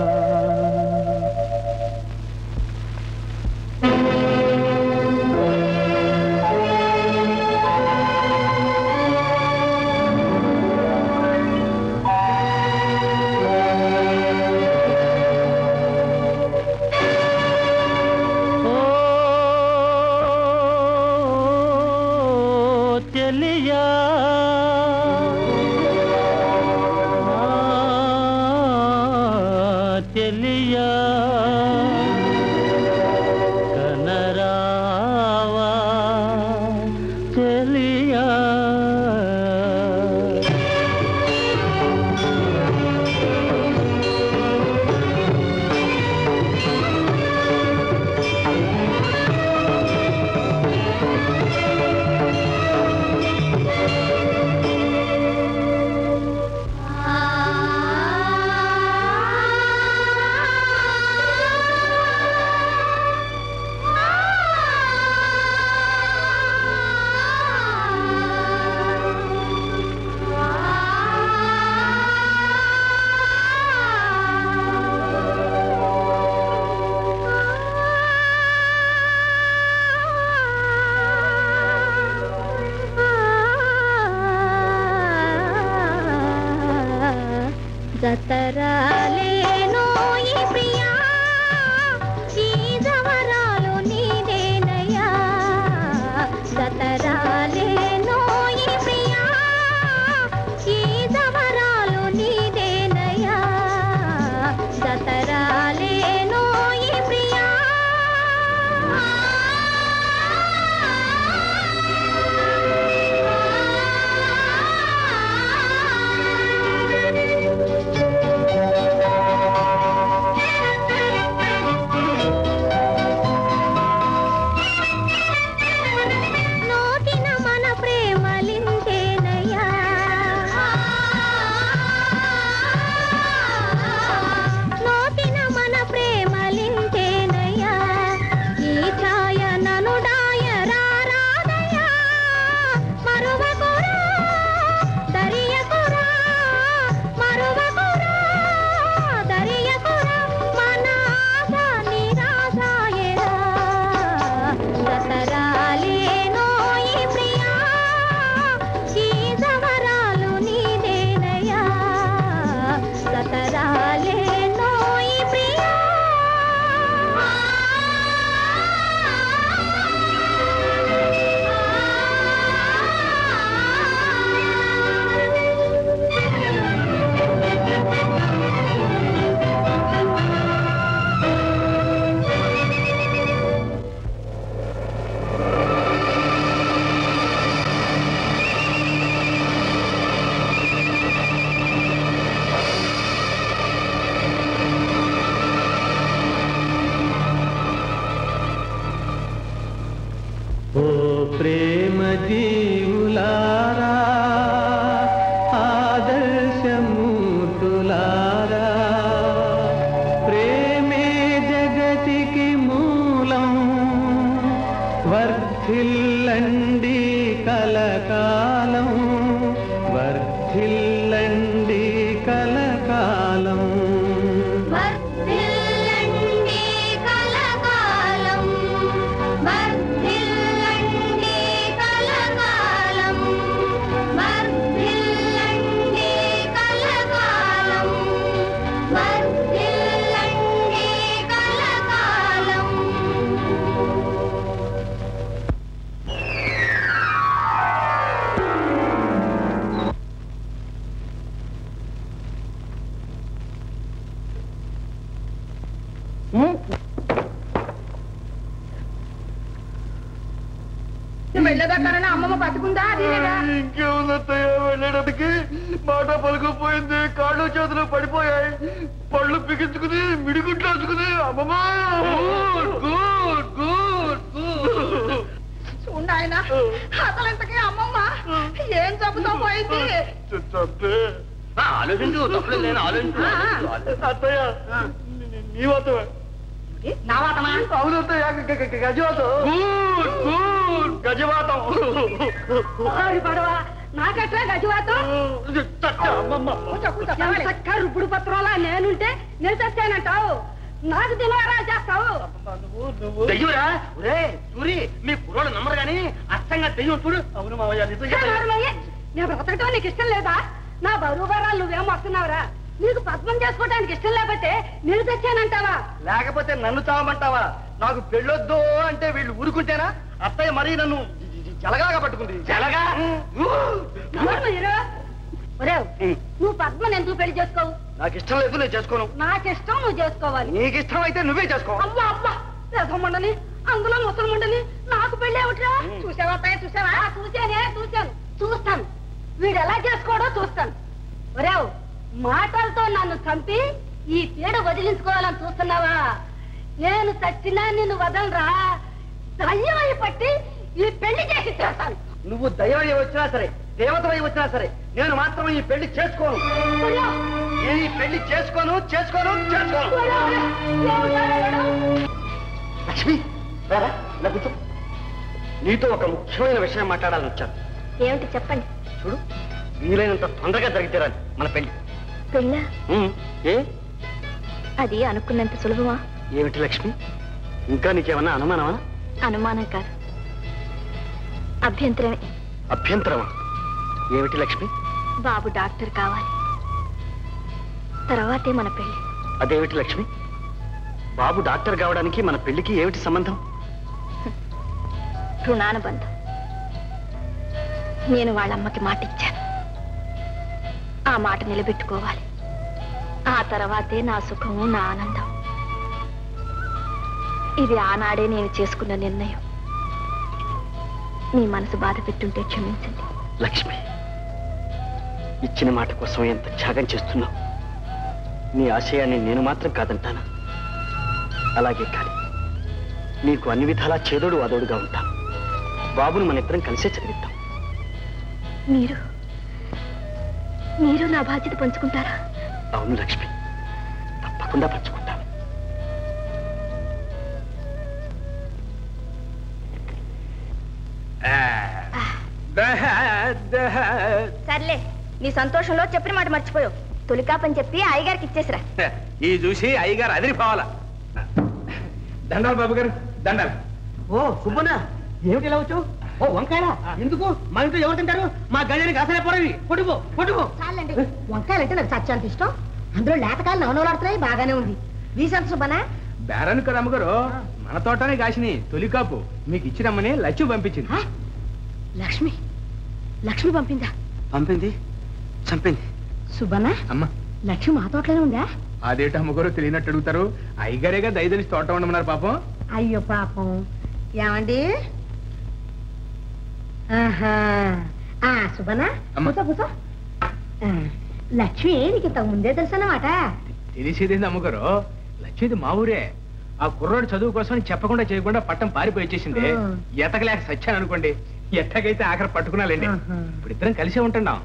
చెలియా ప్రేమ జీవులారా ఆదర్శమూర్తులారా ప్రేమే జగతికి మూలం వర్ధిల్లండి కలకాలం వర్ధిల్లండి కలకాలం వర్ధిల్లండి కలకాలం వర్ధిల్లండి కలకాలం వర్ధిల్లండి కలకాలం వర్ధిల్లండి కలకాలం వెళ్ళేదాకానే అమ్మమ్మ బతుకుందా అది లేదా? ఇంకేముందత్తయ్య వెళ్ళేటప్పటికి మాట పలుకుపోయింది కాళ్ళు చేతులు పడిపోయాయి పళ్ళు పిగించుకుని మిడిగుట్లు వేసుకుని అమ్మమ్మా గుడ్ గుడ్ గుడ్ చూడు ఆయన అసలు ఇంతకీ అమ్మమ్మ ఏం చెబుతా పోయింది చంపే ఆలోచించు తప్పలేదు నేను ఆలోచించు అత్తయ్య నీ వాతమే నా వాతమా అవును అత్తయ్య గ- గ- గ- గజవాతం గుడ్ గుడ్ గజవాతం ఓరి పడవ నాకెట్లా గజవాతం చక్క రుప్పుడు పత్రాలా నేనుంటే నేను చచ్చానంటావు నాకు దినవారా చేస్తావు దెయ్యురా ఒరే సూరి మీ కుర్రోడు నమ్మరు గాని అచ్చంగా దెయ్యం చూడు అవును మావయ్య నిజం ఏ నోరుమయ్య, నేను బ్రతకటం నీకు ఇష్టం లేదా నా బరువు బరాలు నువ్వేం వస్తున్నావురా నీకు పద్మం చేసుకోవడానికి ఇష్టం లేకపోతే నేను తెచ్చానంటావా లేకపోతే నన్ను చావమంటావా నాకు పెళ్ళొద్దు అంటే వీళ్ళు ఊరుకుంటేనా అత్తయ్య మరీ నన్ను జలగాగా పట్టుకుంది జలగా నోరుమయ్యరా. ఒరేయ్, నువ్వు పద్మని ఎందుకు పెళ్లి చేసుకోవు నాకు ఇష్టం లేదు నేను చేసుకోను నాకిష్టం నువ్వు చేసుకోవాలి నీకు ఇష్టం అయితే నువ్వే చేసుకో అమ్మా అమ్మా రథమండని అందులో ముసలమండని నాకు పెళ్ళి ఏమిట్రా చూసావా అత్తయ్య చూసావా చూసానే చూశాను చూస్తాను వీడు ఎలా చేసుకోవడో చూస్తాను ఒరేవ్ మాటలతో నన్ను చంపి ఈ పీడ వదిలించుకోవాలని చూస్తున్నావా నేను చచ్చినా నిన్ను వదలరా దయ్యమై పట్టి ఈ పెళ్లి చేసి చేస్తాను నువ్వు దైవమై వచ్చినా సరే దేవతమై వచ్చినా సరే నేను మాత్రం ఈ పెళ్లి చేసుకోను నేను ఈ పెళ్లి చేసుకోను చేసుకోను చేసుకోను లక్ష్మి రారా ఇలా కూర్చో నీతో ఒక ముఖ్యమైన విషయం మాట్లాడాలని వచ్చాను ఏమిటి చెప్పండి చూడు వీలైనంత తొందరగా జరిగితేరాలి మన పెళ్లి పెళ్ళా ఉమ్, ఏ అది అనుకున్నంత సులభమా ఏమిటి లక్ష్మి ఇంకా నీకేమన్నా అనుమానమా అనుమానం కాదు అభ్యంతరమే అభ్యంతరమా ఏమిటి లక్ష్మి బాబు డాక్టర్ కావాలి తర్వాతే మన పెళ్లి అదేమిటి లక్ష్మి బాబు డాక్టర్ కావడానికి మన పెళ్లికి ఏమిటి సంబంధం రుణానుబంధం నేను వాళ్ళ అమ్మకి మాట ఇచ్చాను ఆ మాట నిలబెట్టుకోవాలి ఆ తర్వాతే నా సుఖము నా ఆనందం ఇది ఆనాడే నేను చేసుకున్న నిర్ణయం మీ మనసు బాధ పెట్టుంటే క్షమించండి లక్ష్మి ఇచ్చిన మాట కోసం ఎంత త్యాగం చేస్తున్నావు నీ ఆశయాన్ని నేను మాత్రం కాదంటానా అలాగే కాని నీకు అన్ని విధాలా చేదోడు వాదోడుగా ఉంటాను బాబును మన ఇద్దరం కలిసే చదివిద్దాం మీరు మీరు నా బాధ్యత పంచుకుంటారా అవును లక్ష్మి తప్పకుండా పంచుకుంటాను సర్లే నీ సంతోషంలో చెప్పిన మాట మర్చిపోయావు తొలికాపని చెప్పి అయ్యగారికి ఇచ్చేసిరా ఈ చూసి అయ్యగారు అదిరిపోవాల దండాలు బాబు గారు దండాలు ఓ సుబ్బనా ఏమిటి ఇలా వచ్చావు ఓ వంకాయలా ఎందుకు మా ఇంట్లో ఎవరు తింటారు మా గడియానికి అసలే పొడవి పొడుగు పొడుగు చాలండి వంకాయలంటే నాకు చచ్చాంత ఇష్టం అందులో లేతకాయలు నవనవలాడుతున్నాయి బాగానే ఉంది వీసంత సుబ్బనా బేరాను కదా అమ్మగారు మన తోటనే కాసిని తొలికాపు మీకు ఇచ్చిరమ్మని లచ్చి పంపించింది లక్ష్మి లక్ష్మి పంపిందా పంపింది చంపింది సుబ్బనా అమ్మా లక్ష్మి మా తోటలోనే ఉందా అదేంటి అమ్మగారు తెలియనట్టు అడుగుతారు అయ్యగారేగా దయదలిసి తోట ఉండమన్నారు పాపం అయ్యో పాపం ఏమండి ఆహా ఆ సుబ్బనా అమ్మ. కూసో కూసో ఆ, లక్ష్మి నీకు ఇంతకు ముందే తెలుసన్నమాట తెలిసేదేంది అమ్మగారు లక్ష్మిది మా ఊరే ఆ కుర్రోడు చదువు కోసం చెప్పకుండా చేయకుండా పట్టం పారిపోయి వచ్చేసింది ఆ. ఎతకలేక సచ్చాను అనుకోండి ఎట్టకైతే ఆఖరి పట్టుకున్నాలండి ఇప్పుడు ఇద్దరం కలిసే ఉంటున్నాం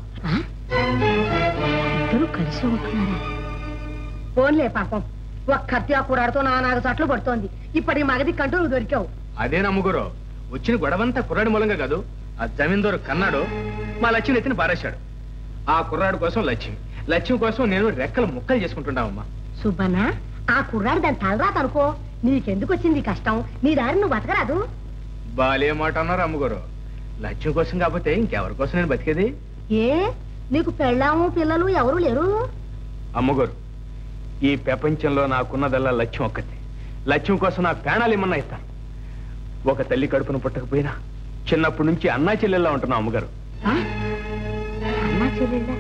ఇద్దరు కలిసి ఉంటున్నారా పోన్లే పాపం ఒక్కర్తి ఆ కూడాడుతో నా నాలుగు చట్లు పడుతోంది ఇప్పటి మగది కంటూ నువ్వు దొరికావు అదే నమ్ముగురు వచ్చిన గొడవంతా కుర్రాడి మూలంగా కాదు ఆ జమీందారు కన్నాడు మా లక్ష్మిని ఎత్తిన పారేశాడు ఆ కుర్రాడు కోసం లక్ష్మి లక్ష్మి కోసం నేను రెక్కలు ముక్కలు చేసుకుంటున్నామమ్మా సుబ్బన్న ఆ కుర్రాడు దాని తలరాత అనుకో నీకెందుకు వచ్చింది ఈ కష్టం నీ దారి నువ్వు బతకరాదు బాలే మాట అన్నారు అమ్మగారు లక్ష్మి కోసం కాకపోతే ఇంకెవరి కోసం నేను బతికేది ఏ నీకు పెళ్ళాము పిల్లలు ఎవరు లేరు అమ్మగారు ఈ ప్రపంచంలో నాకున్నదల్లా లక్ష్యం ఒక్కటి లక్ష్యం కోసం నా ప్రాణాలు ఏమన్నా ఇస్తాను ఒక తల్లి కడుపును పుట్టకపోయినా చిన్నప్పటి నుంచి అన్నా చెల్లెల్లా ఉంటున్నాం అమ్మగారు ఆ? అమ్మా చెల్లెళ్ళా?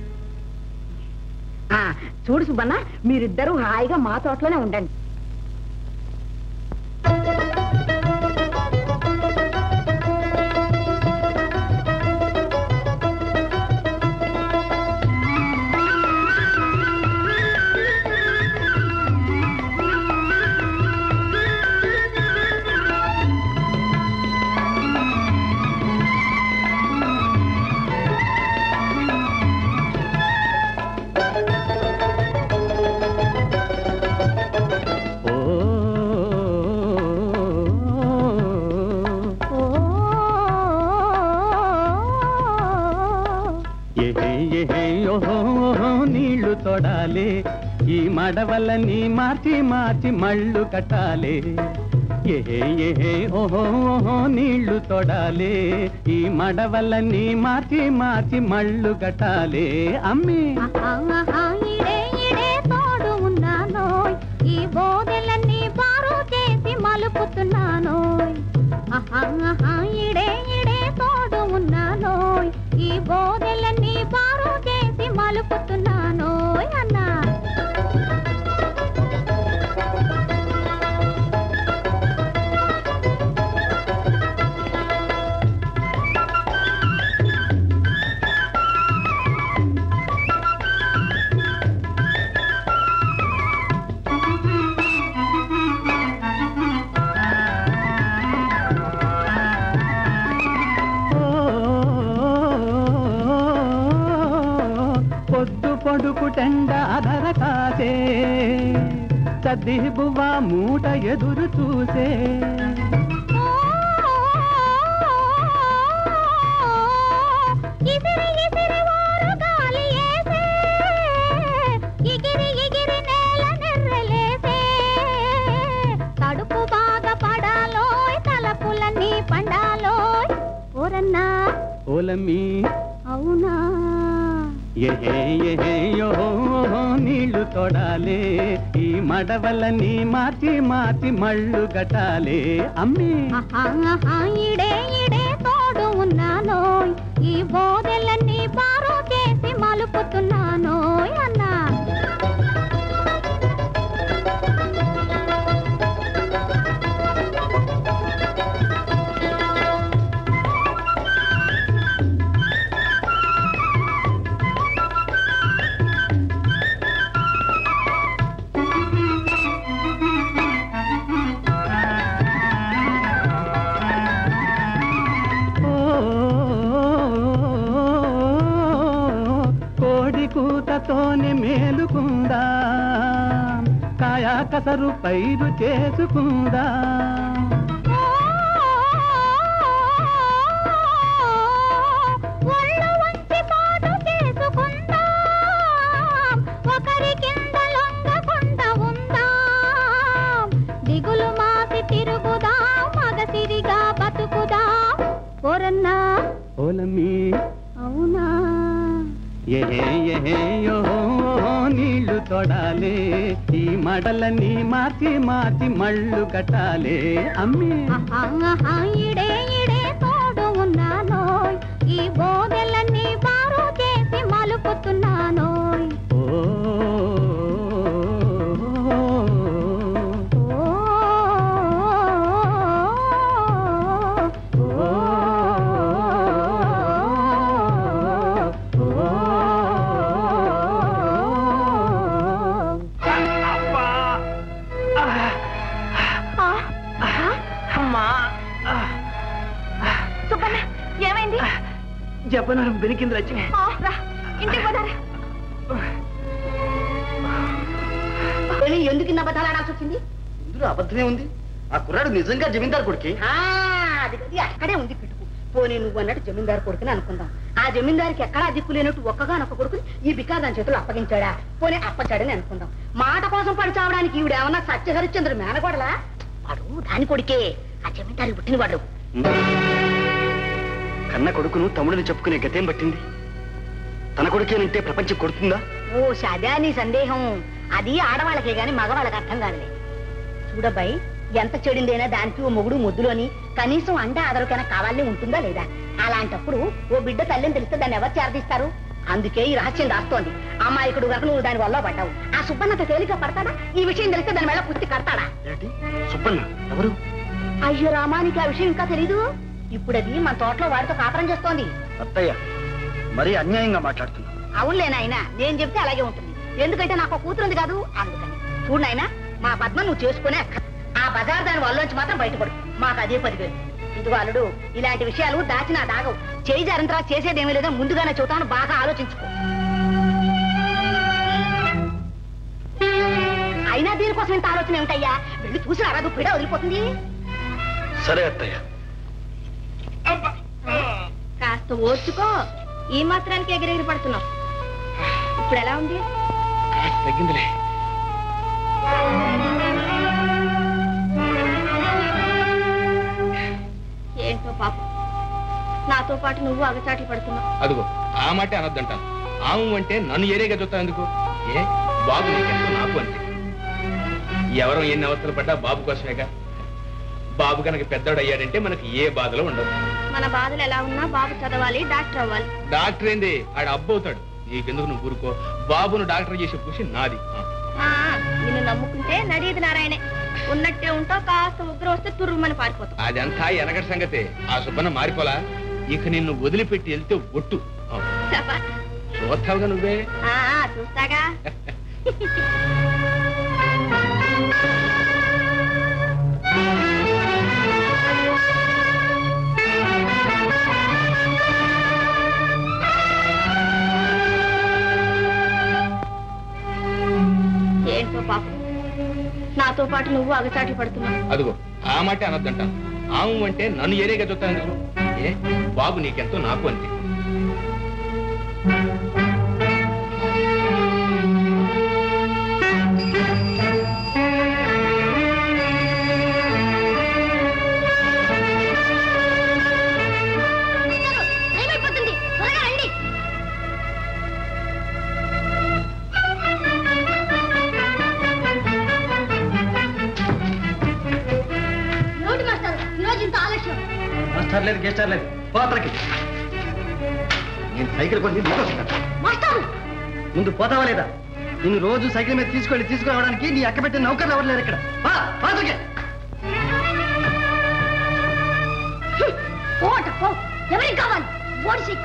ఆ, చూడు సుబ్బన్న మీరిద్దరూ హాయిగా మా తోటలోనే ఉండండి ఏహే ఏహే ఓహో ఓహో నీళ్లు తొడాలి ఈ మడవలని మార్చి మార్చి మళ్ళు కట్టాలి ఏహే ఏహే ఓహో ఓహో నీళ్లు తొడాలి ఈ మడవలని మార్చి మార్చి మళ్ళు కట్టాలి అమ్మి ఆహా, ఇడే ఇడే తోడు ఉన్నానోయ్ ఈ బోదెలన్నీ బారు చేసి మలుపుతున్నానోయ్ ఆహా, ఆహా, ఇడే ఇడే తోడు ఉన్నానోయ్ ఈ బోదెలన్నీ బారు చేసి మలుపుతున్నానోయ్ అన్నా పొద్దు పొడుపు టెండ అధర కాసే సద్ది బువ్వ మూట ఎదురు చూసే ఇసిరి ఇసిరి ఓరు గాలి ఏసే ఇగిరి ఇగిరి నేల నెర్రలేసే తడుపు బాగా పడాలోయ్ తలపులన్నీ పండాలోయ్ ఓరన్నా ఓలమ్మి అవునా ఏహే ఏహే యోహో నీళ్లు తొడాలే ఈ మడవలని మార్చి మార్చి మళ్ళు గట్టాలే అమ్మి ఆహా, ఆహా, ఇడే ఇడే తోడు ఉన్నానోయ్ ఈ బోదెలన్నీ బారు చేసి మలుపుతున్నానోయ్ అన్నా ఓ, కోడి కూతతోనే మేలుకుందా కాయా కసరు పైరు చేసుకుందా ఒళ్ళు వంచి పాటు చేసుకుందాం ఒకరి కింద లొంగకుండా ఉందాం దిగులు మాసి తిరుగుదాం మగసిరిగా బతుకుదాం ఓరన్నా ఓలమ్మి అవునా ఏహే ఏహే యోహో నీళ్లు తొడాలే ఈ మడలని మార్చి మార్చి మళ్ళు కట్టాలే అమ్మి ఆహా, ఆహా, ఇడే ఇడే తోడు ఉన్నానోయ్ ఈ బోదెలన్నీ బారు చేసి మలుపుతున్నానోయ్ ఓ జపనరం బెనికింది లక్ష్మి ఆ, రా ఇంటికి పోదారా పోనీ ఎందుకు ఇన్న అబద్ధాలు ఆడాల్సి వచ్చింది ఇందులో అబద్ధమే ఉంది ఆ కుర్రాడు నిజంగా జమీందార్ కొడుకి ఆ, అది గది అక్కడే ఉంది కిటుకు పోనీ నువ్వు అన్నట్టు జమీందారు కొడుకుని అనుకుందాం ఆ జమీందారికి ఎక్కడా దిక్కు లేనట్టు ఒక్కగానొక్క కొడుకుని ఈ బికార్ దాని చేతులు అప్పగించాడా పోనీ అప్పచాడని అనుకుందాం మాట కోసం పడి చావడానికి ఈవిడ ఏమన్నా సత్యహరిశ్చంద్ర మేనగోడలా వాడు దాని కొడుకే ఆ జమీందారికి పుట్టిన వాడు కన్న కొడుకును తమ్ముడిని చెప్పుకునే గతేం పట్టింది తన కొడుకేనంటే ప్రపంచం కొడుతుందా ఓ సదా నీ సందేహం అది ఆడవాళ్ళకే గాని మగవాళ్ళకి అర్థం కాదులే చూడబ్బాయి ఎంత చెడిందైనా దానికి ఓ మొగుడు ముద్దులోని కనీసం అండ ఆదరకైనా కావాలని ఉంటుందా లేదా అలాంటప్పుడు ఓ బిడ్డ తల్లిని తెలిస్తే దాన్ని ఎవరు చేరదీస్తారు అందుకే ఈ రహస్యం దాస్తోంది అమ్మాయికుడు గనక నువ్వు దాని వల్ల పడ్డావు ఆ సుబ్బన్నత తేలిక పడతాడా ఈ విషయం తెలిస్తే దాని మెళ్ళ పుత్తి కడతాడా ఏంటి సుబ్బన్న ఎవరు అయ్యో రామానికి ఆ విషయం ఇంకా తెలీదు ఇప్పుడది మన తోటలో వాడితో కాపురం చేస్తోంది అత్తయ్య మరీ అన్యాయంగా మాట్లాడుతున్నా అవునులే నాయనా నేను చెప్తే అలాగే ఉంటుంది ఎందుకంటే నాకు ఒక కూతురు ఉంది కాదు అందుకని చూడు నాయనా మా పద్మ నువ్వు చేసుకునే అక్క. ఆ బజార్ దాని వల్లోంచి మాత్రం బయటపడు మాకు అదే పదివేలు ఇదిగో అల్లుడు ఇలాంటి విషయాలు దాచినా దాగవు చేయి జారిన తర్వాత చేసేదేమీ లేదో ముందుగానే చూతాను బాగా ఆలోచించుకో అయినా దీనికోసం ఇంత ఆలోచన ఏమిటయ్యా వెళ్ళి చూసి రాదు పిడ వదిలిపోతుంది సరే అత్తయ్య కాస్త ఓర్చుకో ఈ మాత్రానికి ఎగిరెగిరి పడుతున్నావు ఇప్పుడు ఎలా ఉంది తగ్గిందిలే ఏంటో పాపం నాతో పాటు నువ్వు అగచాట్లు పడుతున్నావు అదిగో ఆ మాటే అనొద్దంటాను ఆము అంటే నన్ను ఏరేగా చూస్తావు ఎందుకు ఏ బాబు నీకెంతో నాకు అంతే ఎవరం ఎన్ని అవస్థలు పడ్డా బాబు కోసమేగా బాబు కనుక పెద్దోడు అయ్యాడంటే మనకి ఏ బాధలు ఉండవు మన బాధలు ఎలా ఉన్నా బాబు చదవాలి డాక్టర్ అవ్వాలి డాక్టర్ ఏంది ఆడ అబ్బవుతాడు నీకెందుకు నువ్వు ఊరుకో బాబును డాక్టర్ చేసే కృషి నాది ఆ. ఆ, నిన్ను నమ్ముకుంటే నడీది నారాయణే ఉన్నట్టే ఉంటావు కాస్త ఉగ్రం వస్తే తుర్రుమని పారిపోతావు అదంతా ఎనగటి సంగతే ఆ సుబ్బన్న మారిపోలా ఇక నిన్ను వదిలిపెట్టి వెళ్తే ఒట్టు ఆ. చెప్పా. చూస్తావుగా నువ్వే ఆ, ఆ, చూస్తాగా ఏంటో పాపం నాతో పాటు నువ్వు అగచాట్లు పడుతున్నావు అదిగో ఆ మాటే అనొద్దంటాను ఆము అంటే నన్ను ఏరేగా చూస్తావు ఎందుకు ఏ బాబు నీకెంతో నాకు అంతే ఏమైపోతుంది త్వరగా రండి ఏమిటి మాస్టర్ ఈరోజు ఇంత ఆలస్యం మాస్టర్ లేదు గేస్టర్ లేదు పోతలకి నేను సైకిల్ కొని నీకోసం మాస్టర్ ముందు పోతావా లేదా నిన్ను రోజు సైకిల్ మీద తీసుకెళ్ళి తీసుకురావడానికి నీ అక్క పెట్టిన నౌకర్లు ఎవరు లేరు ఇక్కడ పా, పోతలకి. పోట పో ఎవరికి కావాలి ఓడి సైకిల్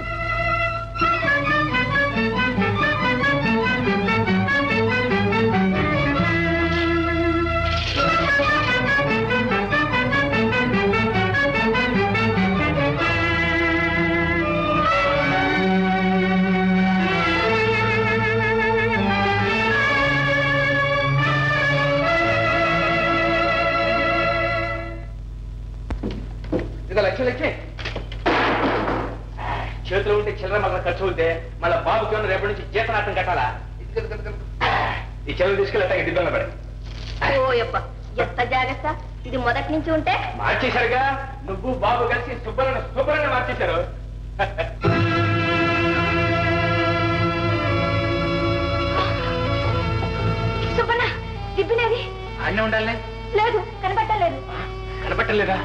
ఇక లక్ష్య లక్ష్మి చేతిలో ఉంటే చిల్లర మళ్ళీ ఖర్చు అవుతే మళ్ళీ బాబుకి ఏమన్నా రేపటి నుంచి జీతనాటం కట్టాలా ఈ చెల్లెలు తీసుకెళ్ళి దిబ్బలు పడి ఓ యబ్బ ఎంత జాగ్రత్త ఇది మొదటి నుంచి ఉంటే మార్చేశారుగా నువ్వు బాబు కలిసి శుభ్రంగా శుభ్రంగా మార్చేశారు సుబ్బన్న దిబ్బినేది అన్నీ ఉండాలి లేదు కనబట్టలేదు కనబట్టలేదా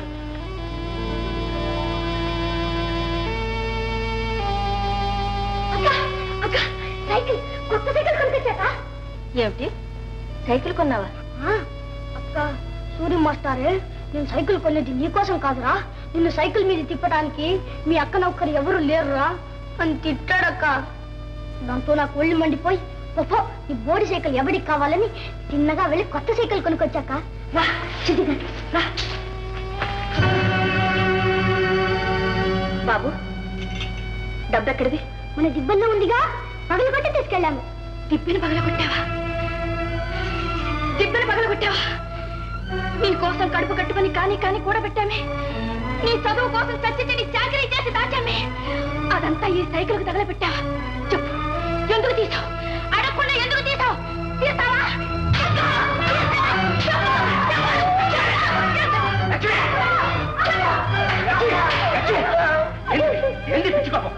అక్క అక్క సైకిల్ కొత్త సైకిల్ కొనుకొచ్చాక ఏమిటి సైకిల్ కొన్నావా అక్క సూర్య మాస్టారే నేను సైకిల్ కొనేది నీకోసం కాదురా నిన్ను సైకిల్ మీద తిప్పడానికి మీ అక్క నౌకరు ఎవరు లేరురా అని తిట్టాడక్క దాంతో నాకు ఒళ్ళు మండిపోయి పో ఈ బోడి సైకిల్ ఎవరికి కావాలని తిన్నగా వెళ్ళి కొత్త సైకిల్ కొనుక్కొచ్చాక రా చిదిగా రా బాబు డబ్బు ఎక్కడిది మన దిబ్బల్లో ఉందిగా పగలు కొట్టి తీసుకెళ్ళాము దిబ్బని పగల కొట్టావా దిబ్బని పగల కొట్టావా నీ కోసం కడుపు కట్టుకొని కానీ కానీ కూడబెట్టామే నీ చదువు కోసం చచ్చి నీ చాకరీ చేసి దాచామే అదంతా ఈ సైకిల్కి తగలబెట్టావా చెప్పు ఎందుకు తీసావు అడగకుండా ఎందుకు తీసావు తీసావా ఏంటి పిచ్చి పాపం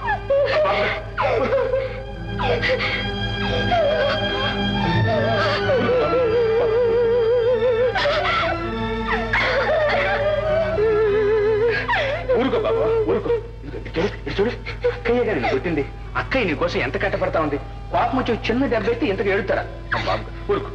ఊరుకో బాబా ఊరుకో ఇటు చూడు ఇటు చూడు అక్కయ్య గారిని కొట్టింది అక్కయ్య నీ కోసం ఎంత కట్టపడతా ఉంది కోపం వచ్చి ఒక చిన్న దెబ్బ ఎత్తి ఇంతకు ఏడుతారా బాబు ఊరుకో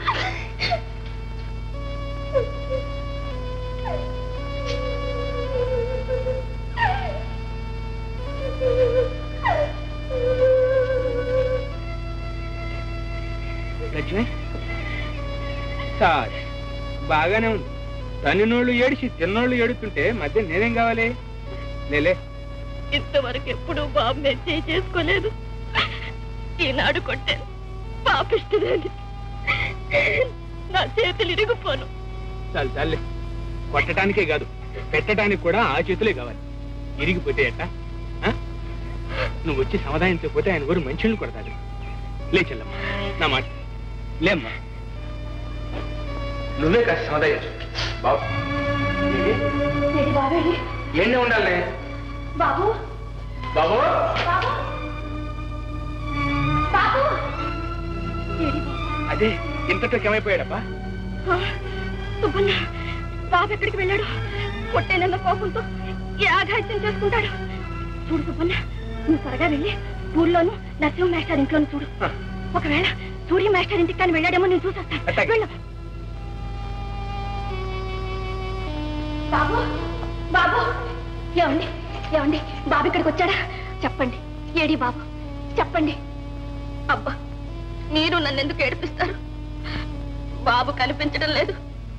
లక్ష్మి సార్ బాగానే ఉంది తన్నినోళ్ళు ఏడిచి తిన్నోళ్ళు ఏడుతుంటే మధ్య నేనేం కావాలి లేలే ఇంతవరకు ఎప్పుడు బాబు నేను చేయి చేసుకోలేదు ఈనాడు కొట్టాను పాపిస్తుందని నా చేతులు ఇరిగిపోను చాలు చాలే కొట్టడానికే కాదు పెట్టడానికి కూడా ఆ చేతులే కావాలి ఇరిగిపోతే ఎట్టా ఆ? నువ్వు వచ్చి సమాధానించకపోతే ఆయన ఊరు మంచిని కొడతాడు లే చెల్లమ్మ నా మాట లేమ్మా నువ్వే కాస్త సమాధానం బాబు ఏంటి ఉండాలి బాబు బాబు బాబు బాబు అదే ఇంతతో ఏమైపోయాడబ్బా సుబ్బన్న బాబు ఎక్కడికి వెళ్ళాడు కొట్టేనన్న కోపంతో ఏ ఆఘాత్యం చేసుకుంటాడు చూడు సుబ్బన్న నువ్వు త్వరగా వెళ్ళి ఊర్లోను నరసింహ మేస్టర్ ఇంట్లోను చూడు ఒకవేళ సూర్య మేస్టర్ ఇంటికి కానీ వెళ్ళాడేమో నేను చూసొస్తాను వెళ్ళు బాబు బాబు ఏమండి ఏమండి బాబు ఇక్కడికి వచ్చాడా చెప్పండి ఏడి బాబు చెప్పండి అబ్బా మీరు నన్ను ఎందుకు ఏడిపిస్తారు బాబు కనిపించడం లేదు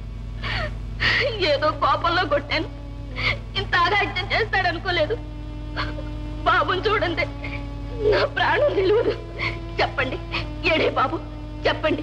ఏదో కోపంలో కొట్టాను ఇంత ఆఘాత్యం చేస్తాడు అనుకోలేదు బాబుని చూడండి నా ప్రాణం నిలువదు చెప్పండి ఏడే బాబు చెప్పండి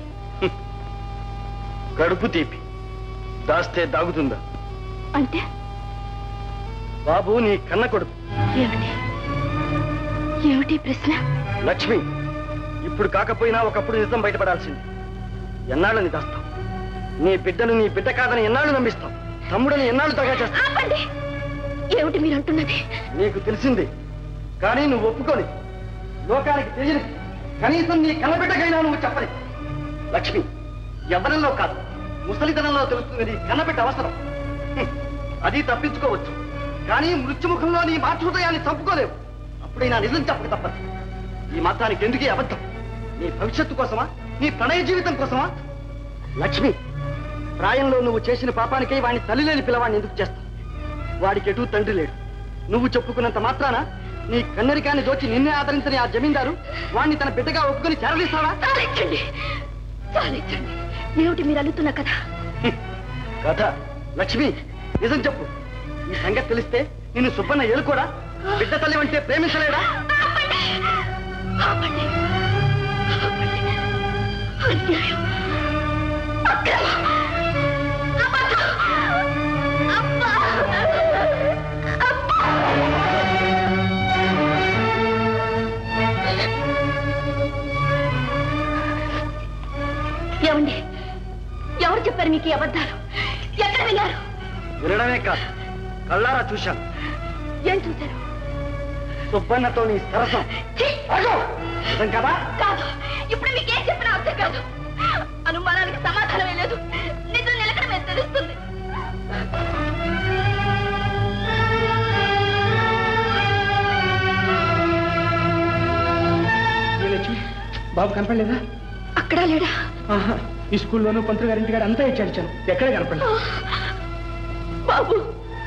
కడుపు తీపి దాస్తే దాగుతుందా అంటే బాబు నీ కన్న కొడుకు ఏమిటి ఏమిటి ఈ ప్రశ్న లక్ష్మి ఇప్పుడు కాకపోయినా ఒకప్పుడు నిజం బయటపడాల్సింది ఎన్నాళ్ళని దాస్తాం నీ బిడ్డను నీ బిడ్డ కాదని ఎన్నాళ్ళు నమ్మిస్తాం తమ్ముడని ఎన్నాళ్ళు దగా చేస్తాం ఆపండి ఏమిటి మీరు అంటున్నది నీకు తెలిసింది కానీ నువ్వు ఒప్పుకొని లోకానికి తెలియదు కనీసం నీ కన్నబిడ్డకైనా నువ్వు చెప్పని లక్ష్మి ఎవరిలో కాదు ముసలితనంలో తెలుస్తుంది నీ కన్నబిడ్డ అవసరం హ్మ్. అది తప్పించుకోవచ్చు కానీ మృత్యుముఖంలో నీ మాతృహృదయాన్ని చంపుకోలేవు అప్పుడైనా నిజం చెప్పక తప్పదు ఈ మాత్రానికి ఎందుకే అబద్ధం నీ భవిష్యత్తు కోసమా నీ ప్రణయ జీవితం కోసమా లక్ష్మి ప్రాయంలో నువ్వు చేసిన పాపానికై వాడిని తల్లి లేని పిల్లవాడిని ఎందుకు చేస్తావు వాడికి ఎటు తండ్రి లేడు నువ్వు చెప్పుకున్నంత మాత్రాన నీ కన్నరికాన్ని దోచి నిన్నే ఆదరించని ఆ జమీందారు వాణ్ణి తన బిడ్డగా ఒప్పుకొని చేరదీస్తావా చాలించండి చాలించండి ఏమిటి మీరు అల్లుతున్న కదా కథ లక్ష్మి నిజం చెప్పు ఈ సంగతి తెలిస్తే నిన్ను సుబ్బన్న ఏలుకోడా బిడ్డ తల్లి అంటే ప్రేమించలేడా ఆపండి ఆపండి అన్యాయం అక్రమం అబద్ధం అబ్బా ఏమండి ఎవరు చెప్పారు మీకు ఈ అబద్ధాలు ఎక్కడ విన్నారు వినడమే కాదు కళ్ళారా చూశాను ఏం చూశారు సుబ్బన్నతో నీ సరసం అగో! నిజం కదా కాదు ఇప్పుడు మీకేం చెప్పినా అర్థం కాదు అనుమానానికి సమాధానమే లేదు నిజం నిలకడమే తెలుస్తుంది ఏ లక్ష్మి బాబు కనపడలేదా అక్కడ లేడా ఆహా, ఈ స్కూల్లోనూ పంతులు గారింటి గారు అంతా ఇచ్చాడిచాను ఎక్కడ కనపడలేదు బాబు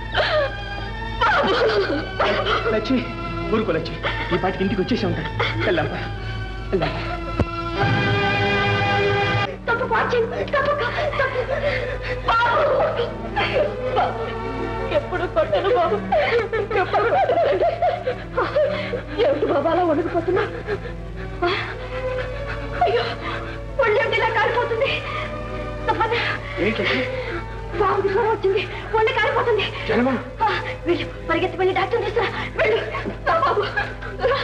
లక్ష్మి ఊరుకో లక్ష్మి ఈ పాటికి ఇంటికి వచ్చేసి ఉంటాడు వెళ్ళమ్మా వెళ్ళమ్మా తప్పు పాచింది తప్పు తప్పు బాబు బాబు ఎప్పుడు కొట్టను బాబు ఏమిటి బాబా అలా వణికిపోతున్నా అయ్యో ఒళ్ళేమిటి ఇలా కాలిపోతుంది సుబ్బన్న, బాబుకి జ్వరం వచ్చింది ఒళ్ళు కాలిపోతుంది ఆ, వెళ్ళు పరిగెత్తి వెళ్ళి డాక్టర్ తీసుకురా వెళ్ళు రా బాబు రా.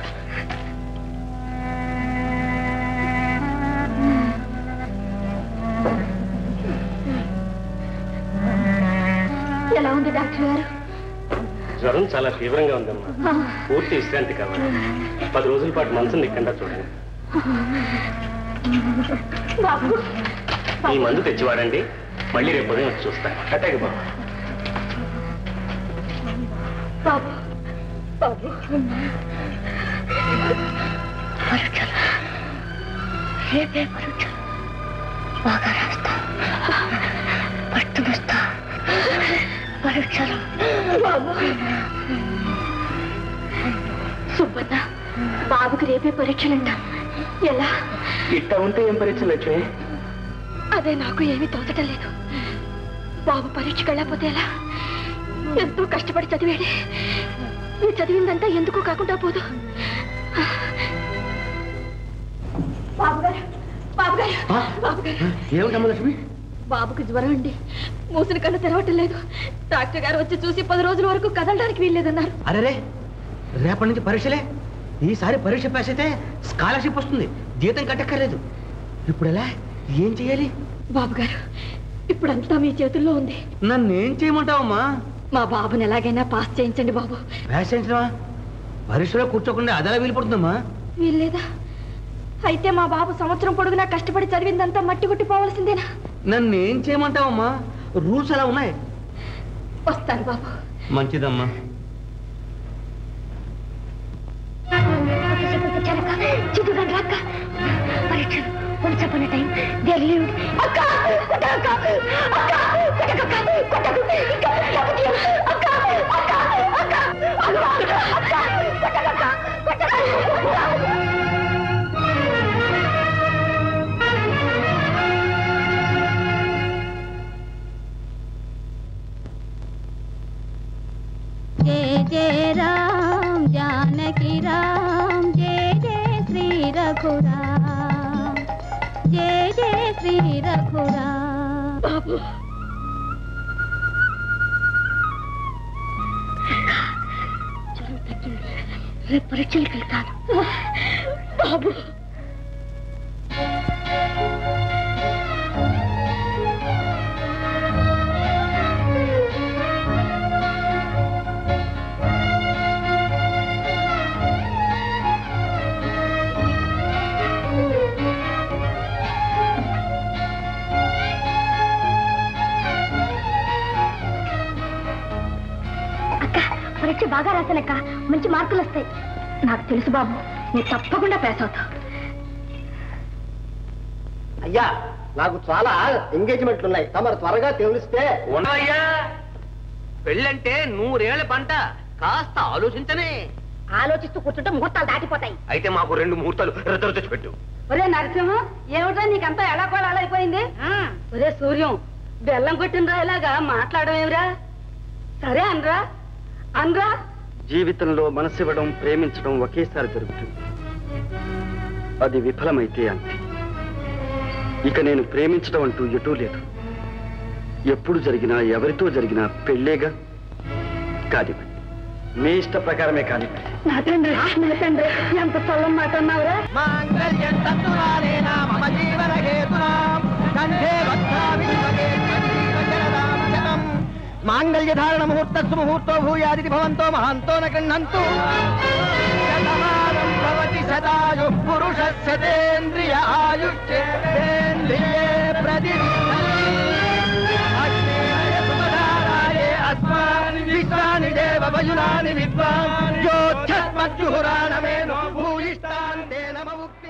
ఎలా ఉంది డాక్టర్ గారు జ్వరం చాలా తీవ్రంగా ఉందమ్మా ఆ, పూర్తి విశ్రాంతి కావాలి పది రోజుల పాటు మనసుని నిక్కండా చూడండి బాబు ఈ మందు తెచ్చి వాడండి మళ్ళీ రేపు ఉదయం వచ్చి చూస్తాను అట్టాగే బాబు బాబు బాబు పరీక్షలు రేపే పరీక్షలు బాగా రాస్తా పట్టుకొస్తా పరీక్షలు బాబు సుబ్బన్న బాబుకి రేపే పరీక్షలంట ఎలా ఇట్ట ఉంటే ఏం పరీక్ష లక్ష్మి అదే నాకు ఏమీ తోచటం లేదు బాబు పరీక్షకు వెళ్ళకపోతే ఎలా ఎంతో కష్టపడి చదివాడే ఈ చదివిందంతా ఎందుకు కాకుండా పోదు బాబు గారు బాబు గారు బాబు గారు ఏమిటమ్మా లక్ష్మి బాబుకి జ్వరం అండి మూసిన కళ్ళు తెరవటం లేదు డాక్టర్ గారు వచ్చి చూసి పది రోజుల వరకు కదలడానికి వీల్లేదన్నారు అరే రేపటి నుంచి పరీక్షలే ఈసారి పరీక్ష పాస్ అయితే స్కాలర్షిప్ వస్తుంది జీతం కట్టక్కర్లేదు ఇప్పుడు ఎలా ఏం చేయాలి బాబు గారు ఇప్పుడంతా మీ చేతుల్లో ఉంది నన్ను ఏం చేయమంటావమ్మా మా బాబుని ఎలాగైనా పాస్ చేయించండి బాబు పాస్ చేయించడమా పరీక్షలో కూర్చోకుండా అదలా వీలుపడుతుందమ్మా వీల్లేదా అయితే మా బాబు సంవత్సరం పొడుగునా కష్టపడి చదివిందంతా మట్టి కొట్టి పోవలసిందేనా నన్ను ఏం చేయమంటావమ్మా రూల్స్ అలా ఉన్నాయి వస్తాను బాబు మంచిదమ్మా చిదుగాని రాక్క పరీక్షలు కొంచెం చెప్పిన టైం దేర్ లీవ్ అక్క కొట్టక అక్క కొట్టక కొట్టకు ఇంకా కొట్టకు అక్క అక్క అక్క అక్క అక్క కొట్టక కొట్టక जय जय राम जानकी राम जय जय श्री रघुराम जय जय श्री रघुराम బాబు జ్వరం తగ్గింది రేపు పరీక్షలకు వెళ్తాను బాబు అక్క పరీక్ష బాగా రాశానక్క మంచి మార్కులు వస్తాయి నాకు తెలుసు బాబు నువ్వు తప్పకుండా పాస్ అవుతావు అయ్యా నాకు చాలా ఎంగేజ్మెంట్లు ఉన్నాయి తమరు త్వరగా తెలిస్తే ఉన్నాయ్యా పెళ్ళంటే నూరేళ్ల పంట కాస్త ఆలోచించనే ఆలోచిస్తూ కూర్చుంటే ముహూర్తాలు దాటిపోతాయి అయితే మాకు రెండు ముహూర్తాలు రిజర్వ్ చేసి పెట్టు ఒరే నరసింహం ఏమిటో నీకంతా ఎలా కోలాలు అయిపోయింది ఒరే సూర్యం బెల్లం కొట్టిన రాయలాగా మాట్లాడడం ఏమిరా సరే అనరా అనరా జీవితంలో మనసివ్వడం ప్రేమించడం ఒకేసారి జరుగుతుంది అది విఫలమైతే అంతే ఇక నేను ప్రేమించడం అంటూ ఎటూ లేదు ఎప్పుడు జరిగినా ఎవరితో జరిగినా పెళ్ళేగా కానివ్వండి మీ ఇష్ట ప్రకారమే కానివ్వండి నా తండ్రి నా తండ్రి ఎంత చల్లం మాట అన్నావురా మాంగళ్య ధారణ ముహూర్త సుముహూర్తో భూయాది భవంతో మహాంతో న గృహంతు శతమానం భవతి సదాయు పురుష సతేంద్రియ ఆయుష్యేంద్రియే అస్మాన్ విశ్వాని దేవ వయునాని విద్వాన్ యోధ్యస్మజ్జుహురాణమేనో భూయిష్టాంతే నమ ముక్తిం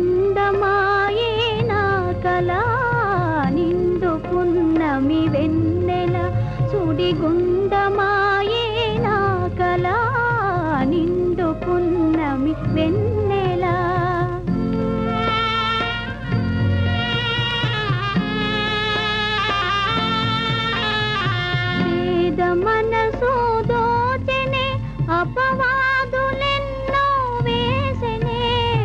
సుడిగుండమాయే నా కల నిండు పున్నమి వెన్నెల సుడిగుండమాయే నా కల నిండు పున్నమి వెన్నెల పేద మనసు దోచెనే అపవాదులెన్నో వేసెనే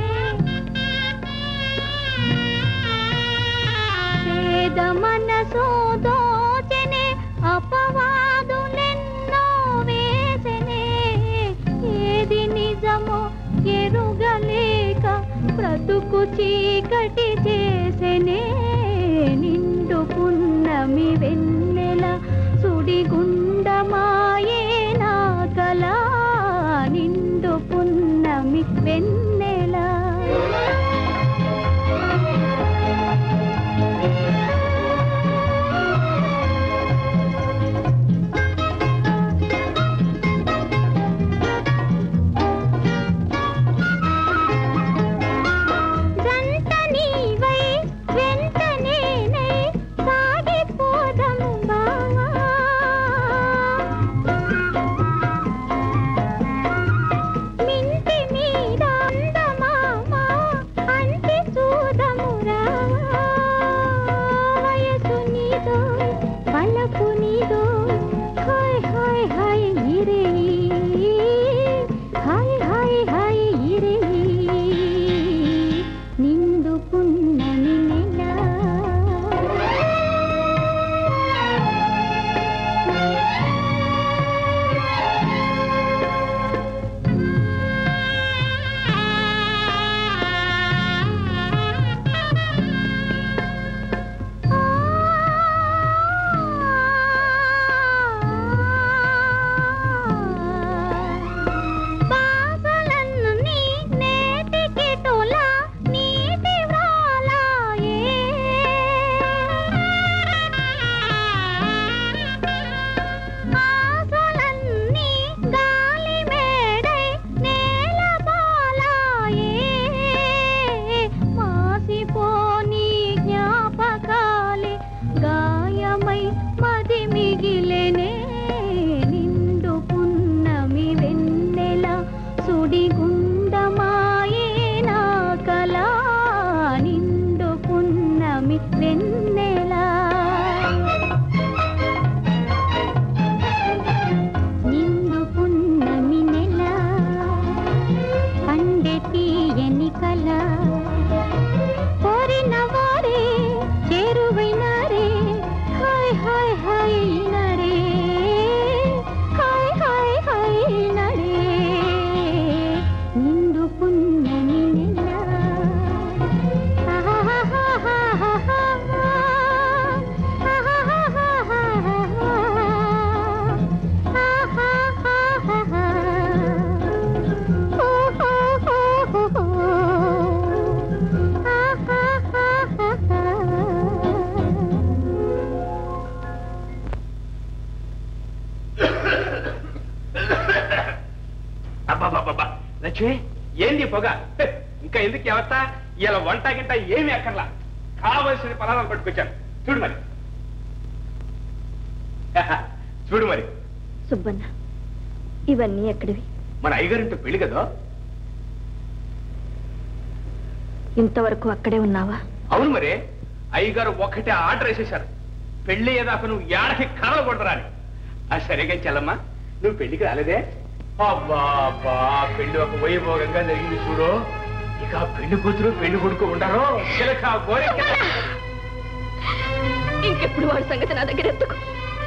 పేద మనసు దోచెనే అపవాదులెన్నో వేసెనే ఏది నిజమో ఎరుగలేక బ్రతుకు చీకటి చేసెనే నిండు పున్నమి వెన్నెల సుడిగుండమాయే నా కల నిండు పున్నమి వెన్నెల జంట నీవై వెంట నేనై సాగిపోదము బావా మింటి మీద అందమామ అంటి చూదము రావా వయసు నీదో పలపు నీదో హాయ్ హాయ్ హాయ్ ఇరే హాయ్ హాయ్ హాయ్ ఇరే నిండు పున్నమి నెల బాసలన్నీ నేటికి తొల నీటి వ్రాలాయే ఆశలన్నీ గాలి మేడై నేల బాలాయే మాసిపోని జ్ఞాపకాలే గాయమై మది మిగిలెనే నిండు పున్నమి వెన్నెల సుడిగుండమాయే నా కల నిండు పున్నమి వెన్నెల నిండు పున్నమి నెల పండె తీయని కల కోరిన వారే చేరువైనారే హాయ్ హాయ్ హాయ్ నడే హాయ్ హాయ్ హాయ్ నడే నిండు పున్నమి నెల అబ్బాబాబా లక్ష్మి ఏంది పొగ హె, ఇంకా ఎందుకు ఎవత్తా ఇలా వంట గింట ఏమి అక్కర్లా కావలసిన పదార్థాలు పట్టుకొచ్చాను చూడు మరి హహ, చూడు మరి సుబ్బన్న ఇవన్నీ ఎక్కడివి మన అయ్యగారింటో పెళ్లి కదా ఇంతవరకు అక్కడే ఉన్నావా అవును మరి అయ్యగారు ఒక్కటే ఆర్డర్ వేసేశారు పెళ్లి ఏదాకా నువ్వు ఏడకి కలలు కొడతారా అని ఆ సరిగా చెల్లమ్మా నువ్వు పెళ్లికి రాలేదే అబ్బా అబ్బా పెళ్లి ఒక వైభోగంగా జరిగింది చూడు ఇక ఆ పెళ్లి కూతురు పెళ్లి కొడుకు ఉండారో చిలక గోరిక ఇంకెప్పుడు వాడి సంగతి నా దగ్గర ఎందుకు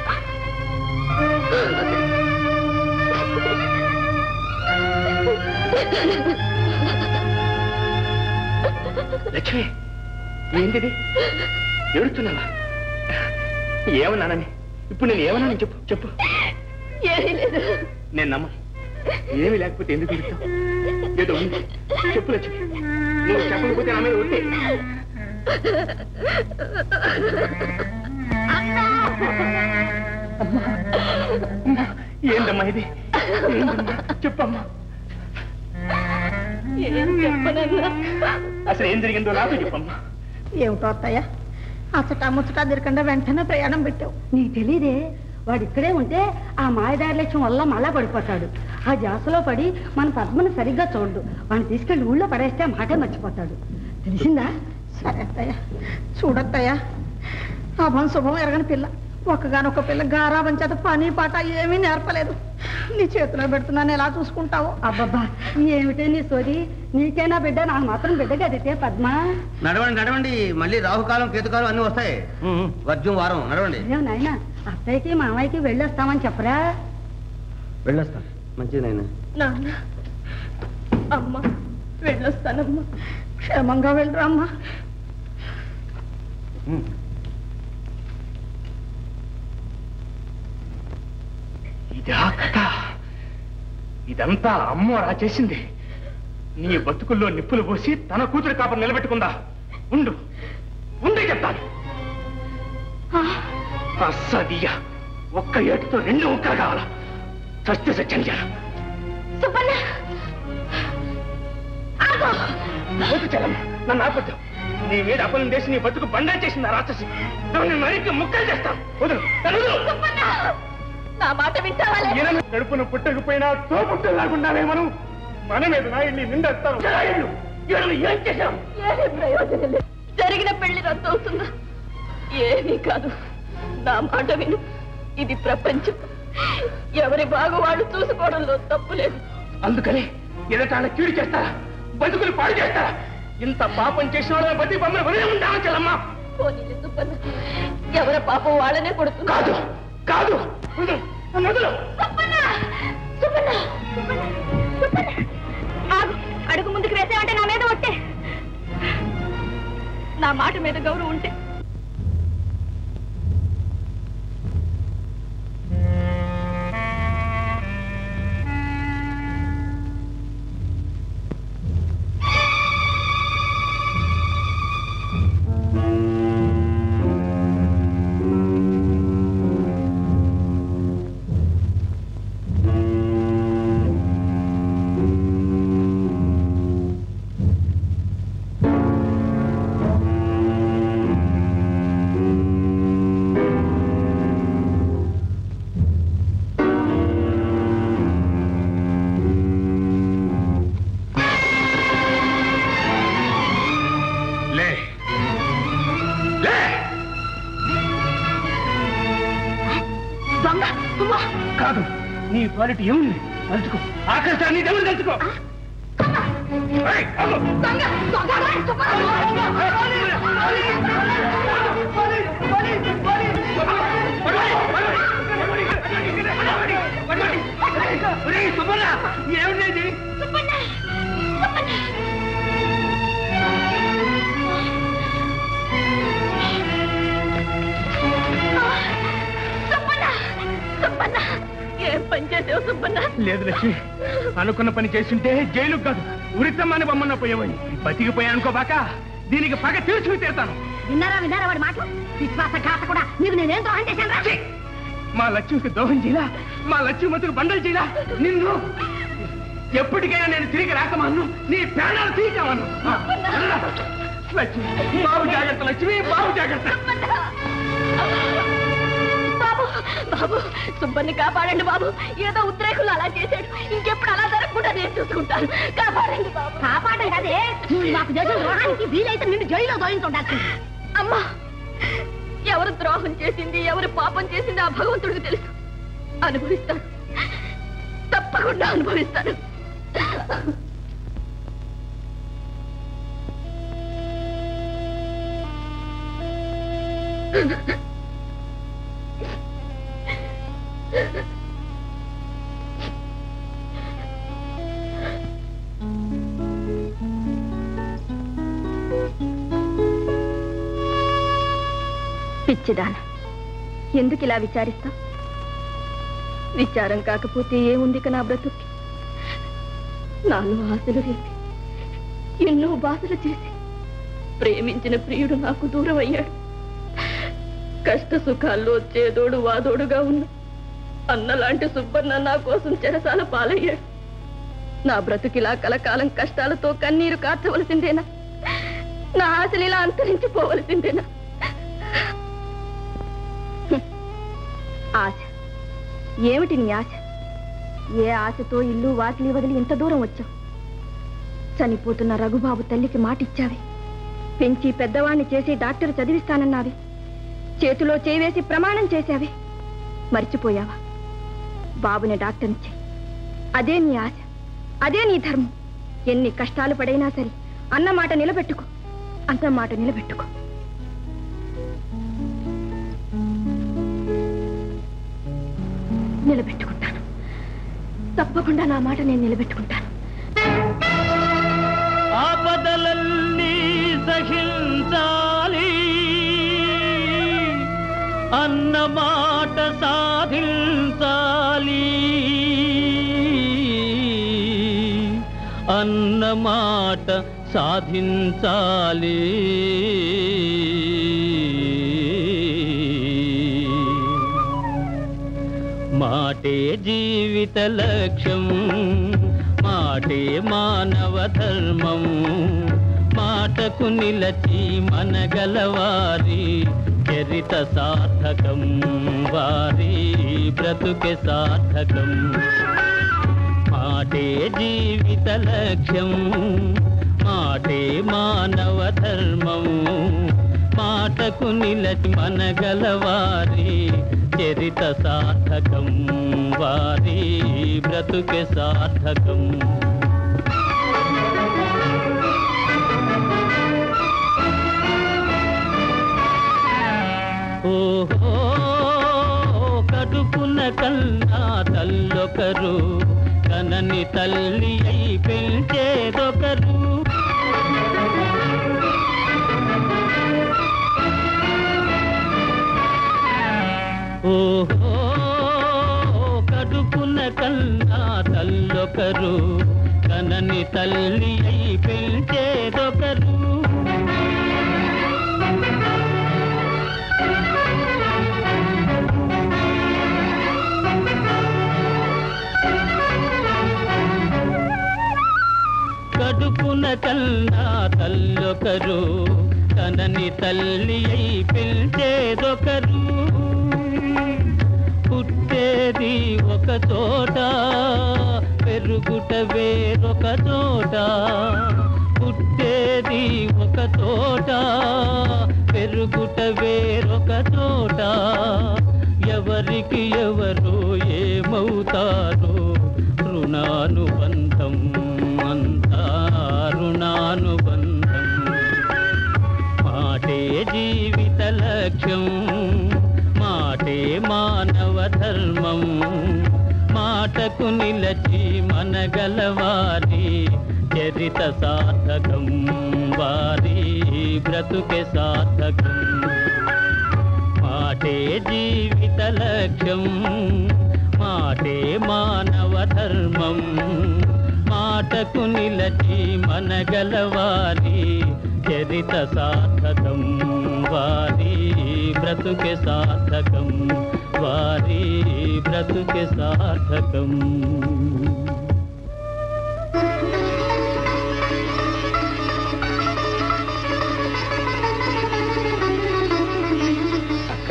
లక్ష్మి ఏంటిది ఏడుస్తున్నావా ఏమన్నానని ఇప్పుడు నేను ఏమన్నానని చెప్పు చెప్పు ఏమీ లేదు నేను నమ్మ ఏమీ లేకపోతే ఎందుకు ఇస్తావు ఏదో ఉంది చెప్పు లక్ష్మి నువ్వు చెప్పకపోతే నా మీద ఉంటే ఏందమ్మా ఇది ఏందమ్మా చెప్పమ్మా ఏం చెప్పనన్నా అసలు ఏం జరిగిందో నాకు చెప్పమ్మా ఏమిటో అత్తయ్య అచ్చటా ముచ్చటా తిరగకుండా వెంటనే ప్రయాణం పెట్టావు నీకు తెలీదే వాడు ఇక్కడే ఉంటే ఆ మాయదారి లక్ష్యం వల్ల మళ్ళా పడిపోతాడు ఆ జాసలో పడి మన పద్మను సరిగ్గా చూడు వాడిని తీసుకెళ్లి ఊళ్ళో పడేస్తే ఆ మాటే మర్చిపోతాడు తెలిసిందా సరే అత్తయ్య చూడత్తయ్య అభం శుభం ఎరగని పిల్ల ఒక్కగానొక్క పిల్ల గారాబం చేత పని పాట ఏమీ నేర్పలేదు నీ చేతిలో పెడుతున్నాను ఎలా చూసుకుంటావు అబ్బబ్బా ఏమిటే నీ సోది నీకైనా బిడ్డ నాకు మాత్రం బిడ్డ గదితే పద్మ నడవండి నడవండి మళ్ళీ రాహుకాలం కేతుకాలం అన్ని వస్తాయి వర్జం వారం నడవండి అయ్యో నాయన అత్తయ్యకి మామయ్యకి వెళ్ళొస్తామని చెప్పరా వెళ్ళొస్తాం మంచిది నాయన నాన్న అమ్మ వెళ్ళొస్తానమ్మా క్షేమంగా వెళ్ళరా అమ్మా ఇదా కథ ఇదంతా అమ్మ రా చేసింది నీ బతుకుల్లో నిప్పులు పోసి తన కూతురు కాపర్ నిలబెట్టుకుందా ఉండు ఉండే చెప్తాను అస్సదియ ఒక్క ఏటుతో రెండు ముక్కలు కావాలా చస్తే సత్యం చేయాలి సుబ్బన్న వద్దు చెల్లమ్మ నన్ను ఆపద్దు నీ మీద అపనం చేసి నీ బతుకు బండా చేసింది ఆ రాక్షసి నన్ను మరికి ముక్కలు చేస్తాను వదులు నన్ను వదులు. నా మాట వింటావా లేదా? ఈయనను కడుపున పుట్టకపోయినా తోపుట్టలాగున్నావే మనం మన మీద నాయుడిని నిండేస్తాను నాయుడు ఈయనను ఏం చేశాం ఏమీ ప్రయోజనం లేదు జరిగిన పెళ్లి రద్దు అవుతుందా ఏమీ కాదు నా మాట విను ఇది ప్రపంచం ఎవరి బాగు వాళ్ళు చూసుకోవడంలో తప్పు లేదు అందుకని ఎదటాళ్ళ కీడు చేస్తారా బతుకులు పాడు చేస్తారా ఇంత పాపం చేసిన వాళ్ళ బతి బొమ్మలు వదిలే ఉంటాను చెల్లమ్మ పోనీలే సుబ్బన్న ఎవరి పాపం వాళ్ళనే కొడుతుంది కాదు కాదు వదులు, నన్ను వదులు. ఆగు అడుగు ముందుకు వేసావంటే నా మీద ఒట్టే నా మాట మీద గౌరవం ఉంటే లే లే దొంగ అమ్మా కాదు నీ క్వాలిటీ ఏముంది తలుచుకో ఆకాశాన్ని దేవుడు తలుచుకో ఏయ్, ఆగు. దొంగ దొంగ ఒరేయ్, సుబ్బన్న, ఏముండేది సుబ్బన్న ఏం పని చేసావు సుబ్బన్న లేదు లక్ష్మి అనుకున్న పని చేస్తుంటే జైలుకు కాదు ఉరితమ్మని బొమ్మన్న పోయేవాడిని బతికిపోయా అనుకోబాక దీనికి పగ తీర్చుకు తీరుతాను విన్నారా విన్నారా వాడి మాట విశ్వాసఘాత కూడా నీకు నేనేం ద్రోహం చేశాను రా మా లక్ష్మికి దోహం చేయలా మా లక్ష్మి మతుకు బండలు చేయలా నిన్ను ఎప్పటికైనా నేను తిరిగి రాకమాను నీ ప్రాణాలు తీయకమాను లక్ష్మి బాబు జాగ్రత్త లక్ష్మి బాబు జాగ్రత్త బాబు బాబు సుబ్బన్ని కాపాడండి బాబు ఏదో ఉద్రేకులు అలా చేశాడు ఇంకెప్పుడు అలా జరగకుండా నేను చూసుకుంటాను కాపాడండి బాబు కాపాడడం కదే నువ్వు మాకు చేసిన ద్రోహానికి వీలైతే నిన్ను జైల్లో దోయించుండాల్సింది అమ్మా ఎవరు ద్రోహం చేసింది ఎవరు పాపం చేసింది ఆ భగవంతుడికి తెలుసు అనుభవిస్తాను తప్పకుండా అనుభవిస్తాను పిచ్చిదాన ఎందుకు ఇలా విచారిస్తా విచారం కాకపోతే ఏముంది ఇక నా బ్రతుక్కి నాలో ఆశలు రేపి ఎన్నో బాధలు చేసి ప్రేమించిన ప్రియుడు నాకు దూరం అయ్యాడు కష్ట సుఖాల్లో చేదోడు వాదోడుగా ఉన్న అన్నలాంటి సుబ్బన్న నా కోసం చెరసాల పాలయ్యాడు నా బ్రతుకిలా కలకాలం కష్టాలతో కన్నీరు కార్చవలసిందేనా నా ఆశలు ఇలా అంతరించిపోవలసిందేనా హ్మ్. ఆశ ఏమిటి నీ ఆశ ఏ ఆశతో ఇల్లు వాకిలి వదిలి ఇంత దూరం వచ్చావు చనిపోతున్న రఘుబాబు తల్లికి మాటిచ్చావే పెంచి పెద్దవాణ్ణి చేసి డాక్టర్ చదివిస్తానన్నావే చేతిలో చేవేసి ప్రమాణం చేశావే మర్చిపోయావా బాబుని డాక్టర్ని చెయ్యి అదే నీ ఆశ అదే నీ ధర్మం ఎన్ని కష్టాలు పడైనా సరే అన్న మాట నిలబెట్టుకో అన్న మాట నిలబెట్టుకో నిలబెట్టుకుంటాను తప్పకుండా నా మాట నేను నిలబెట్టుకుంటాను ఆపదలన్నీ సహించాలి అన్న మాట సాధించాలి అన్న మాట సాధించాలి మాటే జీవిత లక్ష్యం మాటే మానవ ధర్మం మాటకు నిలచి మనగలవారి చరిత సార్థకం వారి బ్రతుకే సార్థకం మాటే జీవిత లక్ష్యం మాటే మానవ ధర్మం మాటకు నిలచి మనగలవారి చరిత సార్థకం వారి బ్రతుకే సార్థకం ఓహో కడుపున కన్నా తల్లొకరు కనని తల్లి అయి పెంచేదొకరు ఓహో కడుపున కన్నా తల్లొకరు కనని తల్లి అయి పెంచేదొకరు కడుపున కన్నా తల్లొకరు కనని తల్లి అయి పిలిచేదొకరు పుట్టేది ఒక చోట పెరుగుట వేరొక చోట పుట్టేది ఒక చోట పెరుగుట వేరొక చోట ఎవరికి ఎవరు ఏమవుతారో రుణానుబంధం అంతా రుణానుబంధం మాటే జీవిత లక్ష్యం మాటే మానవ ధర్మం మాటకు నిలచి మనగలవారి చరిత సార్థకం వారి బ్రతుకే సార్థకం మాటే జీవిత లక్ష్యం మాటే మానవ ధర్మం మాటకు నిలచి మనగలవారి చరిత సార్థకం వారి బ్రతుకే సార్థకం వారి బ్రతుకే సార్థకం అక్క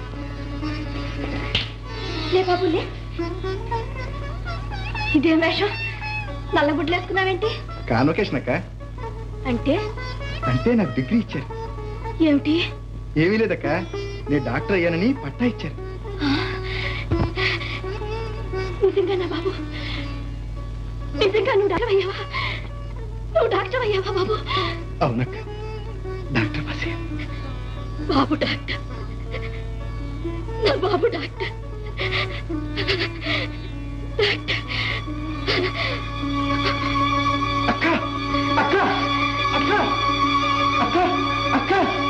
లే బాబు లే ఇదేం వేషం నల్లబుడ్లు వేసుకున్నావేంటి కాన్వకేషన్ అక్క అంటే అంటే నాకు డిగ్రీ ఇచ్చారు ఏమిటి ఏమీ లేదక్క నేను డాక్టర్ అయ్యానని పట్టా ఇచ్చారు నిజంగానా బాబు నిజంగా నువ్వు డాక్టర్ అయ్యావా నువ్వు డాక్టర్ అయ్యావా బాబు అవునక్క డాక్టర్ బసే బాబు డాక్టర్ నా బాబు డాక్టర్ డాక్టర్ అక్క అక్క అక్క అక్క అక్క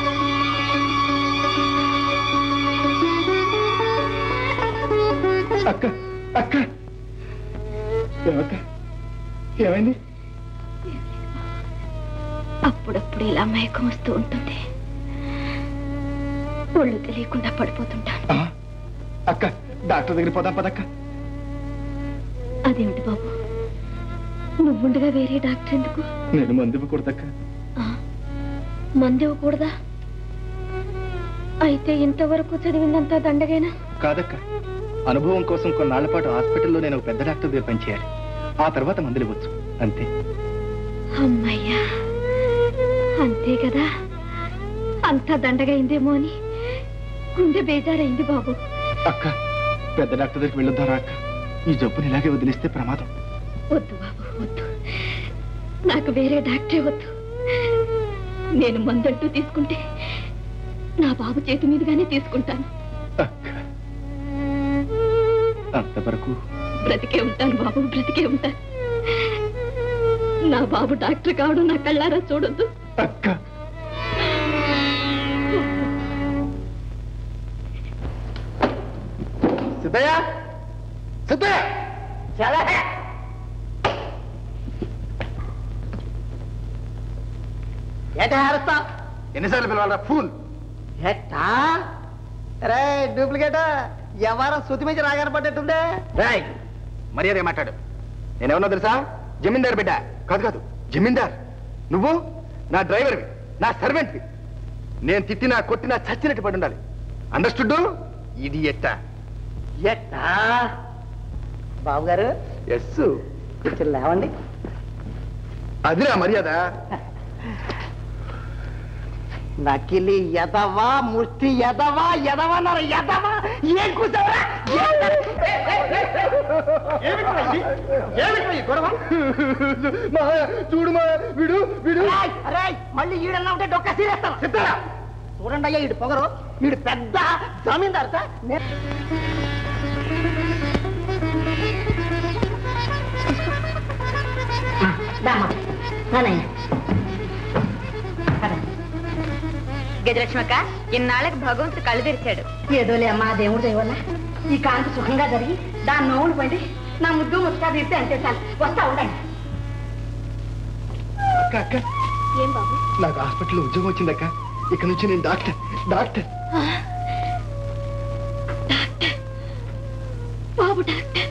అక్క అక్క ఏమక్క ఏమైంది అప్పుడప్పుడు ఇలా మైకం వస్తూ ఉంటుంది ఒళ్ళు తెలియకుండా పడిపోతుంటాను ఆ, అక్క డాక్టర్ దగ్గర పోదాం పదక్క అదేమిటి బాబు నువ్వుండగా వేరే డాక్టర్ ఎందుకు నేను మందు ఇవ్వకూడదక్క మందు ఇవ్వకూడదా అయితే ఇంతవరకు చదివిందంతా దండగైనా కాదక్క అనుభవం కోసం కొన్నాళ్ల పాటు హాస్పిటల్లో నేను ఒక పెద్ద డాక్టర్ దగ్గర పనిచేయాలి ఆ తర్వాత మందులు ఇవ్వచ్చు అంతే అమ్మయ్యా అంతే కదా అంతా దండగైందేమో అని గుండె బేజారైంది బాబు అక్క పెద్ద డాక్టర్ దగ్గరికి వెళ్ళొద్దారా అక్క ఈ జబ్బుని ఇలాగే వదిలిస్తే ప్రమాదం వద్దు బాబు వద్దు నాకు వేరే డాక్టరే వద్దు నేను మందంటూ తీసుకుంటే నా బాబు చేతి మీదుగానే తీసుకుంటాను అంతవరకు బ్రతికే ఉంటాను బాబు బ్రతికే ఉంటాను నా బాబు డాక్టర్ కావడం నా కళ్ళారా చూడొద్దు అక్క సిద్ధయ్య సిద్ధయ్య చాలా ఏటా హారుస్తా ఎన్నిసార్లు పిలవాలరా ఫూల్ ఎట్టా రే డూప్లికేట్ ఎవరం శృతి మించి రాగానే పడ్డట్టుందే రాయ్ మర్యాద మాట్లాడు నేనేమన్నా తెలుసా జమీందార్ బిడ్డ కాదు కాదు జమీందార్ నువ్వు నా డ్రైవర్వి నా సర్వెంట్వి నేను తిట్టినా కొట్టినా చచ్చినట్టు పడి ఉండాలి అండర్స్టుడ్ ఇది ఎట్ట ఎట్టా బాబు గారు ఎస్ కొంచెం లేవండి అదిరా మర్యాద నకిలి ఎదవా ముష్టి ఎదవా ఎదవన్నారు ఎదవా ఏం కూర్చోవరా చూడు మా విడు విడు మళ్ళీ ఈడన్నా ఉంటే డొక్క సీరేస్తాను సిద్ధరా చూడండి అయ్యా ఈడు పొగరు ఈడు పెద్ద జమీందారు సార్ నే- గజలక్ష్మక్క ఇన్నాళ్ళకి భగవంతుడు కళ్ళు తెరిచాడు ఏదోలే అమ్మా దేవుడు దయవల్ల ఈ కాంతి సుఖంగా జరిగి దాని నోవులు పండి నా ముద్దు ముచ్చట తీస్తే అంతే చాలు వస్తా ఉండండి అక్క అక్క ఏం బాబు నాకు హాస్పిటల్లో ఉద్యోగం వచ్చిందక్క ఇక్కడ నుంచి నేను డాక్టర్ డాక్టర్ బాబు డాక్టర్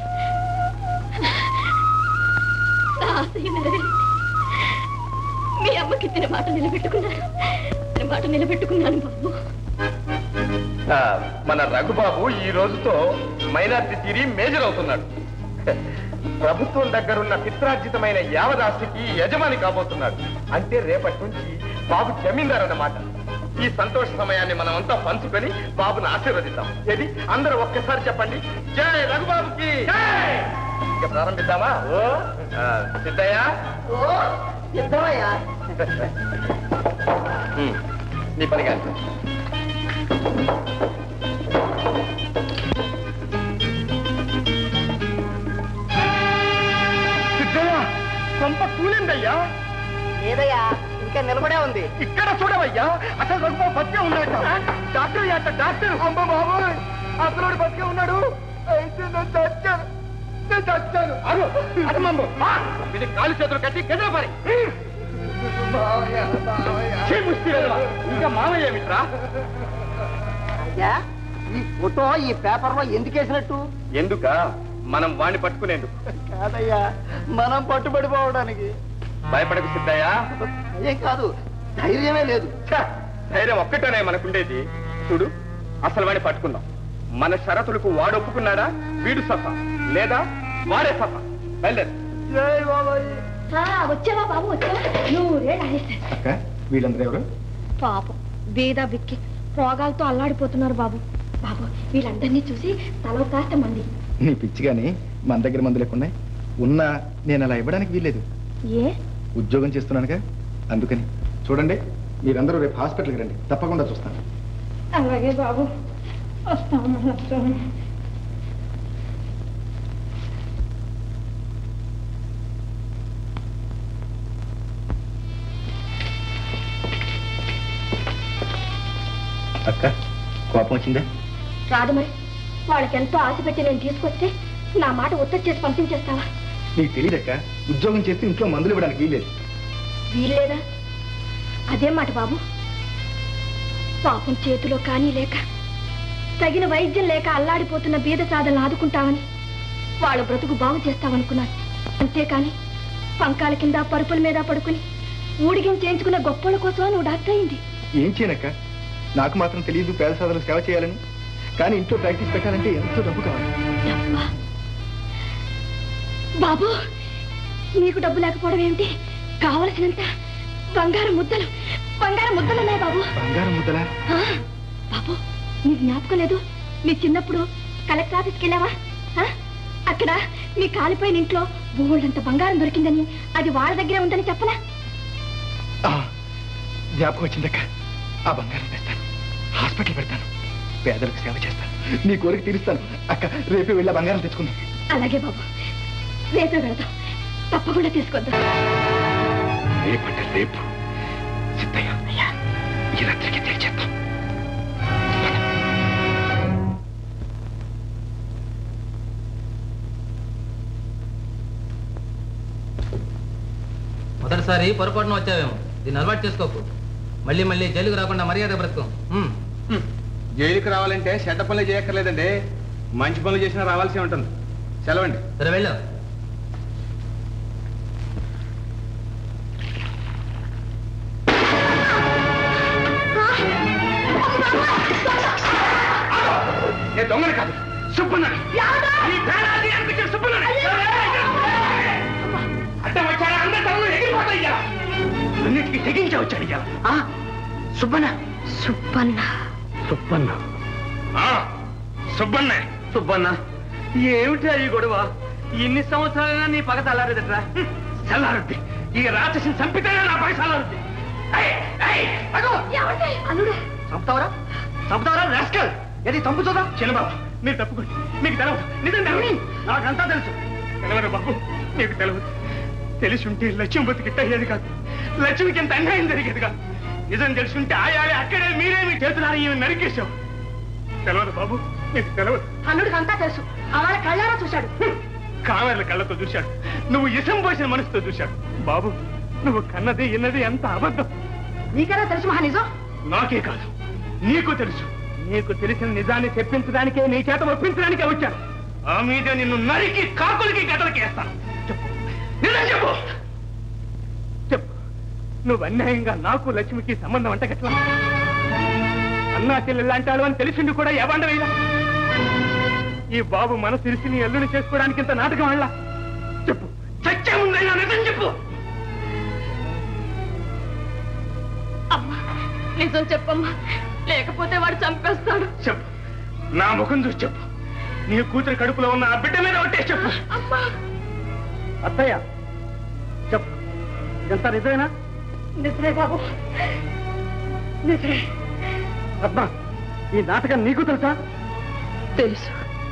నా ఆశయం నెరవేరింది మీ అమ్మకి ఇచ్చిన మాట నిలబెట్టుకున్నాను ఇచ్చిన మాట నిలబెట్టుకున్నాను బాబు ఆ, మన రఘుబాబు ఈ రోజుతో మైనార్టీ తీరి మేజర్ అవుతున్నాడు ప్రభుత్వం దగ్గరున్న పిత్రార్జితమైన యావదాస్తికి యజమాని కాబోతున్నాడు అంటే రేపటి నుంచి బాబు జమీందార్ అన్నమాట ఈ సంతోష సమయాన్ని మనమంతా పంచుకొని బాబును ఆశీర్వదిద్దాం ఏది అందరూ ఒక్కసారి చెప్పండి జై రఘుబాబుకి ఇక ప్రారంభిద్దామా ఆ, సిద్ధయ్య ఓ సిద్ధమయ్యా ఉమ్, నీ పని కాదు సిద్ధయ్య కొంప కూలిందయ్యా లేదయ్యా ఇంకా నిలబడే ఉంది ఇక్కడ చూడవయ్యా అసలు రఘుబాబు బతికే ఉన్నాడు డాక్టర్ అట్ట డాక్టర్ అమ్మ బాబోయ్ అసలు బతికే ఉన్నాడు అయితే నేను చచ్చాను నేను చచ్చాను అరు అమ్మమ్మ ఇది కాలు చేతులు కట్టి గదిలో పరి ఛీ, ముష్టి వెధవ. ఇంకా మామయ్య ఏమిట్రా అయ్యా ఈ ఫోటో ఈ పేపర్ లో ఎందుకు వేసినట్టు ఎందుక మనం వాణ్ణి పట్టుకునేందుకు కాదయ్యా మనం పట్టుబడిపోవడానికి భయపడకు సిద్ధయ్యా ఏం కాదు ధైర్యమే లేదు ఛ, ధైర్యం ఒక్కటనే మనకుండేది చూడు అసలు వాడిని పట్టుకుందాం మన షరతులకు వాడు ఒప్పుకున్నాడా వీడు సఫా లేదా వాడే సఫా బయలుదేరు జై బాబాయ్ వచ్చావా బాబు వచ్చావా నూరేళ్ళు ఆయేశారు అక్క వీళ్ళందరూ ఎవరు పాపం బీద బిక్కి రోగాలతో అల్లాడిపోతున్నారు బాబు బాబు వీళ్ళందరినీ చూసి తల కాస్త మంది నీ పిచ్చి కానీ మన దగ్గర మందులు ఎక్కువ ఉన్నాయి ఉన్నా నేను అలా ఇవ్వడానికి వీల్లేదు ఏ ఉద్యోగం చేస్తున్నానుగా అందుకని చూడండి మీరందరూ రేపు హాస్పిటల్కి రండి తప్పకుండా చూస్తాను అలాగే బాబు వస్తాము వస్తాము అక్క కోపం వచ్చిందా రాదు మరి వాళ్ళకి ఎంతో ఆశ పెట్టి నేను తీసుకొస్తే నా మాట ఉత్తర్ చేసి పంపించేస్తావా నీకు తెలియదక్క ఉద్యోగం చేస్తే ఇంట్లో మందులు ఇవ్వడానికి వీల్లేదు వీల్లేదా అదే మాట బాబు పాపం చేతిలో కానీ లేక తగిన వైద్యం లేక అల్లాడిపోతున్న బీద సాధనలు ఆదుకుంటావని వాళ్ళ బ్రతుకు బాగు చేస్తావనుకున్నాను అంతేకాని పంకాల కింద పరుపుల మీద పడుకుని ఊడిగం చేయించుకున్న గొప్పల కోసం నువ్వు డాక్టర్ అయింది ఏం చేయనక్క నాకు మాత్రం తెలియదు పేద సాధనలు సేవ చేయాలని కానీ ఇంట్లో ప్రాక్టీస్ పెట్టాలంటే ఎంతో డబ్బు కావాలి డబ్బా బాబు నీకు డబ్బు లేకపోవడం ఏమిటి కావలసినంత బంగారు ముద్దలు బంగారు ముద్దలు ఉన్నాయి బాబు బంగారం ముద్దలా ఆ, బాబు నీ జ్ఞాపకం లేదు నీ చిన్నప్పుడు కలెక్టర్ ఆఫీస్కి వెళ్ళావా ఆ? అక్కడ మీ కాలిపోయిన ఇంట్లో బోల్డంత బంగారం దొరికిందని అది వాళ్ళ దగ్గరే ఉందని చెప్పనా ఆ, జ్ఞాపకం వచ్చిందక్క ఆ బంగారం తెస్తాను హాస్పిటల్ పెడతాను పేదలకు సేవ చేస్తాను నీ కోరిక తీరుస్తాను అక్క రేపే వెళ్ళి ఆ బంగారం తెచ్చుకుందాం అలాగే బాబు రేపే వెళదాం తప్పకుండా తీసుకొద్దాం రేపంటే రేపు సిద్ధయ్య అయ్యా ఈ రాత్రికి తెలిచేద్దాం మొదటిసారి పొరపాటున వచ్చావేమో దీన్ని అలవాటు చేసుకోకు మళ్ళీ మళ్ళీ జైలుకు రాకుండా మర్యాద బ్రతుకు ఉమ్. జైలుకి రావాలంటే చెడ్డ పనులు చేయక్కర్లేదండి మంచి పనులు చేసినా రావాల్సి ఉంటుంది సెలవండి సరే వెళ్ళు నేను దొంగని కాదు సుబ్బన్నని ఈ పేరాన్ని అనిపించిన సుబ్బన్నని అడ్డం వచ్చారా అందరి తలలు ఎగిరిపోతాయి ఇయ్యాల. అన్నిటికీ తెగించే వచ్చాడు ఇయ్యాల. ఆ సుబ్బన్న సుబ్బన్న సుబ్బన్న సుబ్బన్న సుబ్బన్న ఏమిటి ఈ గొడవ ఇన్ని సంవత్సరాలైనా నీ పగ చల్లారేదట్రా చల్లారుద్ది ఈ రాక్షసిని చంపితేనే నా పగ చల్లారుద్ది ఏయ్, ఏయ్, అగో! అల్లుడు చంపుతావరా చంపుతావరా రాస్కల్ ఏది చంపు చూదా చిన్నబాబు మీరు తప్పుకోండి మీకు తెలవదు నిజం తెలవదు నాకంతా తెలుసు తెలవరు బాబు మీకు తెలవదు తెలిసి ఉంటే లక్ష్యం బతికిట్ట అయ్యేది కాదు లక్ష్మికి ఎంత అన్యాయం జరిగేది కాదు నిజం తెలిసి ఉంటే ఆయాలి అక్కడే మీరే మీ చేతులారా ఈమె నరికేశావు తెలవదు బాబు మీకు తెలవదు అల్లుడికి అంతా తెలుసు ఆమె కళ్ళారా చూశాడు కామెర్ల కళ్ళతో చూశాడు నువ్వు ఇసం పోసిన మనసుతో చూశాడు బాబు నువ్వు కన్నది ఇన్నది ఎంత అబద్ధం నీకెలా తెలుసు మహా నిజం నాకే కాదు నీకు తెలుసు నీకు తెలిసిన నిజాన్ని చెప్పించడానికే నీ చేత ఒప్పించడానికే వచ్చాను ఆ మీద నిన్ను నరికి కాకులకి గదలకి వేస్తాను చెప్పు నిజం చెప్పు చెప్పు నువ్వు అన్యాయంగా నాకు లక్ష్మికి సంబంధం అంటే గట్లా అన్నా చెల్లెలు అంటాడు అని తెలిసింది కూడా ఎవండవేలా ఈ బాబు మనసు ఇరిసి నీ అల్లుని చేసుకోవడానికి ఇంత నాటకం వల్ల చెప్పు సత్యం ఉందైనా నిజం చెప్పు అమ్మా నిజం చెప్పమ్మా లేకపోతే వాడు చంపేస్తాడు చెప్పు నా ముఖం చూసి చెప్పు నీ కూతురు కడుపులో ఉన్న ఆ బిడ్డ మీద ఒట్టే చెప్పు అత్తయ్య చెప్పు ఇదంతా నిజమేనా నిజమే బాబు నిజమే పద్మ ఈ నాటకం నీకు తెలుసా తెలుసు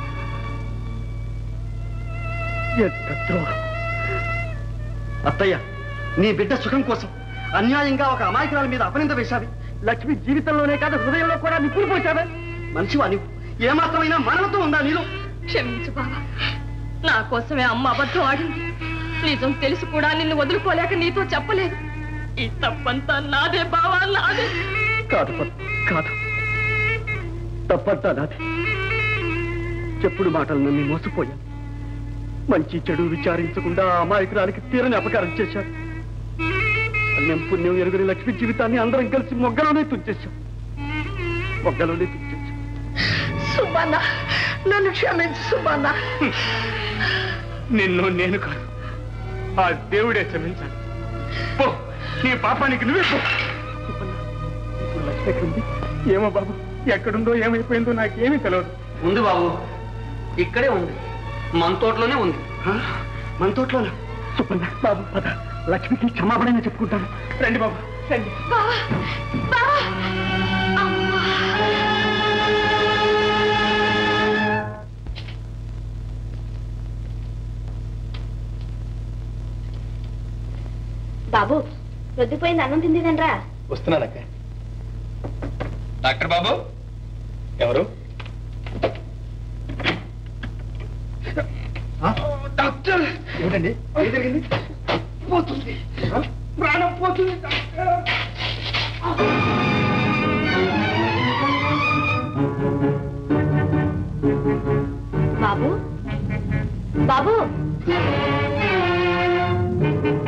ఎంత ద్రోహం అత్తయ్య నీ బిడ్డ సుఖం కోసం అన్యాయంగా ఒక అమాయకురాల మీద అపనింద వేశావి లక్ష్మి జీవితంలోనే కాదు హృదయంలో కూడా నిప్పులు పోశావే మనిషివా నీవు ఏమాత్రమైనా మానవత్వం ఉందా నీలో క్షమించు బాబా నా కోసమే అమ్మ అబద్ధం ఆడింది నిజం తెలిసి కూడా నిన్ను వదులుకోలేక నీతో చెప్పలేదు ఈ తప్పంతా నాదే బావా నాదే కాదు పద్మ, కాదు తప్పంతా నాది చెప్పుడు మాటలు నన్ను మోసపోయాను మంచి చెడు విచారించకుండా ఆ అమాయకురానికి తీరని అపకారం చేశాను పుణ్యం పుణ్యం ఎరుగుని లక్ష్మి జీవితాన్ని అందరం కలిసి మొగ్గలోనే తుంచేశాం మొగ్గలోనే తుంచేశాం సుబ్బన్న నన్ను క్షమించు సుబ్బన్న నిన్ను నేను కాదు ఆ దేవుడే క్షమించాలి పో నీ పాపానికి నువ్వే పో ఇప్పుడు లక్ష్మి ఎక్కడుంది ఏమో బాబు ఎక్కడుందో ఏమైపోయిందో నాకేమీ తెలియదు ఉంది బాబు ఇక్కడే ఉంది మన తోటలోనే ఉంది మన తోటలోనే సుబ్బన్న బాబు పద లక్ష్మికి క్షమాపణ చెప్పుకుంటాను రండి బాబు రండి బావా బావా బాబు రొద్దుపోయింది అన్నం తిందిదనరా వస్తున్నానక్క డాక్టర్ బాబు ఎవరు డాక్టర్ ఏమిటండి ఏం జరిగింది పోతుంది ప్రాణం పోతుంది బాబు బాబు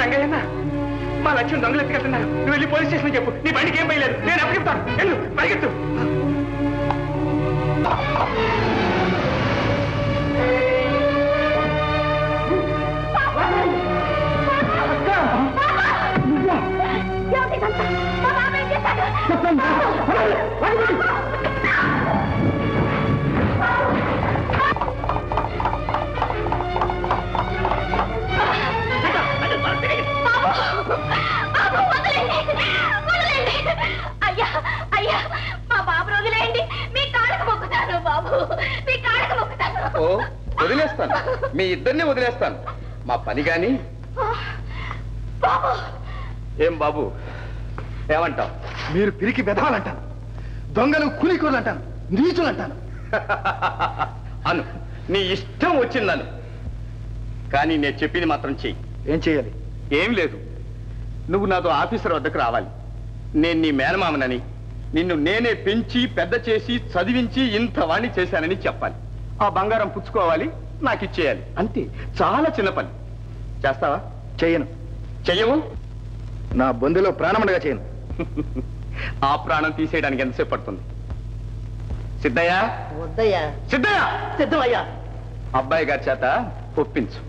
రంగయ్యనా మా లక్ష్యం దొంగలు ఎత్తుకెళ్తున్నారు నువ్వు వెళ్ళి పోలీస్ స్టేషన్ చెప్పు నీ బండికి ఏం పోయలేదు నేను అప్పచెప్తాను వెళ్ళు పరిగెత్తు బాబు వదిలేండి వదిలేండి అయ్యా అయ్యా మా బాబు రోజులేండి మీ కాళ్ళకు మొక్కుతాను బాబు మీ కాళ్ళకు మొక్కుతాను ఓ వదిలేస్తాను మీ ఇద్దరిని వదిలేస్తాను మా పని గాని బాబు ఏం బాబు ఏమంటావు మీరు పిరికి బెదవాలంటాను దొంగలు కూలికూరలు అంటాను నీచులు అంటాను అను నీ ఇష్టం వచ్చిందను కానీ నేను చెప్పింది మాత్రం చెయ్యి ఏం చేయాలి ఏం లేదు నువ్వు నాతో ఆఫీసర్ వద్దకు రావాలి నేను నీ మేనమామనని నిన్ను నేనే పెంచి పెద్ద చేసి చదివించి ఇంత వాణ్ణి చేశానని చెప్పాలి ఆ బంగారం పుచ్చుకోవాలి నాకు ఇచ్చేయాలి అంతే చాలా చిన్న పని చేస్తావా చెయ్యను చెయ్యవు నా బొందులో ప్రాణముండగా చేయను ఆ ప్రాణం తీసేయడానికి ఎంతసేపు పడుతుంది సిద్ధయ్య వద్దయ్యా సిద్ధయ్య సిద్ధమయ్యా అబ్బాయి గారి చేత ఒప్పించు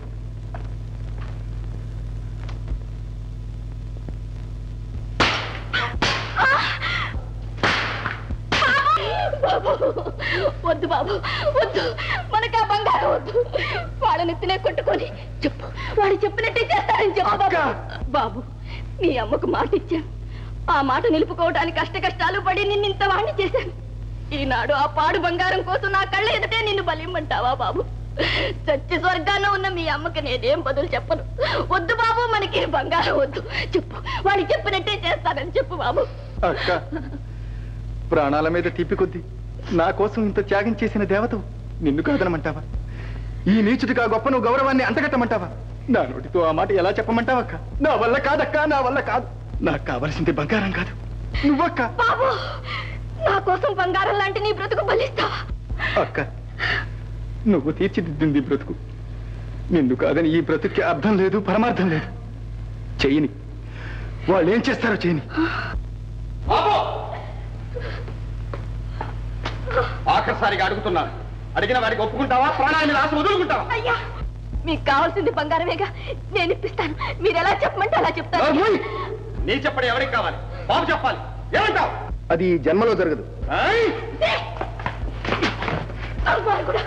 బాబు వద్దు బాబు వద్దు మనకు ఆ బంగారం వద్దు వాళ్ళ నెత్తినే కొట్టుకొని చెప్పు వాడు చెప్పినట్టే చేస్తారని చెప్పు బాబు. బాబు నీ అమ్మకు మాట ఇచ్చాను ఆ మాట నిలుపుకోవడానికి కష్ట కష్టాలు పడి నిన్ను ఇంత వాణ్ణి చేశాను ఈనాడు ఆ పాడు బంగారం కోసం నా కళ్ళ ఎదుటే నిన్ను బలిమ్మంటావా బాబు చచ్చి స్వర్గాన ఉన్న మీ అమ్మకి నేనేం బదులు చెప్పను వద్దు బాబు మనకి బంగారం వద్దు చెప్పు వాడు చెప్పినట్టే చేస్తానని చెప్పు బాబు అక్క ప్రాణాల మీద తీపి కొద్ది నా కోసం ఇంత త్యాగం చేసిన దేవతవు నిన్ను కాదనమంటావా ఈ నీచుడిగా గొప్ప నువ్వు గౌరవాన్ని అంటగట్టమంటావా నా నోటితో ఆ మాట ఎలా చెప్పమంటావక్క నా వల్ల కాదక్క నా వల్ల కాదు నాకు కావలసింది బంగారం కాదు నువ్వక్క బాబు నా కోసం బంగారం లాంటి నీ బ్రతుకు బలిస్తావా అక్క నువ్వు తీర్చిదిద్దింది ఈ బ్రతుకు నిన్ను కాదని ఈ బ్రతుక్కి అర్థం లేదు పరమార్థం లేదు చెయ్యని వాళ్ళు ఏం చేస్తారో చేయని ఆఖరిసారిగా అడుగుతున్నాను అడిగిన వాడికి ఒప్పుకుంటావా ప్రాణాల మీద ఆశ వదులుకుంటావా అయ్యా మీకు కావాల్సింది బంగారమేగా నేను ఇప్పిస్తాను మీరు ఎలా చెప్పమంటే అలా చెప్తాను నోర్మూయ్! నీ చెప్పడం ఎవరికి కావాలి బాబు చెప్పాలి ఏమంటావు అది ఈ జన్మలో జరగదు అమ్మాయి కూడా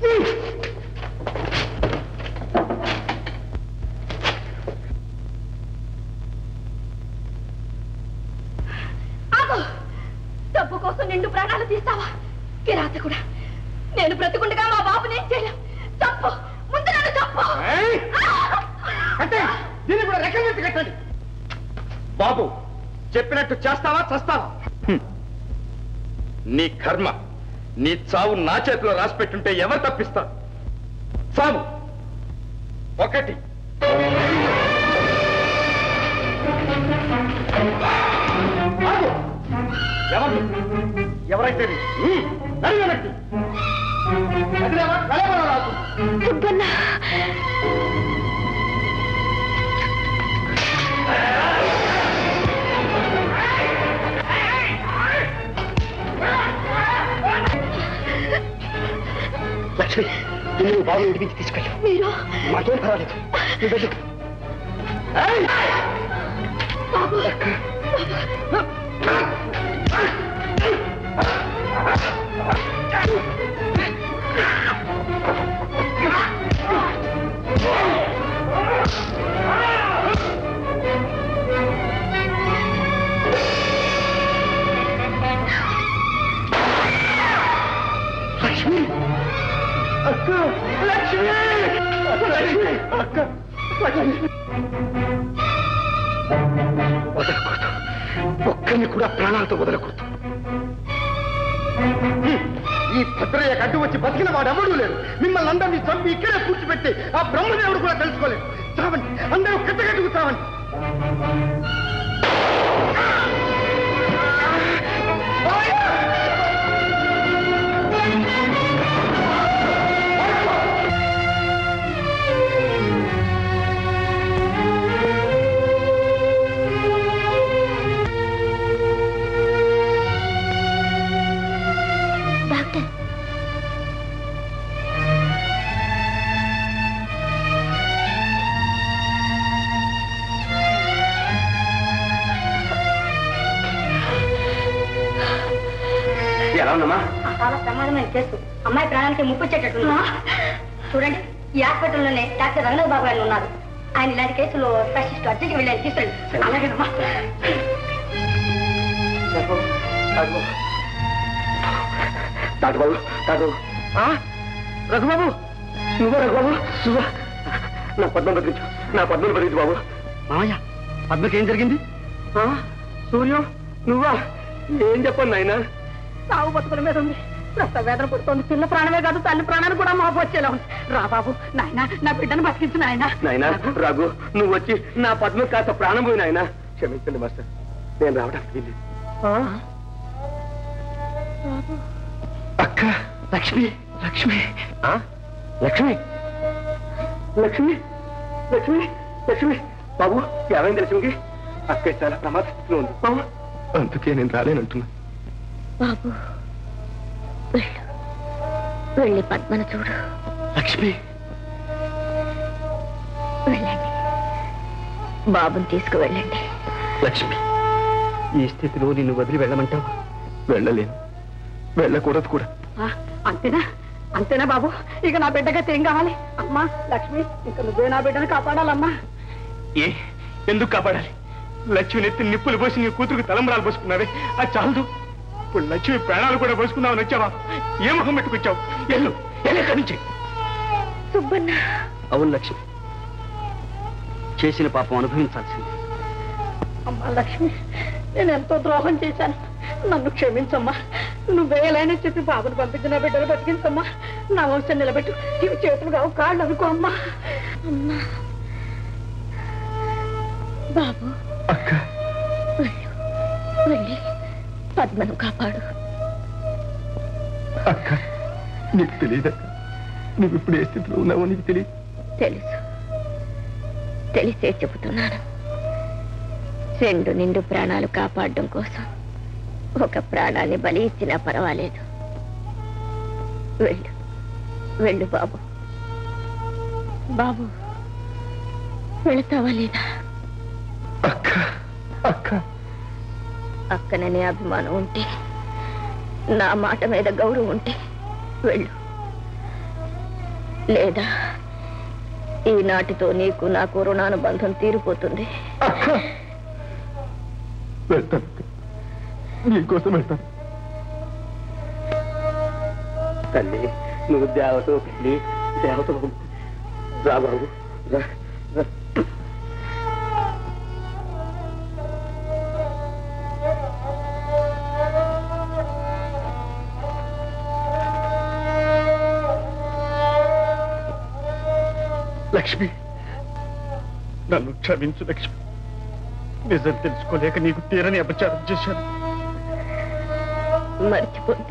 ఆగు! డబ్బు కోసం నిండు ప్రాణాలు తీస్తావా కిరాత కూడా నేను బ్రతుకుండగా మా బాబు నేను చేయలేం తప్పు ముందు నన్ను తప్పు దీన్ని కూడా రెక్కలెత్తి కట్టండి బాబు చెప్పినట్టు చేస్తావా చస్తావా హ్మ్. నీ కర్మ నీ చావు నా చేతిలో రాసి పెట్టుంటే ఎవరు తప్పిస్తారు చావు ఒకటి ఆగు. ఎవరు ఎవరైతే నీ? హ్మ్. నడి వెనక్కి. కదిలేవా? కలవరా నాకు? లక్ష్మి నువ్వు బాబు ఇంటికి తీసుకెళ్ళు మీరు మాకేం పర్వాలేదు నువ్వు వెళ్ళు బాబు లక్ష్మి అక్క లక్ష్మి లక్ష్మి అక్క లక్ష్మి వదలకూడదు ఒక్కరిని కూడా ప్రాణాలతో వదలకూడదు హ్మ్. ఈ భద్రయ్య అడ్డు వచ్చి బతికిన వాడు ఎవడూ లేరు మిమ్మల్ని అందరినీ చంపి ఇక్కడే కూర్చోబెట్టి ఆ బ్రహ్మదేవుడు కూడా తెలుసుకోలేదు చావండి అందరూ కట్టగట్టుకు చావండి ఉందమ్మా చాలా ప్రమాదమైన కేసు అమ్మాయి ప్రాణానికి ముప్పు వచ్చేటట్టు చూడండి ఈ హాస్పిటల్లోనే డాక్టర్ రంగనాథ్ బాబు గారు ఉన్నారు ఆయన ఇలాంటి కేసులో స్పెషలిస్ట్ అర్జెంట్కి వెళ్ళాను తీసుకెళ్ళి అలాగేనమ్మా డాక్టర్ బాబు డాక్టర్ ఆ? రఘుబాబు నువ్వా రఘుబాబు నువ్వా నా పద్మం బతికించు నా పద్మను బతికించు బాబు మామయ్య పద్మకి ఏం జరిగింది ఆ? సూర్యం నువ్వా ఏం చెప్పండి నాయన సాగు బతుకుల మీద ఉంది ప్రసవ వేదన పుడుతోంది పిల్ల ప్రాణమే కాదు తల్లి ప్రాణాన్ని కూడా మాపు వచ్చేలా ఉంది రా బాబు నాయన నా బిడ్డను బతికించు నాయన నాయనా రఘు నువ్వు వచ్చి నా పద్మ కాస్త ప్రాణం పోయి నాయన క్షమించండి మాస్టర్ నేను రావడానికి వీల్లేదు. అక్క లక్ష్మి లక్ష్మి ఆ? లక్ష్మి లక్ష్మి లక్ష్మి లక్ష్మి బాబు ఏమైంది లక్ష్మికి అక్క చాలా ప్రమాద స్థితిలో ఉంది బాబు అందుకే నేను రాలేనంటున్నా బాబు వెళ్ళు వెళ్ళి పద్మను చూడు లక్ష్మి వెళ్ళండి బాబుని తీసుకువెళ్ళండి లక్ష్మి ఈ స్థితిలో నిన్ను వదిలి వెళ్ళమంటావా వెళ్ళలేను వెళ్ళకూడదు కూడా ఆ, అంతేనా అంతేనా బాబు ఇక నా బిడ్డగా ఏం కావాలి అమ్మా లక్ష్మి ఇక నువ్వే నా బిడ్డను కాపాడాలమ్మా ఏ ఎందుకు కాపాడాలి లక్ష్మి నెత్తి నిప్పులు పోసి నీ కూతురుకు తలంబరాలు పోసుకున్నావే అది చాలదు ఇప్పుడు లక్ష్మి ప్రాణాలు కూడా పోసుకున్నావని వచ్చావా ఏ ముఖం పెట్టుకొచ్చావు ఎల్లు ఎల్లు ఎక్కడి నుంచి సుబ్బన్న అవును లక్ష్మి చేసిన పాపం అనుభవించాల్సింది అమ్మా లక్ష్మి నేను ఎంతో ద్రోహం చేశాను నన్ను క్షమించమ్మా నువ్వేలైనా చెప్పి బాబుని పంపించి నా బిడ్డను బతికించమ్మా నా వంశం నిలబెట్టు ఇవి చేతులు కావు కాళ్ళు అనుకో అమ్మా అమ్మా బాబు వెళ్ళు వెళ్ళి పద్మను కాపాడు అక్క నీకు తెలియదక్క నువ్వు ఇప్పుడు ఏ స్థితిలో ఉన్నావో నీకు తెలియదు తెలుసు తెలిసే చెబుతున్నాను రెండు నిండు ప్రాణాలు కాపాడడం కోసం ఒక ప్రాణాన్ని బలి ఇచ్చినా పర్వాలేదు వెళ్ళు వెళ్ళు బాబు బాబు వెళతావా లేదా అక్క అక్కననే అభిమానం ఉంటే నా మాట మీద గౌరవం ఉంటే వెళ్ళు లేదా ఈనాటితో నీకు నాకు రుణానుబంధం తీరిపోతుంది వెళ్తాను నీకోసం వెళ్తాను తల్లి నువ్వు దేవతో పెళ్ళి దేవతో రా బాబు రా రా. లక్ష్మి నన్ను క్షమించు లక్ష్మి నిజం తెలుసుకోలేక నీకు తీరని అపచారం చేశాను మర్చిపోద్ది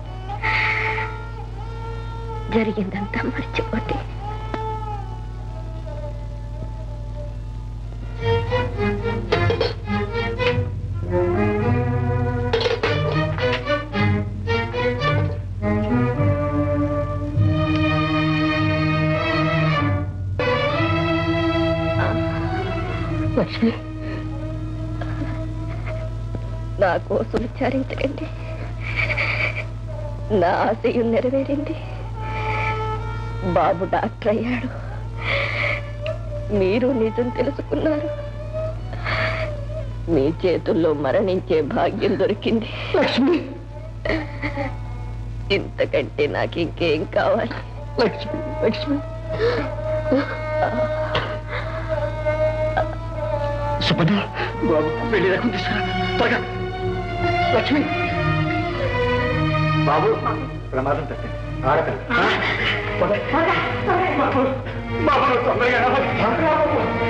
జరిగిందంతా మర్చిపోద్ది లక్ష్మి నా కోసం విచారించకండి నా ఆశయం నెరవేరింది బాబు డాక్టర్ అయ్యాడు మీరు నిజం తెలుసుకున్నారు మీ చేతుల్లో మరణించే భాగ్యం దొరికింది లక్ష్మి ఇంతకంటే నాకు ఇంకేం కావాలి లక్ష్మి లక్ష్మి సుబ్బన్న బాబు వెళ్ళి రకం తీసుకురా త్వరగా లక్ష్మి బాబు ప్రమాదం తప్పింది ఆడపిల్ల ఆ? పద. బాబు బాబు తొందరగా రావాలి.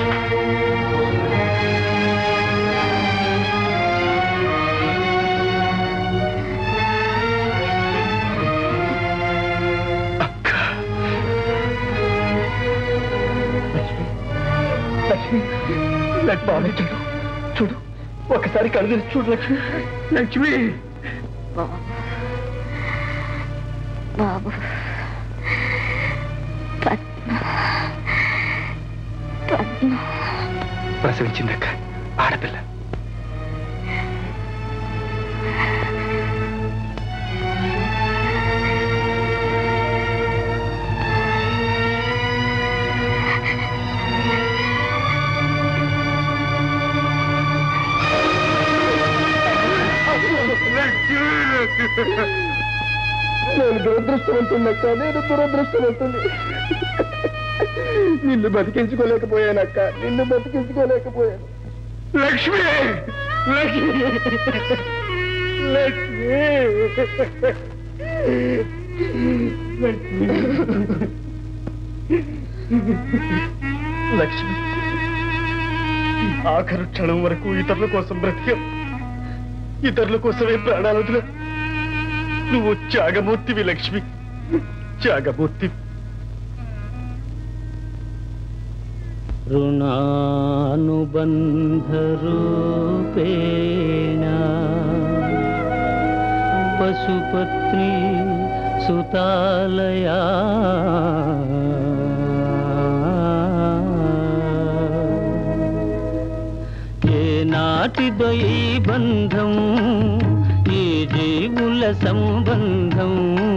లక్ష్మి లక్ష్మి బాబు చూడు చూడు ఒకసారి కళ్ళు తెరిచి చూడు లక్ష్మి లక్ష్మి బాబు పద్మ పద్మ ప్రసవించిందక్క ఆడపిల్ల దురదృష్టవంతున్నక్క నేను దురదృష్టవంతుంది నిన్ను బతికించుకోలేకపోయానక్క నిన్ను బతికించుకోలేకపోయాను లక్ష్మి లక్ష్మి లక్ష్మి ఆఖరు క్షణం వరకు ఇతరుల కోసం బ్రతికాం ఇతరుల కోసమే ప్రాణాలు వదిలా నువ్వు త్యాగమూర్తివి లక్ష్మి త్యాగమూర్తి ऋणानुबन्धरूपेण पशुपत्नी सुतालया ఏనాటిదో ఈ బంధం ఈ జీవుల సంబంధం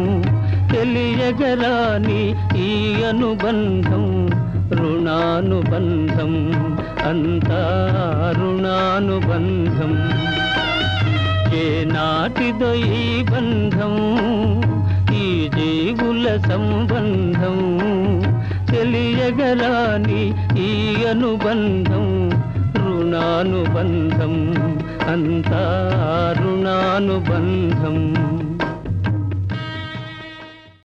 తెలియగరాని ఈ అనుబంధం రుణానుబంధం అంతా రుణానుబంధం ఏ నాటిదో ఈ బంధం ఈ జీవుల సంబంధం తెలియగరాని ఈ అనుబంధం రుణానుబంధం అంతా రుణానుబంధం